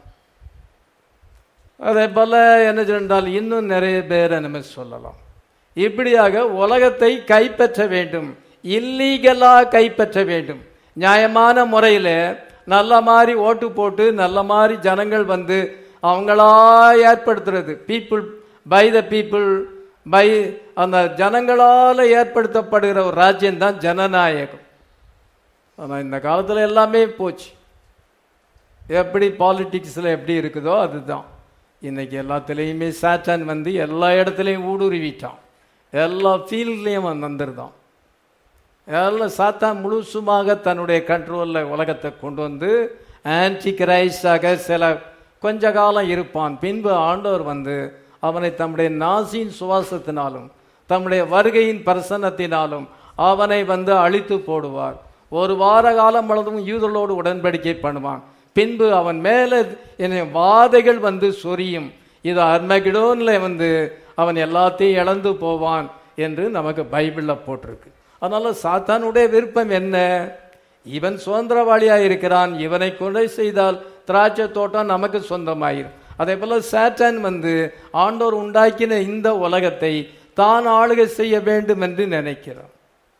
அதே போல என்ன சொன்னால் இன்னும் நிறைய பேரை நம்ம சொல்லலாம் இப்படியாக உலகத்தை கைப்பற்ற வேண்டும் இல்லீகலா கைப்பற்ற வேண்டும் நியாயமான முறையில் நல்ல மாதிரி ஓட்டு போட்டு நல்ல மாதிரி ஜனங்கள் வந்து அவங்களா ஏற்படுத்துறது people by the people by அந்த ஜனங்களால் ஏற்படுத்தப்படுகிற ஒரு ராஜ்யம் தான் ஜனநாயகம் ஆனால் இந்த காலத்தில் எல்லாமே போச்சு எப்படி பாலிடிக்ஸில் எப்படி இருக்குதோ அதுதான் இன்னைக்கு எல்லாத்துலேயுமே சாத்தான் வந்து எல்லா இடத்துலையும் ஊடுருவிட்டான் எல்லா ஃபீல்ட்லேயும் அவன் வந்துருதான் எல்லாம் சாத்தான் முழுசுமாக தன்னுடைய கண்ட்ரோலில் உலகத்தை கொண்டு வந்து ஆன்டி கிரைஸ்டாக சில கொஞ்ச காலம் இருப்பான் பின்பு ஆண்டவர் வந்து அவனை தம்முடைய நாசியின் சுவாசத்தினாலும் தம்முடைய வருகையின் பிரசன்னத்தினாலும் அவனை வந்து அழித்து போடுவார் ஒரு வார காலம் முழுவதும் யூதர்களோடு உடன்படிக்கை பண்ணுவான் பின்பு அவன் மேலே என்னை வாதைகள் வந்து சொரியும் இது அர்மகிடோன்ல வந்து அவன் எல்லாத்தையும் இழந்து போவான் என்று நமக்கு பைபிளில் போட்டிருக்கு அதனால சாத்தானுடைய விருப்பம் என்ன இவன் சுதந்திரவாளியாக இருக்கிறான் இவனை கொலை செய்தால் திராட்சை தோட்டம் நமக்கு சொந்தமாயிரும் அதே போல சாத்தான் வந்து ஆண்டோர் உண்டாக்கின இந்த உலகத்தை தான் ஆளுகை செய்ய வேண்டும் என்று நினைக்கிறான்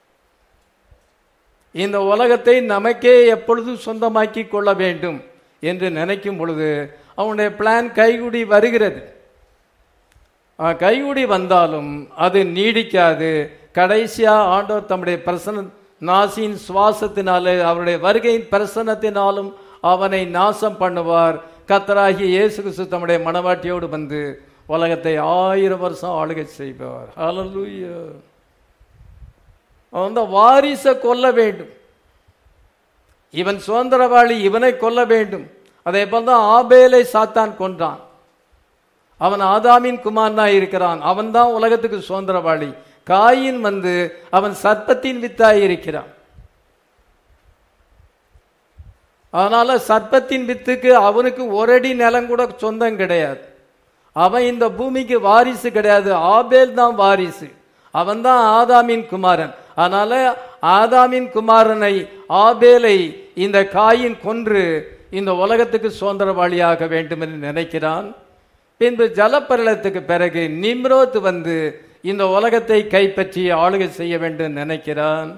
இந்த உலகத்தை நமக்கே எப்பொழுதும் சொந்தமாக்கி கொள்ள வேண்டும் என்று நினைக்கும் பொழுது அவனுடைய பிளான் கைகூடி வருகிறது ஆஹ், கைகூடி வந்தாலும் அது நீடிக்காது கடைசியா ஆண்டவர் தம்முடைய பிரசன நாசியின் சுவாசத்தினாலே அவருடைய வருகையின் பிரசன்னத்தினாலும் அவனை நாசம் பண்ணுவார் கத்தராகிய இயேசு கிறிஸ்து தம்முடைய மனவாட்டியோடு வந்து உலகத்தை ஆயிரம் வருஷம் ஆளுகை செய்வார் ஹalleluya அவன் வந்து வாரிசை கொல்ல வேண்டும் இவன் சுதந்திரவாளி இவனை கொல்ல வேண்டும் அதே போல தான் ஆபேலை சாத்தான் கொன்றான் அவன் ஆதாமின் குமாரனா இருக்கிறான் அவன் தான் உலகத்துக்கு சுதந்திரவாளி காயின் வந்து அவன் சர்ப்பத்தின் வித்தாய் இருக்கிறான் அதனால சர்ப்பத்தின் வித்துக்கு அவனுக்கு ஒரு அடி நிலம் கூட சொந்தம் கிடையாது அவன் இந்த பூமிக்கு வாரிசு கிடையாது ஆபேல் தான் வாரிசு அவன் தான் ஆதாமின் குமாரன் அதனால ஆதாமின் குமாரனை ஆபேலை இந்த காயின் கொன்று இந்த உலகத்துக்கு சுதந்திரவாளியாக வேண்டும் என்று நினைக்கிறான் பின்பு ஜலப்பரளத்துக்கு பிறகு நிம்ரோத் வந்து இந்த உலகத்தை கைப்பற்றி ஆளுகை செய்ய வேண்டும் நினைக்கிறான்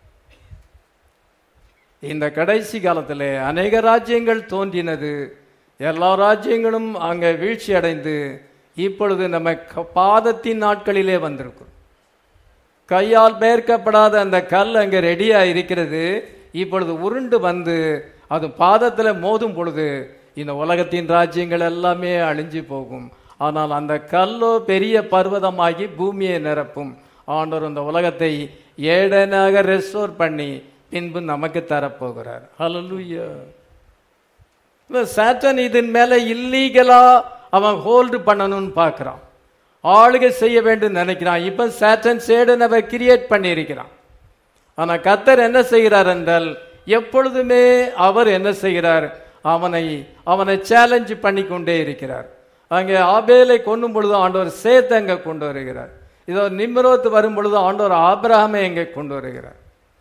இந்த கடைசி காலத்தில் அநேக ராஜ்யங்கள் தோன்றினது எல்லா ராஜ்யங்களும் அங்கே வீழ்ச்சி அடைந்து இப்பொழுது நம்ம க- பாதத்தின் நாட்களிலே வந்திருக்கிறோம் கையால் பெயர்க்கப்படாத அந்த கல் அங்கே ரெடியா இருக்கிறது இப்பொழுது உருண்டு வந்து அது பாதத்தில் மோதும் பொழுது இந்த உலகத்தின் ராஜ்யங்கள் எல்லாமே அழிஞ்சு போகும் ஆனால் அந்த கல்லோ பெரிய பர்வதமாகி பூமியை நிரப்பும் ஆண்டவர் அந்த உலகத்தை ஏடனாக ரெஸ்டோர் பண்ணி பின்பு நமக்கு தரப்போகிறார் ஹalleluya இந்த சாட்டன் இதன் மேல இல்லீகலா அவன் ஹோல்டு பண்ணணும்னு பார்க்கறான் ஆளுகை செய்ய வேண்டும் நினைக்கிறான் இப்ப சாட்டன் சேடன் அவன் கிரியேட் பண்ணியிருக்கிறான் ஆனா கத்தர் என்ன செய்கிறார் என்றால் எப்பொழுதுமே அவர் என்ன செய்கிறார் அவனை அவனை சேலஞ்ச் பண்ணி கொண்டே இருக்கிறார் அங்கே ஆபேலை கொன்னும் பொழுது ஆண்டவர் சேத்தை அங்கே கொண்டு வருகிறார் இதோ நிம்ரோத் வரும் பொழுது ஆண்டவர் ஆபிரகாமை எங்கே கொண்டு வருகிறார்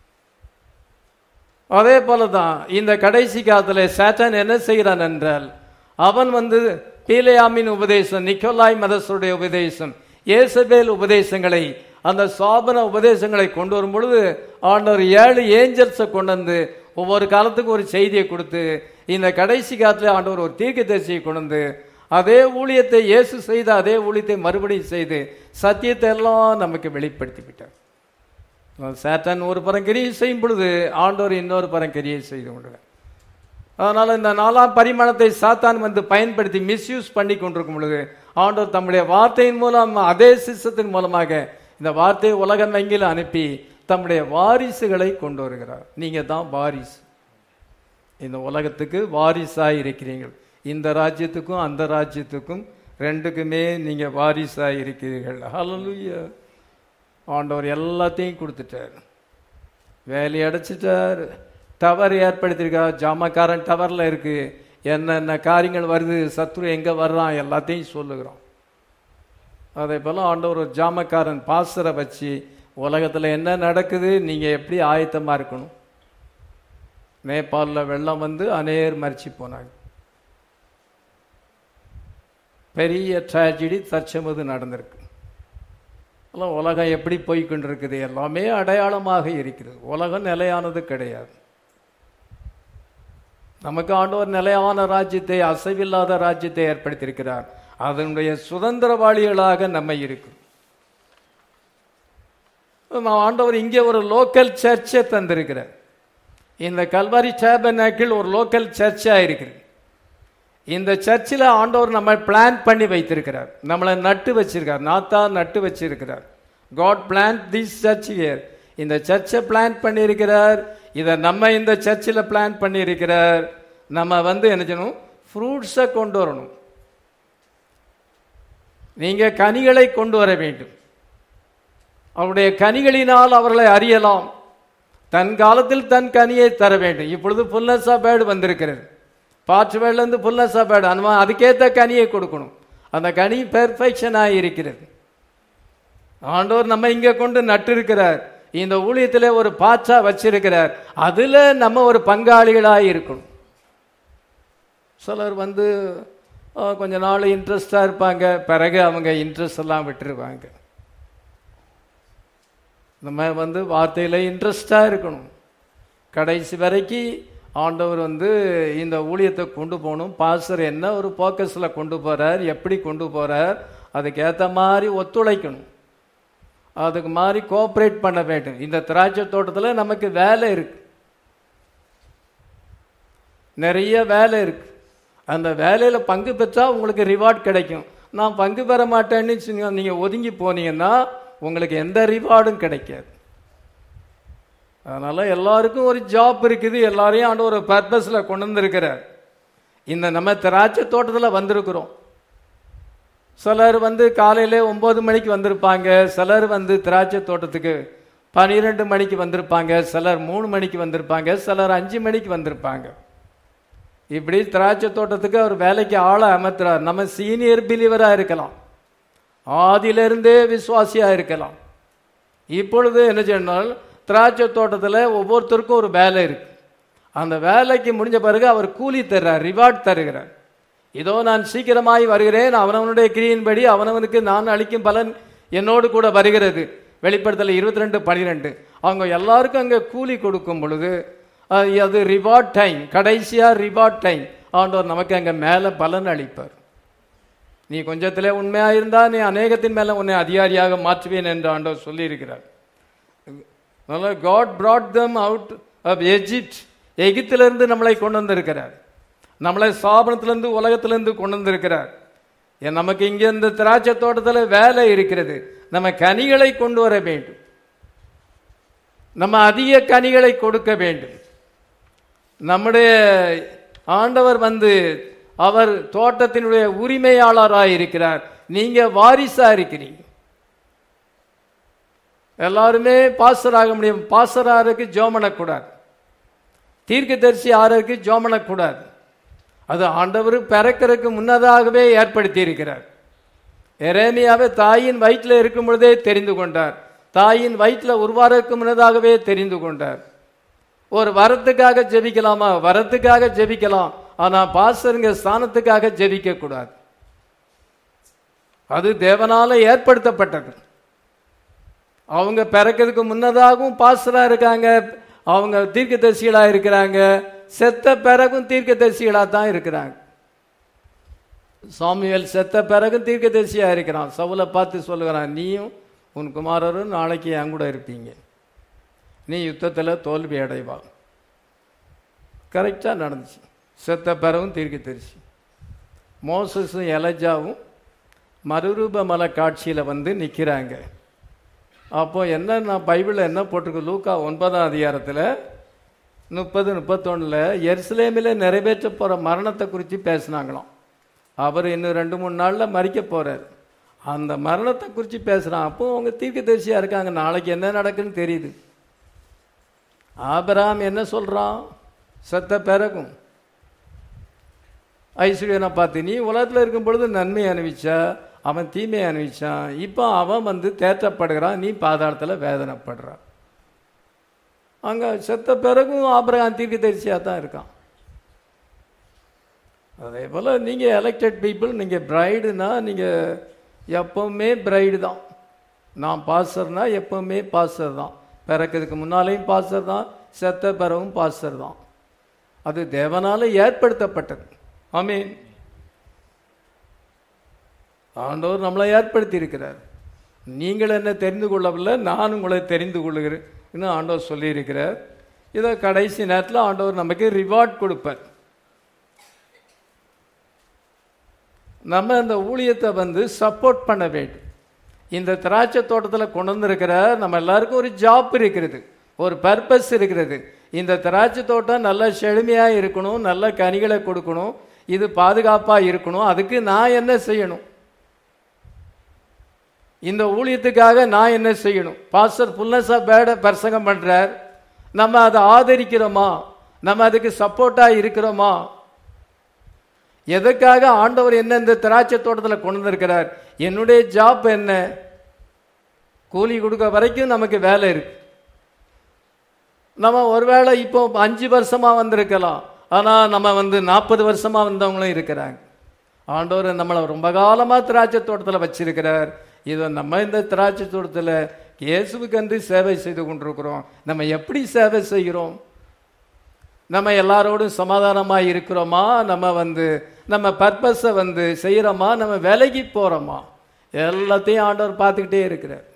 அதே போலதான் இந்த கடைசி காலத்துல சாத்தான் என்ன செய்கிறான் என்றால் அவன் வந்து பீலையாமின் உபதேசம் நிக்கோலாய் மதசுடைய உபதேசம் இயேசபேல் உபதேசங்களை அந்த சாபன உபதேசங்களை கொண்டு வரும் பொழுது ஆண்டவர் ஏழு ஏஞ்சல்ஸை கொண்டு வந்து ஒவ்வொரு காலத்துக்கும் ஒரு செய்தியை கொடுத்து இந்த கடைசி காலத்துல ஆண்டவர் ஒரு தீர்க்கதரிசியை கொண்டு வந்து அதே ஊழியத்தை இயேசு செய்த அதே ஊழியத்தை மறுபடியும் செய்து சத்தியத்தை எல்லாம் நமக்கு வெளிப்படுத்தி விட்டார் சேட்டன் ஒரு புறம் கிரியை செய்யும் பொழுது ஆண்டவர் இன்னொரு புறம் கிரியை செய்து கொண்டிருக்கார் அதனால இந்த நாலாம் பரிமாணத்தை சாத்தான் வந்து பயன்படுத்தி மிஸ்யூஸ் பண்ணி கொண்டிருக்கும் பொழுது ஆண்டவர் தம்முடைய வார்த்தையின் மூலம் அதே சிஸ்டத்தின் மூலமாக இந்த வார்த்தையை உலகம் எங்கிலும் அனுப்பி தம்முடைய வாரிசுகளை கொண்டு வருகிறார் நீங்க தான் வாரிசு இந்த உலகத்துக்கு வாரிசாய் இருக்கிறீர்கள் இந்த ராஜ்யத்துக்கும் அந்த ராஜ்யத்துக்கும் ரெண்டுக்குமே நீங்க வாரிசாய் இருக்கிறீர்கள் ஹalleluya ஆண்டவர் எல்லாத்தையும் கொடுத்துட்டார் வேலையை அடைச்சிட்டார் டவர் ஏற்படுத்தியிருக்கார் ஜாமக்காரன் டவர்ல இருக்கு என்னென்ன காரியங்கள் வருது சத்ரு எங்க வர்றான் எல்லாத்தையும் சொல்லுகிறோம் அதே போல ஆண்டவர் ஒரு ஜாமக்காரன் பாசரை வச்சு உலகத்துல என்ன நடக்குது நீங்க எப்படி ஆயத்தமா இருக்கணும் நேபாளில் வெள்ளம் வந்து அநேர் மறிச்சு போனாங்க பெரிய ட்ராஜடி தற்சமது நடந்திருக்கு எல்லாம் உலகம் எப்படி போய் கொண்டிருக்குது எல்லாமே அடையாளமாக இருக்கிறது உலகம் நிலையானது கிடையாது நமக்கு ஆண்டவர் நிலையான ராஜ்யத்தை அசைவில்லாத ராஜ்யத்தை ஏற்படுத்தியிருக்கிறார் அதனுடைய சுதந்திரவாளிகளாக நம்ம இருக்கிறோம் நான் ஆண்டவர் இங்கே ஒரு லோக்கல் சர்ச்சை தந்திருக்கிறார் இந்த கல்வாரி டேபனாக்கில் ஒரு லோக்கல் சர்ச்சா இருக்குது இந்த சர்ச்சில் ஆண்டவர் நம்ம பிளான் பண்ணி வைத்திருக்கிறார் நம்மளை நட்டு வச்சிருக்கார் நாத்தா நட்டு வச்சிருக்கிறார் God plan this church year இந்த சர்ச்சை பிளான் பண்ணியிருக்கிறார் இதை நம்ம இந்த சர்ச்சில் பிளான் பண்ணியிருக்கிறார் நம்ம வந்து என்ன செய்யணும் ஃப்ரூட்ஸை கொண்டு வரணும் நீங்க கனிகளை கொண்டு வர வேண்டும் அவருடைய கனிகளினால் அவர்களை அறியலாம் தன் காலத்தில் தன் கனியை தர வேண்டும் இப்பொழுது புல்லசா பேடு வந்திருக்கிறது பாற்று வேர்லேருந்து புல்லசா பேடு அந்த அதுக்கேற்ற கனியை கொடுக்கணும் அந்த கனி பெர்ஃபெக்ஷனாக இருக்கிறது ஆண்டவர் நம்ம இங்க கொண்டு நட்டு இருக்கிறார் இந்த ஊழியத்திலே ஒரு பாச்சா வச்சிருக்கிறார் அதுல நம்ம ஒரு பங்காளிகளாக இருக்கணும் சிலர் வந்து அஹ், கொஞ்ச நாள் இன்ட்ரெஸ்டா இருப்பாங்க பிறகு அவங்க இன்ட்ரெஸ்ட் எல்லாம் விட்டுருவாங்க நம்ம வந்து வார்த்தையில இன்ட்ரெஸ்டா இருக்கணும் கடைசி வரைக்கும் ஆண்டவர் வந்து இந்த ஊழியத்தை கொண்டு போகணும் பாஸ்டர் என்ன ஒரு ஃபோக்கஸில் கொண்டு போறார் எப்படி கொண்டு போறார் அதுக்கு ஏற்ற மாதிரி ஒத்துழைக்கணும் அதுக்கு மாதிரி கோஆப்ரேட் பண்ண வேண்டும் இந்த திராட்சை தோட்டத்தில் நமக்கு வேலை இருக்கு நிறைய வேலை இருக்கு அந்த வேலையில பங்கு பெற்றா உங்களுக்கு ரிவார்ட் கிடைக்கும் நான் பங்கு பெற மாட்டேன்னு சொன்னீங்க, நீங்க ஒதுங்கி போனீங்கன்னா உங்களுக்கு எந்த ரிவார்டும் கிடைக்காது அதனால எல்லாருக்கும் ஒரு ஜாப் இருக்குது எல்லாரையும் ஆண்டு ஒரு பர்பஸ்ல கொண்டு வந்திருக்கிறார் இந்த நம்ம திராட்சை தோட்டத்துல வந்திருக்கிறோம் சிலர் வந்து காலையில ஒன்பது மணிக்கு வந்திருப்பாங்க சிலர் வந்து திராட்சை தோட்டத்துக்கு பனிரெண்டு மணிக்கு வந்திருப்பாங்க சிலர் மூணு மணிக்கு வந்திருப்பாங்க சிலர் அஞ்சு மணிக்கு வந்திருப்பாங்க இப்படி திராட்சை தோட்டத்துக்கு அவர் வேலைக்கு ஆளை அமர்த்துறார் நம்ம சீனியர் பிலீவரா இருக்கலாம் ஆதியிலிருந்தே விசுவாசியா இருக்கலாம் இப்பொழுது என்ன சொன்னால் திராட்சை தோட்டத்தில் ஒவ்வொருத்தருக்கும் ஒரு வேலை இருக்கு அந்த வேலைக்கு முடிஞ்ச பிறகு அவர் கூலி தர்றார் ரிவார்ட் தருகிறார் இதோ நான் சீக்கிரமாய் வருகிறேன் அவனவனுடைய கிரியின்படி அவனவனுக்கு நான் அளிக்கும் பலன் என்னோடு கூட வருகிறது வெளிப்படுத்தல இருபத்தி ரெண்டு பனிரெண்டு அவங்க எல்லாருக்கும் அங்கே கூலி கொடுக்கும் பொழுது அஹ், அது ரிவார்ட் டைம் கடைசியா ரிவார்ட் டைம் ஆண்டவர் நமக்கு அங்கே மேலே பலன் அளிப்பார் நீ கொஞ்சத்திலே உண்மையா இருந்தா நீ அநேகத்தின் மேல உன்னை அதிகாரியாக மாற்றுவேன் என்று ஆண்டவர் சொல்லியிருக்கிறார் அதனால God brought them out of Egypt எகிப்திலிருந்து நம்மளை கொண்டு வந்திருக்கிறார் நம்மளை சாபனத்திலிருந்து உலகத்திலிருந்து கொண்டு வந்திருக்கிறார் ஏன் நமக்கு இங்க இந்த திராட்சை தோட்டத்தில் வேலை இருக்கிறது நம்ம கனிகளை கொண்டு வர வேண்டும் நம்ம அதிக கனிகளை கொடுக்க வேண்டும் நம்முடைய ஆண்டவர் வந்து அவர் தோட்டத்தினுடைய உரிமையாளராக இருக்கிறார் நீங்க வாரிசா இருக்கிறீங்க எல்லாருமே பாஸ்டர் ஆக முடியும் பாஸ்டர் ஆறதுக்கு ஜோம் பண்ணக்கூடாது தீர்க்கதரிசி ஆறதுக்கு ஜோம் பண்ணக்கூடாது அது ஆண்டவர் பிறக்கிறதுக்கு முன்னதாகவே ஏற்படுத்தி இருக்கிறார் எரேமியாவை தாயின் வயிற்றில் இருக்கும் பொழுதே தெரிந்து கொண்டார் தாயின் வயிற்றில் உருவாறதுக்கு முன்னதாகவே தெரிந்து கொண்டார் ஒரு வரத்துக்காக ஜெபிக்கலாமா வரத்துக்காக ஜெபிக்கலாம் ஆனா பாஸ்டருங்க ஸ்தானத்துக்காக ஜெபிக்க கூடாது அது தேவனால ஏற்படுத்தப்பட்டது அவங்க பிறக்கிறதுக்கு முன்னதாகவும் பாஸ்டரா இருக்காங்க அவங்க தீர்க்கதரிசிகளா இருக்கிறாங்க செத்த பிறகும் தீர்க்கதரிசிகளா தான் இருக்கிறாங்க சாமுவேல் செத்த பிறகும் தீர்க்கதரிசியா இருக்கிறான் சவுலை பார்த்து சொல்லுகிறான் நீயும் உன் குமாரரும் நாளைக்கு என் கூட இருப்பீங்க நீ யுத்தத்தில் தோல்வி அடைவா கரெக்டாக நடந்துச்சு செத்த பிறவும் தீர்க்கதரிசி மோசஸும் எலஜாவும் மறுரூப மலை காட்சியில் வந்து நிற்கிறாங்க அப்போ என்ன நான் பைபிளில் என்ன போட்டிருக்கு லூக்கா ஒன்பதாம் அதிகாரத்தில் முப்பது முப்பத்தொன்னில் எருசலேமில் நிறைவேற்ற போகிற மரணத்தை குறித்து பேசினாங்களாம் அவர் இன்னும் ரெண்டு மூணு நாளில் மறிக்க போகிறார் அந்த மரணத்தை குறித்து பேசுகிறான் அப்போ அவங்க தீர்க்கதரிசியாக இருக்காங்க நாளைக்கு என்ன நடக்குன்னு தெரியுது ஆபராம் என்ன சொல்கிறான் செத்த பிறகும் ஐஸ்வர்யனை பார்த்து நீ உலகத்தில் இருக்கும் பொழுது நன்மை அனுபவிச்சா அவன் தீமை அனுபவிச்சான் இப்போ அவன் வந்து தேற்றப்படுகிறான் நீ பாதாளத்தில் வேதனைப்படுறான் அங்கே செத்த பிறகும் ஆபரகாம் தீர்க்கதரிசியாக தான் இருக்கான் அதே போல் நீங்கள் எலெக்டட் பீப்புள் நீங்கள் பிரைடுனா நீங்கள் எப்பவுமே பிரைடு தான் நான் பாஸ்டர்னா எப்பவுமே பாஸ்டர் தான் பிறக்கிறதுக்கு முன்னாலேயும் பாஸ்டர் தான் செத்த பிறவும் பாஸ்டர் தான் அது தேவனால ஏற்படுத்தப்பட்டது ஆமீன் ஆண்டவர் நம்மளை ஏற்படுத்தி இருக்கிறார் நீங்கள் என்ன தெரிந்து கொள்ளவில்லை நான் உங்களை தெரிந்து கொள்ளுகிறேன் இன்னும் ஆண்டவர் சொல்லியிருக்கிறார் இதை கடைசி நேரத்தில் ஆண்டவர் நமக்கு ரிவார்ட் கொடுப்பார் நம்ம அந்த ஊழியத்தை வந்து சப்போர்ட் பண்ண வேண்டும் இந்த திராட்சை தோட்டத்தில் கொண்டு வந்திருக்கிற நம்ம எல்லாருக்கும் ஒரு ஜாப் இருக்கிறது ஒரு பர்பஸ் இருக்கிறது இந்த திராட்சை தோட்டம் நல்ல செழுமையாக இருக்கணும் நல்ல கனிகளை கொடுக்கணும் இது பாதுகாப்பாக இருக்கணும் அதுக்கு நான் என்ன செய்யணும் இந்த ஊழியத்துக்காக நான் என்ன செய்யணும் பாஸ்டர் புல்லஸா பேட பிரசங்கம் பண்றார் நம்ம அதை ஆதரிக்கிறோமா நம்ம அதுக்கு சப்போர்ட்டா இருக்கிறோமா எதுக்காக ஆண்டவர் என்ன இந்த திராட்சை தோட்டத்தில் கொண்டு வந்திருக்கிறார் என்னுடைய ஜாப் என்ன கூலி கொடுக்க வரைக்கும் நமக்கு வேலை இருக்கு நம்ம ஒருவேளை இப்போ அஞ்சு வருஷமா வந்திருக்கலாம் ஆனா நம்ம வந்து நாற்பது வருஷமா வந்தவங்களும் இருக்கிறாங்க ஆண்டவர் நம்மளை ரொம்ப காலமா திராட்சை தோட்டத்தில் வச்சிருக்கிறார் இதை நம்ம இந்த திராட்சை தோட்டத்தில் இயேசுவுக்கென்று சேவை செய்து கொண்டிருக்கிறோம் நம்ம எப்படி சேவை செய்கிறோம் நம்ம எல்லாரோடும் சமாதானமா இருக்கிறோமா நம்ம வந்து நம்ம பர்பஸை வந்து செய்கிறோமா நம்ம விலகி போறோமா எல்லாத்தையும் ஆண்டவர் பார்த்துக்கிட்டே இருக்கிறார்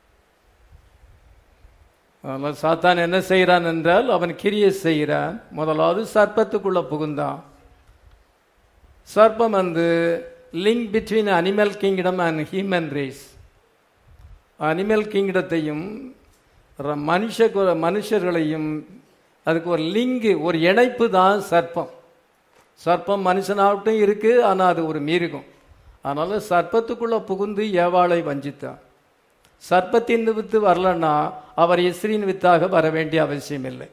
அதனால் சாத்தான் என்ன செய்கிறான் என்றால் அவன் கிரியை செய்கிறான் முதலாவது சர்ப்பத்துக்குள்ள புகுந்தான் சர்ப்பம் வந்து link between animal kingdom and human race animal கிங்டத்தையும் ர- மனுஷ கு- மனுஷர்களையும் அதுக்கு ஒரு லிங்கு ஒரு இணைப்பு தான் சர்ப்பம் சர்ப்பம் மனுஷனாகட்டும் இருக்கு ஆனால் அது ஒரு மிருகம் அதனால சர்ப்பத்துக்குள்ள புகுந்து ஏவாளை வஞ்சித்தான் சர்ப்பத்தின் வித்து வரலன்னா அவர் இஸ்ரீன் வித்தாக வர வேண்டிய அவசியம் இல்லை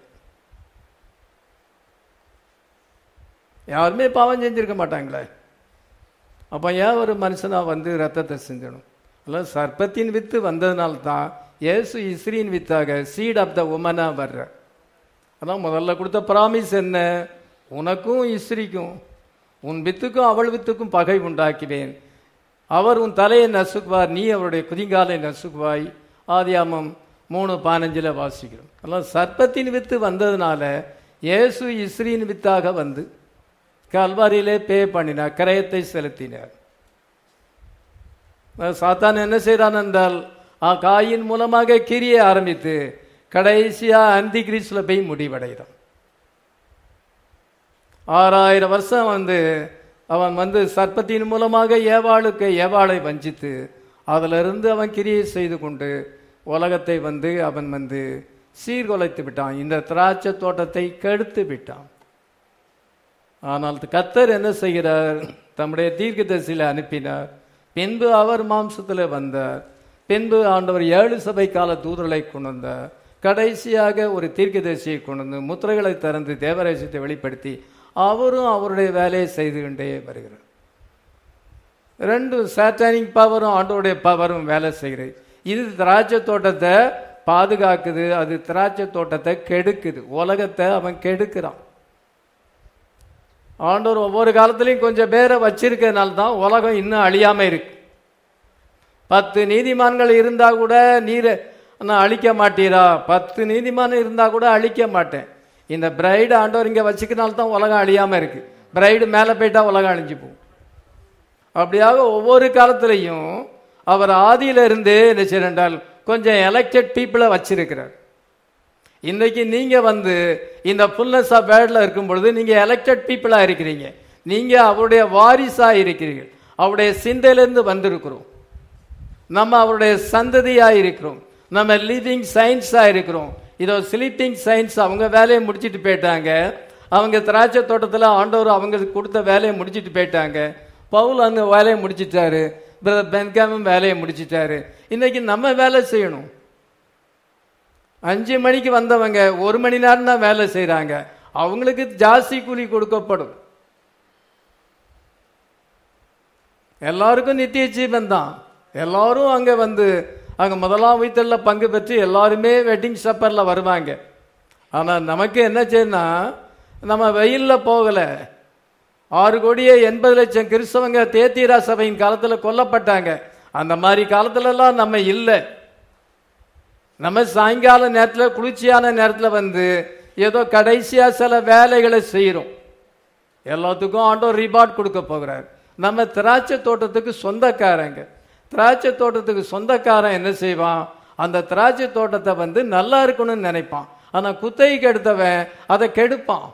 யாருமே பாவம் செஞ்சிருக்க மாட்டாங்களே அப்போ ஏன் ஒரு மனுஷனா வந்து ரத்தத்தை சிந்தணும் அல்ல சர்ப்பத்தின் வித்து வந்ததுனால தான் இயேசு இஸ்ரீன் வித்தாக சீட் ஆஃப் த உமனா வர்ற அதான் முதல்ல கொடுத்த ப்ராமிஸ் என்ன உனக்கும் இஸ்ரிக்கும் உன் வித்துக்கும் அவள் வித்துக்கும் பகை உண்டாக்குவேன் அவர் உன் தலையை நசுக்குவார் நீ அவருடைய குதிங்காலை நசுக்குவாய் ஆதியாமம் மூணு பதினஞ்சில் வாசிக்கிறோம் அதெல்லாம் சர்ப்பத்தின் வித்து வந்ததுனால இயேசு இஸ்ரீன் வித்தாக வந்து கல்வாரியிலே பே பண்ணினார் கிரயத்தை செலுத்தினார் சாத்தான் என்ன செய்தான் என்றால் ஆ காயின் மூலமாக கிரியை ஆரம்பித்து கடைசியா அந்தி கிரீஸ்ல போய் முடிவடைகிறான் ஆறாயிரம் வருஷம் வந்து அவன் வந்து சர்ப்பத்தின் மூலமாக ஏவாளுக்கு ஏவாளை வஞ்சித்து அதிலிருந்து அவன் கிரியை செய்து கொண்டு உலகத்தை வந்து அவன் வந்து சீர்குலைத்து விட்டான் இந்த திராட்சை தோட்டத்தை கெடுத்து விட்டான் ஆனால் கத்தர் என்ன செய்கிறார் தம்முடைய தீர்க்கதரிசியில அனுப்பினார் பின்பு அவர் மாம்சத்தில் வந்தார் பின்பு ஆண்டவர் ஏழு சபை கால தூதர்களை கொண்டு வந்தார் கடைசியாக ஒரு தீர்க்கதரிசியை கொண்டு வந்து முத்திரைகளை திறந்து தேவராசியத்தை வெளிப்படுத்தி அவரும் அவருடைய வேலையை செய்து கொண்டே வருகிறார் ரெண்டு சாட்டானிக் பவரும் ஆண்டோடைய பவரும் வேலை செய்கிறது இது திராட்சை தோட்டத்தை பாதுகாக்குது அது திராட்சை தோட்டத்தை கெடுக்குது உலகத்தை அவன் கெடுக்கிறான் ஆண்டவர் ஒவ்வொரு காலத்திலையும் கொஞ்சம் பேரை வச்சிருக்கிறதுனால தான் உலகம் இன்னும் அழியாம இருக்கு பத்து நீதிமான்கள் இருந்தா கூட நீரை நான் அழிக்க மாட்டீரா பத்து நீதிமான் இருந்தா கூட அழிக்க மாட்டேன் இந்த பிரைடு ஆண்டவர் இங்க வச்சுக்கிறனால தான் உலகம் அழியாம இருக்கு பிரைடு மேலே போயிட்டா உலகம் அழிஞ்சு போகும் அப்படியாக ஒவ்வொரு காலத்திலையும் அவர் ஆதியில இருந்தே என்ன செய்யறால் கொஞ்சம் எலெக்டட் பீப்புளை வச்சிருக்கிறார் இன்னைக்கு நீங்க வந்து இந்த ஃபுல்னஸ் ஆஃப் வேர்ட்ல இருக்கும் பொழுது நீங்க எலெக்டட் பீப்புளா இருக்கிறீங்க நீங்க அவருடைய வாரிசா இருக்கிறீர்கள் அவருடைய சிந்தையிலிருந்து வந்திருக்கிறோம் நம்ம அவருடைய சந்ததியா இருக்கிறோம் நம்ம லிவிங் சயின்ஸா இருக்கிறோம் இதோ ஸ்லீப்பிங் சயின்ஸ் அவங்க வேலையை முடிச்சிட்டு போயிட்டாங்க அவங்க திராட்சை தோட்டத்தில் ஆண்டவர் அவங்களுக்கு கொடுத்த வேலையை முடிச்சிட்டு போயிட்டாங்க பவுல் அந்த வேலையை முடிச்சிட்டாரு பிரதர் பென்காமும் வேலையை முடிச்சிட்டாரு இன்னைக்கு நம்ம வேலை செய்யணும் அஞ்சு மணிக்கு வந்தவங்க ஒரு மணி நேரம் தான் வேலை செய்றாங்க அவங்களுக்கு ஜாஸ்தி கூலி கொடுக்கப்படும் எல்லாருக்கும் நித்திய ஜீவன் தான் எல்லாரும் அங்க வந்து அங்க முதலாம் உயிர்த்தல்ல பங்கு பெற்று எல்லாருமே வெட்டிங் சப்பர்ல வருவாங்க ஆனா நமக்கு என்ன செய்யணும்னா நம்ம வெயில்ல போகல ஆறு கோடியே எண்பது லட்சம் கிறிஸ்தவங்க தேத்தீரா சபையின் காலத்துல கொல்லப்பட்டாங்க அந்த மாதிரி காலத்துல எல்லாம் நம்ம இல்லை நம்ம சாயங்கால நேரத்தில் குளிர்ச்சியான நேரத்தில் வந்து ஏதோ கடைசியா சில வேலைகளை செய்கிறோம் எல்லாத்துக்கும் ஆண்டவர் ரிவார்ட் கொடுக்க போகிறார் நம்ம திராட்சை தோட்டத்துக்கு சொந்தக்காரங்க திராட்சை தோட்டத்துக்கு சொந்தக்காரன் என்ன செய்வான் அந்த திராட்சை தோட்டத்தை வந்து நல்லா இருக்கணும்னு நினைப்பான் ஆனா குத்தகைக்கு எடுத்தவன் அதை கெடுப்பான்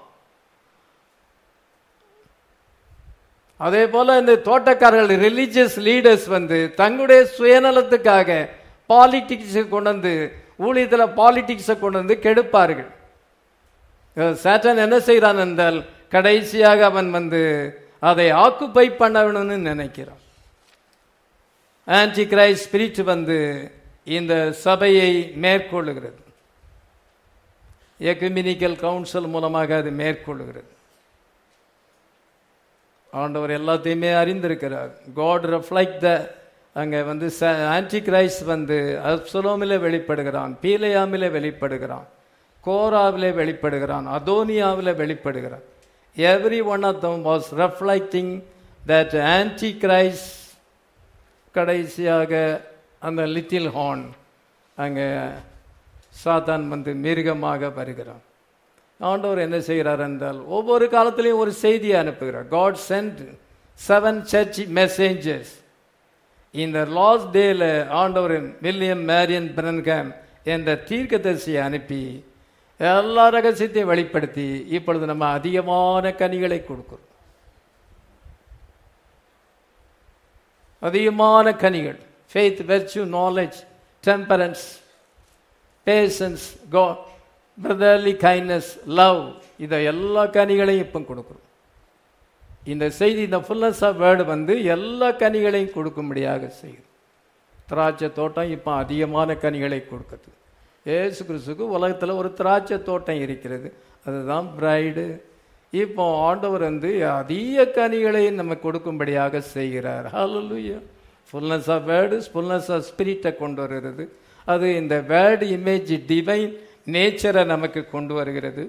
அதே போல இந்த தோட்டக்காரர்கள் ரிலீஜியஸ் லீடர்ஸ் வந்து தங்களுடைய சுயநலத்துக்காக பாலிடிக்ஸை கொண்டு வந்து ஊழியத்தில் பாலிடிக்ஸை கொண்டு வந்து கெடுப்பார்கள் சேட்டன் என்ன செய்கிறான் என்றால் கடைசியாக அவன் வந்து அதை ஆக்குப்பை பண்ணணும்னு நினைக்கிறான் ஆன்டி கிரைஸ்ட் ஸ்பிரிட் வந்து இந்த சபையை மேற்கொள்ளுகிறது எக்குமினிக்கல் கவுன்சில் மூலமாக அது மேற்கொள்ளுகிறது ஆண்டவர் எல்லாத்தையுமே அறிந்திருக்கிறார் காட் ரெஃப்ளைக் த அங்கே வந்து ஆன்டி கிரைஸ்ட் வந்து அப்சலோமிலே வெளிப்படுகிறான் பீலையாமிலே வெளிப்படுகிறான் கோராவிலே வெளிப்படுகிறான் அதோனியாவிலே வெளிப்படுகிறான் every one of them was reflecting that antichrist கடைசியாக அந்த லிட்டில் ஹார்ன் அங்கே சாத்தான் வந்து மிருகமாக வருகிறான் ஆண்டவர் என்ன செய்கிறார் என்றால் ஒவ்வொரு காலத்திலையும் ஒரு செய்தியை அனுப்புகிறார் God sent seven church messengers இந்த லாஸ்ட் டேல ஆண்டவர் வில்லியம் மேரியன் பிரன்காம் என்ற தீர்க்கதரிசியை அனுப்பி எல்லா ரகசியத்தையும் வெளிப்படுத்தி இப்பொழுது நம்ம அதிகமான கனிகளை கொடுக்கிறோம் அதிகமான கனிகள் faith virtue knowledge temperance patience go brotherly kindness love இதை எல்லா கனிகளையும் இப்போ கொடுக்குறோம் இந்த செய்தி இந்த ஃபுல்னஸ் ஆஃப் வேர்டு வந்து எல்லா கனிகளையும் கொடுக்கும்படியாக செய்யுது திராட்சை தோட்டம் இப்போ அதிகமான கனிகளை கொடுக்குது ஏசு கிறிஸ்துக்கு உலகத்தில் ஒரு திராட்சை தோட்டம் இருக்கிறது அதுதான் பிரைடு இப்போ ஆண்டவர் வந்து அதிக கனிகளை நம்ம கொடுக்கும்படியாக செய்கிறார் ஹalleluya fullness of word fullness of ஸ்பிரிட்டை கொண்டு வருகிறது அது இந்த வேர்டு இமேஜ் டிவைன் நேச்சரை நமக்கு கொண்டு வருகிறது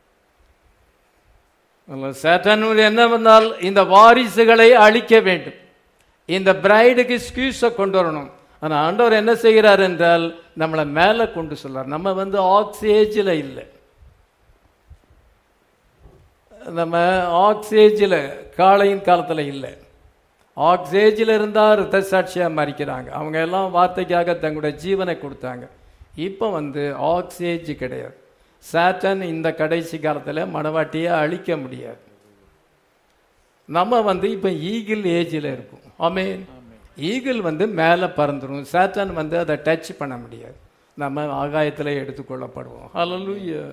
சேட்டன் என்ன பண்ணால் இந்த வாரிசுகளை அழிக்க வேண்டும் இந்த பிரைடுக்கு ஸ்கியூஸை கொண்டு வரணும் ஆனால் ஆண்டவர் என்ன செய்கிறார் என்றால் நம்மளை மேலே கொண்டு சொல்றார் நம்ம வந்து ஆக்ஸ் ஏஜில் இல்லை நம்ம ஆக்ஸேஜில் காலையின் காலத்தில் இல்லை ஆக்ஸேஜில் இருந்தால் ரத்த சாட்சியாக மறிக்கிறாங்க அவங்க எல்லாம் வார்த்தைக்காக தங்களுடைய ஜீவனை கொடுத்தாங்க இப்போ வந்து ஆக்ஸேஜ் கிடையாது சாட்டன் இந்த கடைசி காலத்தில் மனவாட்டியை அழிக்க முடியாது நம்ம வந்து இப்போ ஈகிள் ஏஜில் இருக்கும் ஆமேன் ஈகிள் வந்து மேலே பறந்துடும் சாட்டன் வந்து அதை டச் பண்ண முடியாது நம்ம ஆகாயத்தில் எடுத்துக்கொள்ளப்படுவோம் ஹalleluya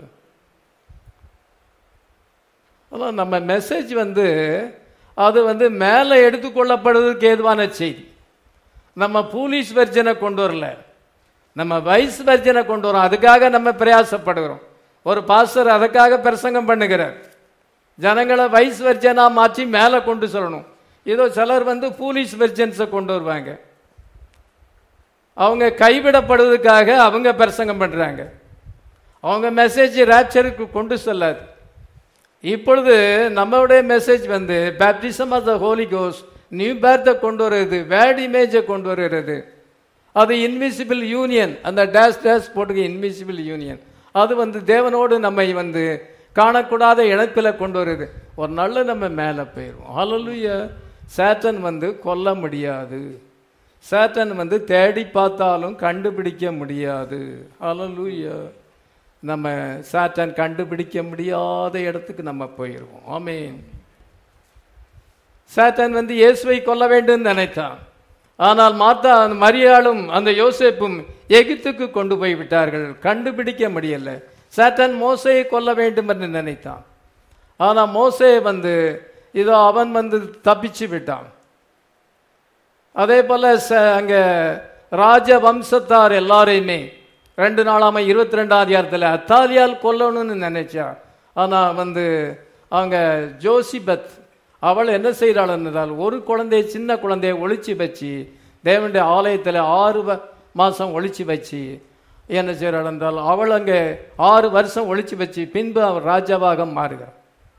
அதான் நம்ம மெசேஜ் வந்து அது வந்து மேலே எடுத்துக்கொள்ளப்படுவதற்கு ஏதுவான செய்தி நம்ம பூலிஷ் வெர்ஜனை கொண்டு வரல நம்ம வைஸ் வெர்ஜனை கொண்டு வரோம் அதுக்காக நம்ம பிரயாசப்படுகிறோம் ஒரு பாஸ்டர் அதுக்காக பிரசங்கம் பண்ணுகிறார் ஜனங்களை வைஸ் வெர்ஜனா மாற்றி மேலே கொண்டு சொல்லணும் ஏதோ சிலர் வந்து பூலிஷ் வெர்ஜன்ஸை கொண்டு வருவாங்க அவங்க கைவிடப்படுவதற்காக அவங்க பிரசங்கம் பண்றாங்க அவங்க மெசேஜ் ரேப்சருக்கு கொண்டு செல்லாது இப்பொழுது நம்மளுடைய மெசேஜ் வந்து பேப்டிசம் ஆஃப் த ஹோலி கோஸ் நியூ பேர்த்தை கொண்டு வருகிறது வேர்ட் இமேஜை கொண்டு வருகிறது அது இன்விசிபிள் யூனியன் அந்த டேஷ் டேஷ் போட்டுக்க இன்விசிபிள் யூனியன் அது வந்து தேவனோடு நம்மை வந்து காணக்கூடாத இணைப்பில் கொண்டு வருது ஒரு நாள்ல நம்ம மேலே போயிடுவோம் ஹalleluya சேட்டன் வந்து கொல்ல முடியாது சேட்டன் வந்து தேடி பார்த்தாலும் கண்டுபிடிக்க முடியாது ஹalleluya நம்ம சாத்தான் கண்டுபிடிக்க முடியாத இடத்துக்கு நம்ம போயிடுவோம் ஆமென் சாத்தான் வந்து இயேசுவை கொல்ல வேண்டும் நினைத்தான் ஆனால் மாத்தா அந்த மரியாளும் அந்த யோசேப்பும் எகிப்துக்கு கொண்டு போய் விட்டார்கள் கண்டுபிடிக்க முடியல சாத்தான் மோசையை கொல்ல வேண்டும் என்று நினைத்தான் ஆனா மோசே வந்து இதோ அவன் வந்து தப்பிச்சு விட்டான் அதே போல ச- அங்க ராஜ வம்சத்தார் எல்லாரையுமே ரெண்டு நாளாம இருபத்தி ரெண்டாம் அதிகாரத்தில் அத்தாலியால் கொல்லணும்னு நினைச்சா ஆனா வந்து அவங்க ஜோசிபத் அவள் என்ன செய்கிறாள் என்றால் ஒரு குழந்தைய சின்ன குழந்தைய ஒளிச்சு வச்சு தேவனுடைய ஆலயத்தில் ஆறு வ- மாசம் ஒளிச்சு வச்சு என்ன செய்கிறாள் என்றால் அவள் அங்கே ஆறு வருஷம் ஒளிச்சு வச்சு பின்பு அவள் ராஜாவாக மாறுகிறாள்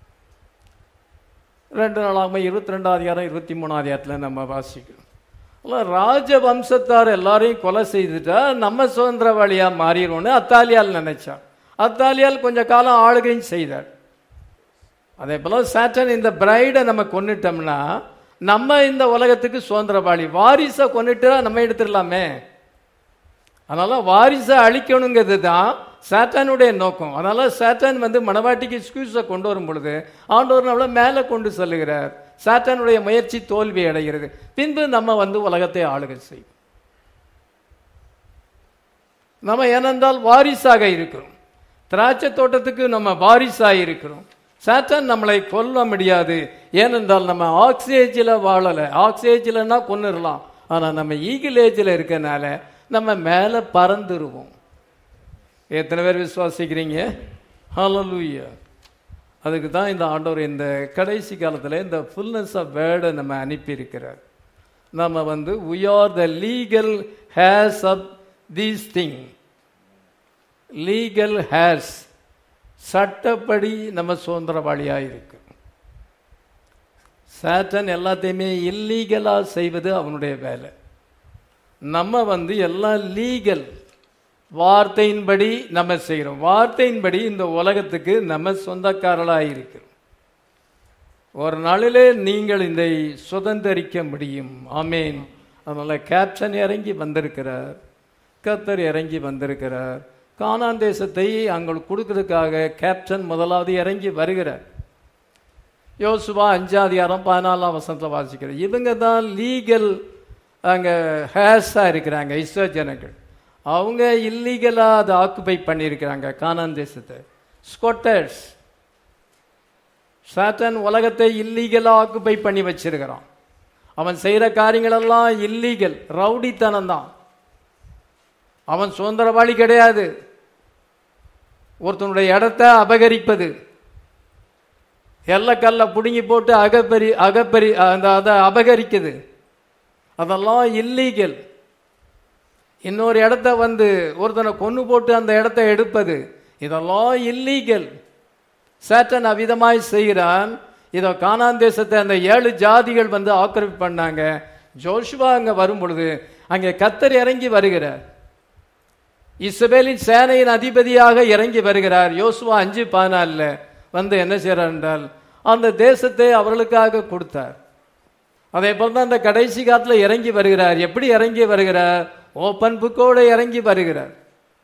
ரெண்டு நாளாக இருபத்தி ரெண்டாம் அதிகாரம் இருபத்தி மூணாம் அதிகாரத்தில் நம்ம வாசிக்கிறோம் அல்ல, ராஜ வம்சத்தார் எல்லாரையும் கொலை செய்துட்டா நம்ம சுதந்திரவாளியா மாறிடுவோம்னு அத்தாலியால் நினைச்சான் அத்தாலியால் கொஞ்ச காலம் ஆளுகையும் செய்தார் அதே போல சாட்டன் இந்த பிரைடை நம்ம கொன்னுட்டோம்னா நம்ம இந்த உலகத்துக்கு சுதந்திரவாளி வாரிசை கொன்னுட்டா நம்ம எடுத்துடலாமே அதனால வாரிசை அழிக்கணுங்கிறது தான் சாத்தானுடைய நோக்கம் அதனால சாத்தான் வந்து மணவாட்டிக்கு எக்ஸ்கியூஸை கொண்டு வரும் பொழுது ஆண்டவர் நம்மளை மேலே கொண்டு செல்லுகிறார் சாத்தானுடைய முயற்சி தோல்வி அடைகிறது பின்பு நம்ம வந்து உலகத்தை ஆளுகை செய்யும் நம்ம ஏனென்றால் வாரிசாக இருக்கிறோம் திராட்சை தோட்டத்துக்கு நம்ம வாரிசாக இருக்கிறோம் சாத்தான் நம்மளை கொல்ல முடியாது ஏனென்றால் நம்ம ஆக்சிஜேஜில் வாழலை ஆக்சிஜேஜில்னா கொன்னுடலாம் ஆனால் நம்ம ஈகிள் ஏஜில் இருக்கனால நம்ம மேலே பறந்துருவோம் எத்தனை பேர் விசுவாசிக்கிறீங்க ஹalleluya அதுக்கு தான் இந்த ஆண்டவர் இந்த கடைசி காலத்தில் இந்த ஃபுல்னஸ் ஆஃப் வேர்டை நம்ம அனுப்பியிருக்கிறார் நம்ம வந்து we are the legal heirs of these thing legal heirs சட்டப்படி நம்ம சுதந்திரவாளியாக இருக்கு சாட்டன் எல்லாத்தையுமே இல்லீகலாக செய்வது அவனுடைய வேலை நம்ம வந்து எல்லாம் லீகல் வார்த்தையின்படி நம்ம செய்கிறோம் வார்த்தையின்படி இந்த உலகத்துக்கு நம்ம சொந்தக்காரர்களாக இருக்கிறோம் ஒரு நாளிலே நீங்கள் இதை சுதந்தரிக்க முடியும் ஆமேன் அதனால கேப்டன் இறங்கி வந்திருக்கிறார் கத்தர் இறங்கி வந்திருக்கிறார் கானான் தேசத்தை அங்களுக்கு கொடுக்கறதுக்காக கேப்டன் முதலாவது இறங்கி வருகிறார் யோசுவா அஞ்சாம் அதிகாரம் பதினாலாம் வசனத்தில் வாசிக்கிறார் இவங்க தான் லீகல் அங்கே ஹேஸாக இருக்கிறாங்க இஸ்ரோ ஜனங்கள் அவங்க இல்லீகலாக அதை ஆக்குபை பண்ணியிருக்கிறாங்க கானான் தேசத்தை ஸ்கொட்டர்ஸ் சாட்டன் உலகத்தை இல்லீகலாக ஆக்குபை பண்ணி வச்சிருக்கிறான் அவன் செய்கிற காரியங்களெல்லாம் இல்லீகல் ரவுடித்தனம் தான் அவன் சுதந்திரவாளி கிடையாது ஒருத்தனுடைய இடத்தை அபகரிப்பது எல்லக்கல்ல பிடுங்கி போட்டு அகப்பரி அகப்பரி அந்த அதை அபகரிக்குது அதெல்லாம் இல்லீகல் இன்னொரு இடத்த வந்து ஒருத்தனை கொன்று போட்டு அந்த இடத்த எடுப்பது இதெல்லாம் இல்லீகல் சேட்டன் அவ்விதமாய் செய்கிறான் இதோ கானான் தேசத்தை அந்த ஏழு ஜாதிகள் வந்து ஆக்கிரமிப்பு பண்ணாங்க ஜோஷுவா அங்க வரும் பொழுது அங்கே கத்தர் இறங்கி வருகிறார் இஸ்ரவேலின் சேனையின் அதிபதியாக இறங்கி வருகிறார் யோசுவா அஞ்சு பதினாலில் வந்து என்ன செய்கிறார் என்றால் அந்த தேசத்தை அவர்களுக்காக கொடுத்தார் அதே போல தான் அந்த கடைசி காலத்துல இறங்கி வருகிறார் எப்படி இறங்கி வருகிறார் ஓப்பன் புக்கோடு இறங்கி வருகிறார்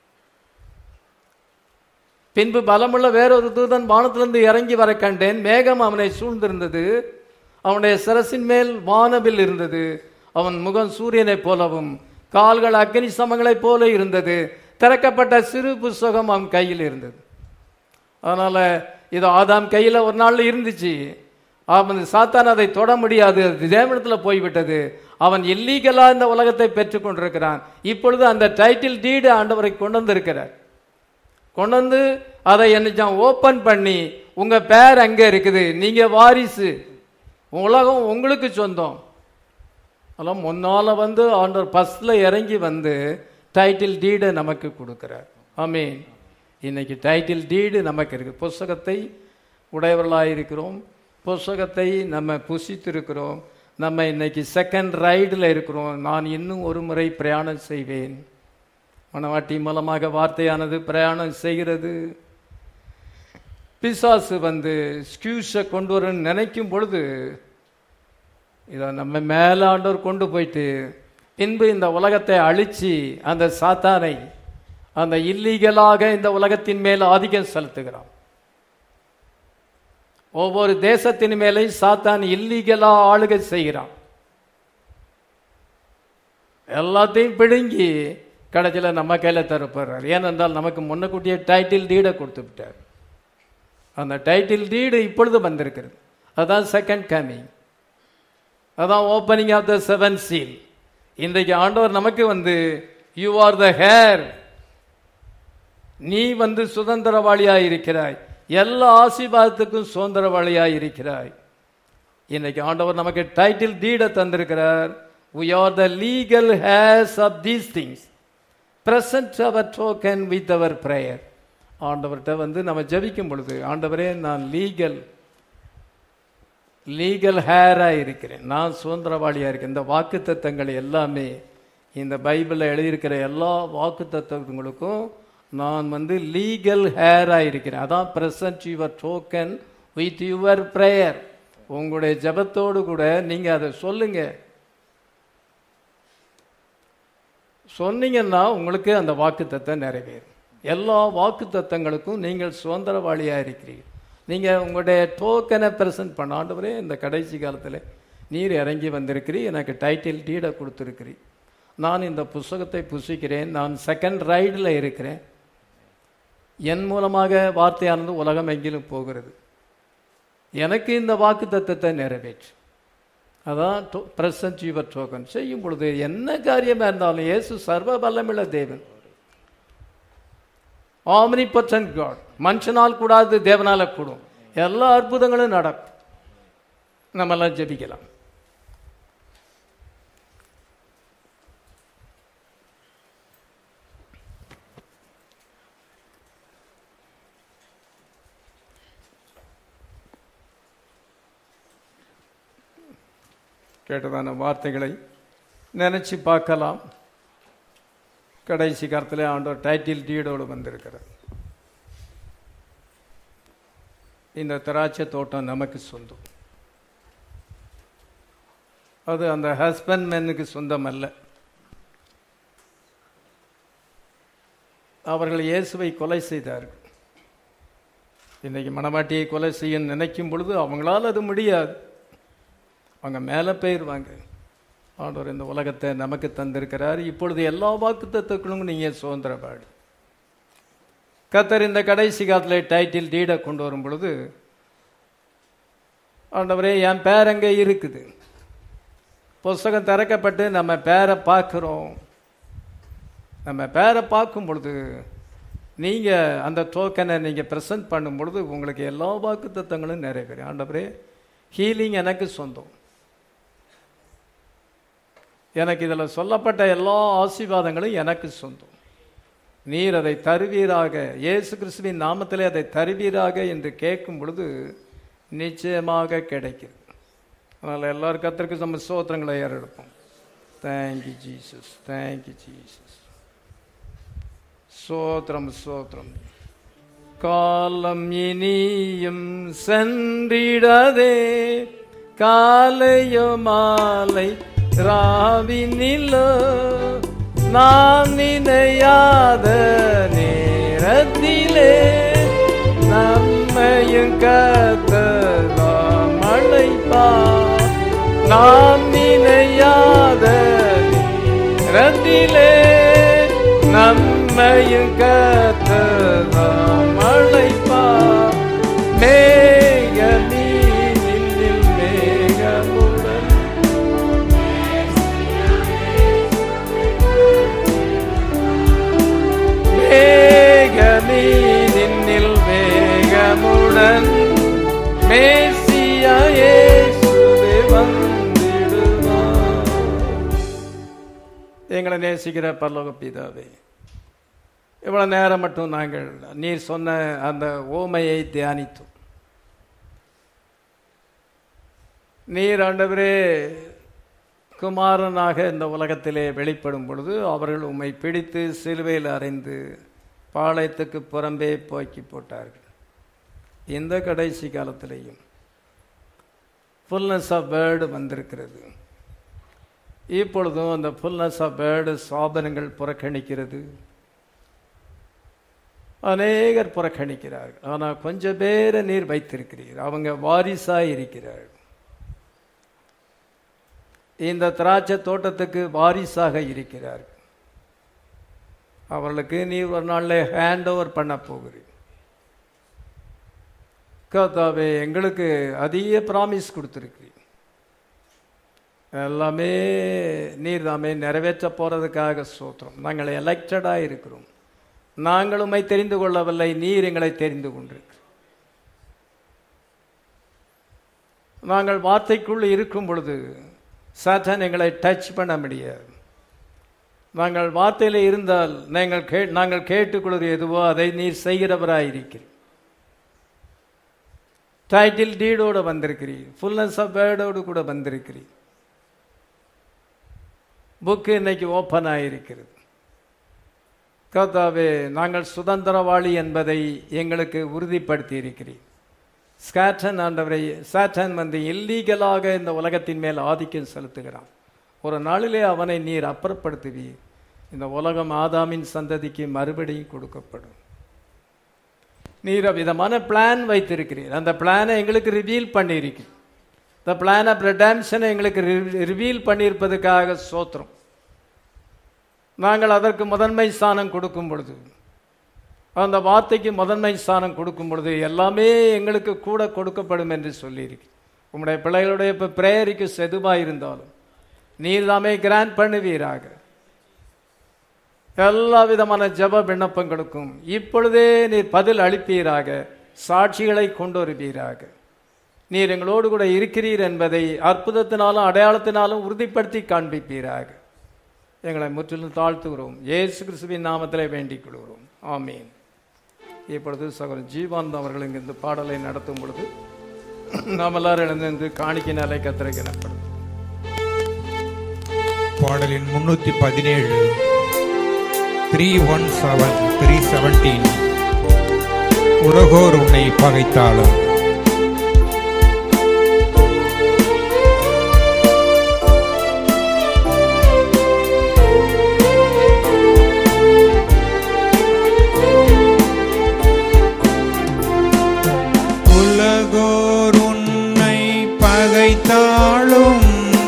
பின்பு பலமுள்ள வேறொரு தூதன் வானத்திலிருந்து இறங்கி வர கண்டேன் மேகம் அவனை சூழ்ந்திருந்தது அவனுடைய சிரசின் மேல் வானவில் இருந்தது அவன் முகம் சூரியனைப் போலவும் கால்கள் அக்னி சமங்களைப் போல இருந்தது திறக்கப்பட்ட சிறு புஸ்தகம் அவன் கையில் இருந்தது அதனால இது ஆதாம் கையில் ஒரு நாள் இருந்துச்சு அவன் சாத்தான் அதை தொட முடியாது அது தேவனத்தில் போய்விட்டது அவன் இல்லீகலா இந்த உலகத்தை பெற்றுக் கொண்டிருக்கிறான் இப்பொழுது அந்த டைட்டில் டீடு ஆண்டவரை கொண்டு வந்திருக்கிறார் கொண்டு வந்து அதை என்ன ஓப்பன் பண்ணி உங்க பேர் அங்க இருக்குது நீங்க வாரிசு உலகம் உங்களுக்கு சொந்தம் அதெல்லாம் முன்னால வந்து ஆண்டவர் பஸ்ல இறங்கி வந்து டைட்டில் டீடை நமக்கு கொடுக்கிறார் ஆமீன் இன்னைக்கு டைட்டில் டீடு நமக்கு இருக்கு புஸ்தகத்தை உடையவர்களாக இருக்கிறோம் புஸ்தகத்தை நம்ம புசித்திருக்கிறோம் நம்ம இன்னைக்கு செகண்ட் ரைடில் இருக்கிறோம் நான் இன்னும் ஒரு முறை பிரயாணம் செய்வேன் மணவாட்டி மூலமாக வார்த்தையானது பிரயாணம் செய்கிறது பிசாசு வந்து ஸ்கியூஸை கொண்டு வரணும்னு நினைக்கும் பொழுது இதை நம்ம மேல ஆண்டவர் கொண்டு போயிட்டு பின்பு இந்த உலகத்தை அழிச்சு அந்த சாத்தானை அந்த இல்லீகலாக இந்த உலகத்தின் மேல் ஆதிக்கம் செலுத்துகிறான் ஒவ்வொரு தேசத்தின் மேலே சாத்தான் இல்லீகலா ஆளுகை செய்கிறான் எல்லாத்தையும் பிடுங்கி கடைசியில் நம்ம கையில் தரப்படுறார் ஏனென்றால் நமக்கு முன்னக்கூட்டியே டைட்டில் டீடை கொடுத்து விட்டார் அந்த டைட்டில் டீடு இப்பொழுது வந்திருக்கிறது அதான் செகண்ட் கமிங் அதான் opening of the seven seal இன்றைக்கு ஆண்டவர் நமக்கு வந்து யூ ஆர் த ஹேர் நீ வந்து சுதந்திரவாளியாய் இருக்கிறாய் எல்லா ஆசீர்வாதத்துக்கும் சுதந்திரவாளியாய் இருக்கிறாய் இன்னைக்கு ஆண்டவர் நமக்கு டைட்டில் டீடை தந்திருக்கிறார் we are the legal heirs of these things present our token with our prayer ஆண்டவர்கிட்ட வந்து நம்ம ஜெபிக்கும் பொழுது ஆண்டவரே நான் லீகல் லீகல் ஹேராக இருக்கிறேன் நான் சுதந்திரவாளியாக இருக்கேன் இந்த வாக்கு தத்தங்கள் எல்லாமே இந்த பைபிளில் எழுதியிருக்கிற எல்லா வாக்கு தத்துவங்களுக்கும் நான் வந்து லீகல் ஹேராக இருக்கிறேன் அதான் present your token with your prayer உங்களுடைய ஜபத்தோடு கூட நீங்கள் அதை சொல்லுங்க சொன்னீங்கன்னா உங்களுக்கு அந்த வாக்கு தத்தம் நிறைவேறும் எல்லா வாக்கு தத்தங்களுக்கும் நீங்கள் சுதந்திரவாளியாக இருக்கிறீர்கள் நீங்கள் உங்களுடைய டோக்கனை ப்ரெசன்ட் பண்ண ஆண்டவரே இந்த கடைசி காலத்தில் நீர் இறங்கி வந்திருக்கிறீர் எனக்கு டைட்டில் டீடை கொடுத்துருக்கிறீர் நான் இந்த புஸ்தகத்தை புசிக்கிறேன் நான் செகண்ட் ரைடில் இருக்கிறேன் என் மூலமாக வார்த்தையானது உலகம் எங்கிலும் போகிறது எனக்கு இந்த வாக்கு தத்தத்தை நிறைவேற்று அதான் பிரசன்ட் யுவர் டோக்கன் செய்யும் பொழுது என்ன காரியமாக இருந்தாலும் இயேசு சர்வ வல்லமுள்ள தேவன் ஆமனி பர்சன்ட் காட் மனுஷனால் கூடாது தேவனால கூடும் எல்லா அற்புதங்களும் நடக்கும் நம்ம எல்லாம் ஜெபிக்கலாம் கேட்டதான வார்த்தைகளை நினைச்சு பார்க்கலாம் கடைசி காலத்தில் ஆண்டவர் டைட்டில் டீடோடு வந்திருக்கிறார் இந்த திராட்சை தோட்டம் நமக்கு சொந்தம் அது அந்த ஹஸ்பண்ட் மேனுக்கு சொந்தம் அல்ல அவர்கள் இயேசுவை கொலை செய்தார்கள் இன்னைக்கு மணவாட்டியை கொலை செய்ய நினைக்கும் பொழுது அவங்களால அது முடியாது அவங்க மேலே போயிடுவாங்க ஆண்டவர் இந்த உலகத்தை நமக்கு தந்திருக்கிறார் இப்பொழுது எல்லா வாக்கு தத்துக்களும் நீங்கள் சுதந்திரப்பாடு கத்தர் இந்த கடைசி காலத்தில் டைட்டில் டீடை கொண்டு வரும் பொழுது ஆண்டவரே என் பேர் அங்கே இருக்குது புஸ்தகம் திறக்கப்பட்டு நம்ம பேரை பார்க்குறோம் நம்ம பேரை பார்க்கும் பொழுது நீங்கள் அந்த டோக்கனை நீங்கள் ப்ரெசன்ட் பண்ணும் பொழுது உங்களுக்கு எல்லா வாக்கு தத்துவங்களும் நிறைவேறும் ஆண்டவரே ஹீலிங் எனக்கு சொந்தம் எனக்கு இதில் சொல்லப்பட்ட எல்லா ஆசீர்வாதங்களும் எனக்கு சொந்தம் நீர் அதை தருவீராக இயேசு கிறிஸ்துவின் நாமத்திலே அதை தருவீராக என்று கேட்கும் பொழுது நிச்சயமாக கிடைக்கிறது அதனால் எல்லாரும் கத்திற்கு நம்ம சோத்திரங்களை ஏறெடுப்போம் தேங்க்யூ ஜீசஸ் தேங்க்யூ ஜீசஸ் சோத்திரம் சோத்திரம் காலம் இனியும் சென்றிடதே காலையோ மாலை ராவினிலோ நான் நினையாத நேரத்திலே நம்மையும் கத்தலாம் அழைப்பா நாம் நினையாத நேரத்திலே நம்மையும் கத்தலாம் அழைப்பா மேக நீனில் மேகமுடன் மேகமீனில் வேகமுடன் மேசியா இயேசுவே வந்திடுவார் எங்களை நேசிக்கிற பரலோக பிதாவே இவ்வளவு நேரம் மட்டும் நாங்கள் நீர் சொன்ன அந்த ஓமையை தியானித்தோம் நீர் ஆண்டவரே குமாரனாக இந்த உலகத்திலே வெளிப்படும் பொழுது அவர்கள் உம்மை பிடித்து சிலுவையில் அறைந்து பாளையத்துக்கு புறம்பே போக்கி போட்டார்கள் இந்த கடைசி காலத்திலேயும் ஃபுல்னஸ் ஆஃப் வேர்டு வந்திருக்கிறது இப்பொழுதும் அந்த ஃபுல்னஸ் ஆஃப் வேர்டு சாபனங்கள் புறக்கணிக்கிறது அநேகர் புறக்கணிக்கிறார்கள் ஆனால் கொஞ்சம் பேரை நீர் வைத்திருக்கிறீர் அவங்க வாரிசாய் இருக்கிறார்கள் இந்த திராட்சை தோட்டத்துக்கு வாரிசாக இருக்கிறார்கள் அவர்களுக்கு நீ ஒரு நாளில் ஹேண்ட் ஓவர் பண்ண போகிறீர் கர்த்தாவே எங்களுக்கு அதிக ப்ராமிஸ் கொடுத்துருக்கிறீர் எல்லாமே நீர் தாமே நிறைவேற்ற போறதுக்காக சோத்திரம் நாங்கள் எலெக்டடாக இருக்கிறோம் நாங்கள் உம்மை தெரிந்து கொள்ளவில்லை நீர் எங்களை தெரிந்து கொண்டிருக்கிறீர் நாங்கள் வார்த்தைக்குள் இருக்கும் பொழுது சாத்தான் எங்களை டச் பண்ண முடியாது நாங்கள் வார்த்தையில் இருந்தால் நாங்கள் கே நாங்கள் கேட்டுக்கொள்வது எதுவோ அதை நீர் செய்கிறவராயிருக்கிறீர் டைட்டில் டீடோடு வந்திருக்கிறீர் ஃபுல்னஸ் ஆஃப் வேர்டோடு கூட வந்திருக்கிறீர் புக்கு இன்னைக்கு ஓப்பன் ஆகியிருக்கிறது கர்த்தாவே நாங்கள் சுதந்திரவாளி என்பதை எங்களுக்கு உறுதிப்படுத்தி இருக்கிறீர் ஸ்காட்டன் ஆண்டவரை சாட்டன் வந்து இல்லீகலாக இந்த உலகத்தின் மேல் ஆதிக்கம் செலுத்துகிறான் ஒரு நாளிலே அவனை நீர் அப்புறப்படுத்துவீர் இந்த உலகம் ஆதாமின் சந்ததிக்கு மறுபடியும் கொடுக்கப்படும் நீர் விதமான பிளான் வைத்திருக்கிறீர் அந்த பிளானை எங்களுக்கு ரிவீல் பண்ணியிருக்கிறீர் இந்த பிளான் ஆஃப் ரெடாம்ஷனை எங்களுக்கு ரிவீல் பண்ணியிருப்பதுக்காக சோத்திரம் நாங்கள் அதற்கு முதன்மை ஸ்தானம் கொடுக்கும் பொழுது அந்த வார்த்தைக்கு முதன்மை ஸ்தானம் கொடுக்கும் பொழுது எல்லாமே எங்களுக்கு கூட கொடுக்கப்படும் என்று சொல்லியிருக்கு உங்களுடைய பிள்ளைகளுடைய இப்போ பிரேயருக்கு செதுவாக இருந்தாலும் நீர் தாமே கிராண்ட் பண்ணுவீராக எல்லா விதமான ஜப விண்ணப்பங்களுக்கும் இப்பொழுதே நீர் பதில் அளிப்பீராக சாட்சிகளை கொண்டு வருவீராக நீர் எங்களோடு கூட இருக்கிறீர் என்பதை அற்புதத்தினாலும் அடையாளத்தினாலும் உறுதிப்படுத்தி காண்பிப்பீராக எங்களை முற்றிலும் தாழ்த்துகிறோம் இயேசு கிறிஸ்துவின் நாமத்திலே வேண்டிக் கொள்கிறோம் ஆமீன் இப்பொழுது சகோதரன் ஜீவானந்த் அவர்கள் இங்கு இந்த பாடலை நடத்தும் பொழுது நாம் எல்லாரும் எழுந்திருந்து காணிக்கினாலே கத்திரைக்கு எனப்படும் பாடலின் முன்னூத்தி பதினேழு three one seven three seventeen உலகோர் உன்னை பகைத்தாலும் உலகோர் உன்னை பகைத்தாலும்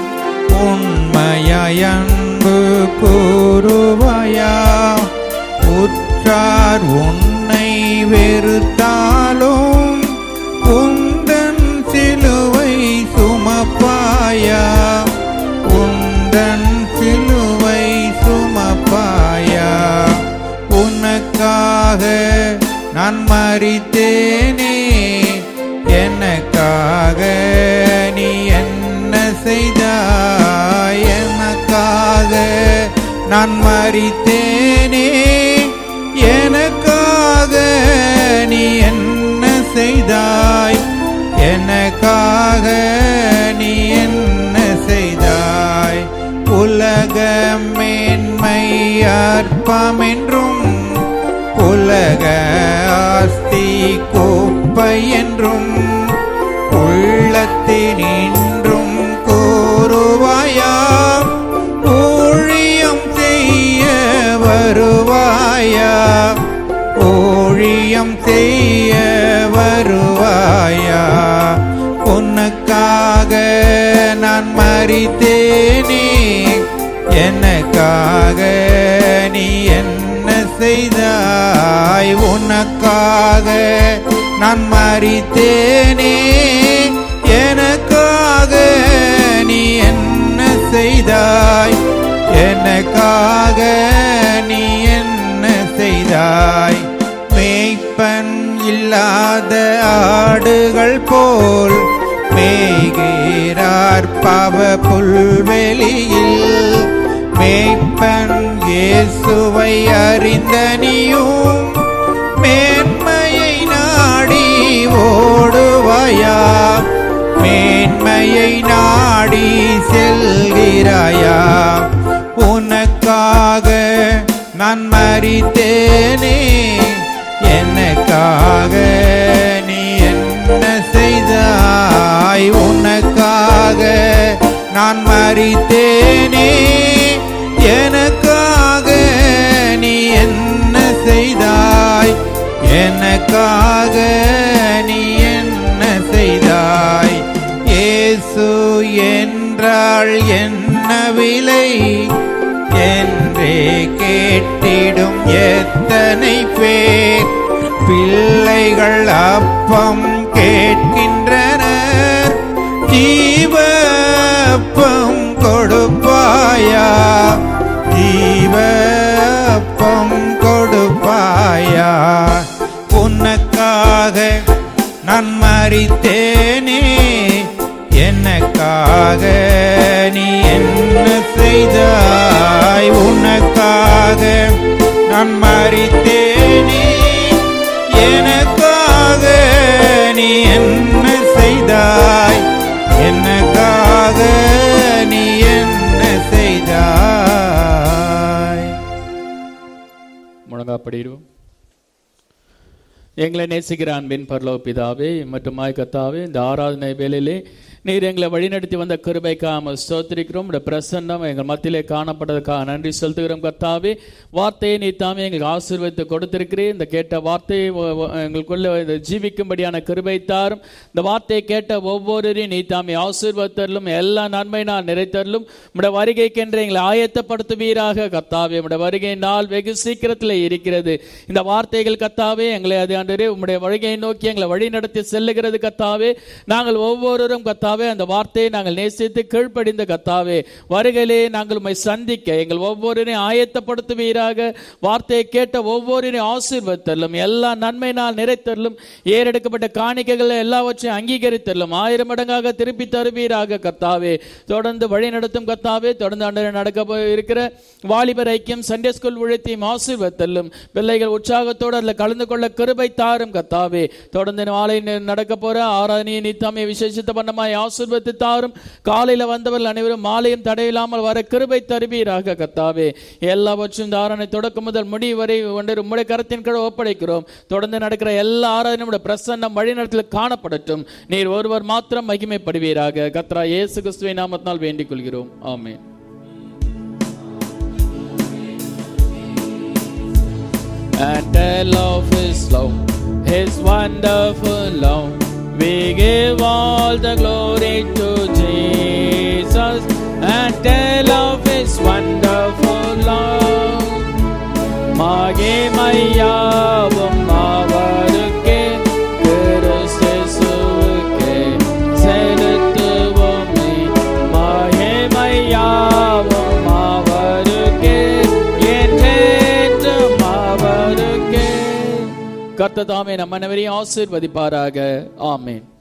உண்மையன்பு கூறுவாயா உற்றார் உன்னை வெறுத்தாலும் உந்தன் சிலுவை சுமப்பாயா உந்தன் சிலுவை சுமப்பாயா உனக்காக நான் மறித்தேனே எனக்காக நீ என்ன செய்தாய் எனக்காக நான் மறித்தேனே எனக்காக நீ என்ன செய்தாய் எனக்காக நீ என்ன செய்தாய் உலக மேன்மை அற்பமென்றும் உலக ஆஸ்தி மறித்தேனே எனக்காக நீ என்ன செய்தாய் உனக்காக நான் மறித்தேனே எனக்காக நீ என்ன செய்தாய் எனக்காக நீ என்ன செய்தாய் மேய்ப்பன் இல்லாத ஆடுகள் போல் மேய்கிறார் பவ புல்வெளியில் மேய்ப்பன் இயேசுவை அறிந்த நீயும் மேன்மையை நாடி ஓடுவாயா மேன்மையை நாடி செல்கிறாயா உனக்காக நான் மறித்தேனே எனக்காக நீ என்ன செய்தாய் உனக்காக நான் மறித்தேனே எனக்காக நீ என்ன செய்தாய் எனக்காக நீ என்ன செய்தாய் இயேசு என்றாள் என்ன விலை என்றே கேட்டிடும் எத்தனை பேர் பிள்ளைகள் அப்பம் கேட்கின்றனர் ஜீவ அப்பம் கொடுப்பாயா ஜீவ அப்பம் கொடுப்பாயா உனக்காக நான் மறித்தேனே எனக்காக நீ என்ன செய்தாய் உனக்காக நான் மறித்தேனே எனக்காக நீ என்ன செய்தாய் எனக்காக நீ என்ன செய்தாய் முழங்காப்படிடுவோம் எங்களை நேசிக்கிற அன்பின் பரலோக பிதாவே மற்றும் கத்தாவே இந்த ஆராதனை வேளையிலே நீர் எங்களை வழிநடத்தி வந்த கிருபைக்காம ஸ்தோத்திரிக்கிறோம் உடைய பிரசன்னம் எங்கள் மத்தியிலே காணப்பட்டதுக்காக நன்றி செலுத்துகிறோம் கத்தாவே வார்த்தையை நீ தாமே எங்களுக்கு ஆசீர்வதித்து கொடுத்திருக்கிறேன் இந்த கேட்ட வார்த்தையை வ- வ- எங்களுக்குள்ள இந்த ஜீவிக்கும்படியான கிருபை தாரும் இந்த வார்த்தையை கேட்ட ஒவ்வொருவரையும் நீ தாமே ஆசீர்வத்தரலும் எல்லா நன்மை நான் நிறைத்தரலும் உடைய வருகைக்கென்று எங்களை ஆயத்தப்படுத்துவீராக கத்தாவே உடைய வருகை நாள் வெகு சீக்கிரத்தில் இருக்கிறது இந்த வார்த்தைகள் கத்தாவே எங்களை அது ஆண்டரே உம்முடைய வருகையை நோக்கி எங்களை வழி நடத்தி செல்லுகிறது கத்தாவே நாங்கள் ஒவ்வொருவரும் கத்தாவே அந்த வார்த்தையை நாங்கள் நேசித்து கீழ்ப்படிந்த கத்தாவே வருகையிலே நாங்கள் உம்மை சந்திக்க எங்கள் ஒவ்வொருவரையும் ஆயத்தப்படுத்துவீராக வார்த்தையை கேட்ட ஒவ்வொருவரையும் ஆசீர்வத்தரலும் எல்லா நன்மை நாள் நிறைத்தரலும் ஏறெடுக்கப்பட்ட காணிக்கைகள் எல்லாவற்றையும் அங்கீகரித்தரலும் ஆயிரம் மடங்காக திருப்பி தருவீராக கத்தாவே தொடர்ந்து வழி நடத்தும் கத்தாவே தொடர்ந்து ஆண்டு நடக்க போ- இருக்கிற வாலிபர் ஐக்கியம் சண்டே ஸ்கூல் உழைத்தையும் ஆசீர்வத்தல்லும் பிள்ளைகள் உற்சாகத்தோடு அதில் கலந்து கொள்ள கிருபை தாரும் கத்தாவே தொடர்ந்து மாலை ந- நடக்க போற ஆராதனையை நித்தாமே விசேஷித்த பண்ணமாய் ஆசீர்வத்து தாரும் காலையில வந்தவர்கள் அனைவரும் மாலையும் தடையில்லாமல் வர கிருபை தருவீராக கத்தாவே எல்லாவற்றும் இந்த ஆராதனை தொடக்கம் முதல் முடிவு வரை ஒன்று உம்முடைய கரத்தின் கீழ் ஒப்படைக்கிறோம் தொடர்ந்து நடக்கிற எல்லா ஆராதனையும் பிரசன்னம் வழிநடத்தில் காணப்படட்டும் நீர் ஒருவர் மாத்திரம் மகிமைப்படுவீராக கத்ரா இயேசு கிறிஸ்துவை நாமத்தினால் வேண்டிக் கொள்கிறோம் ஆமென் and tell of his love, his wonderful love. We give all the glory to Jesus and tell of his wonderful love. மகிமையாவும் அவருக்கே கிறிஸ்துவுக்கே செலுத்துவோமே மகிமையாவும் அவருக்கே என்றென்றும் அவருக்கே கர்த்தர் தாமே நம் அனைவரையும் ஆசீர்வதிப்பாராக ஆமென்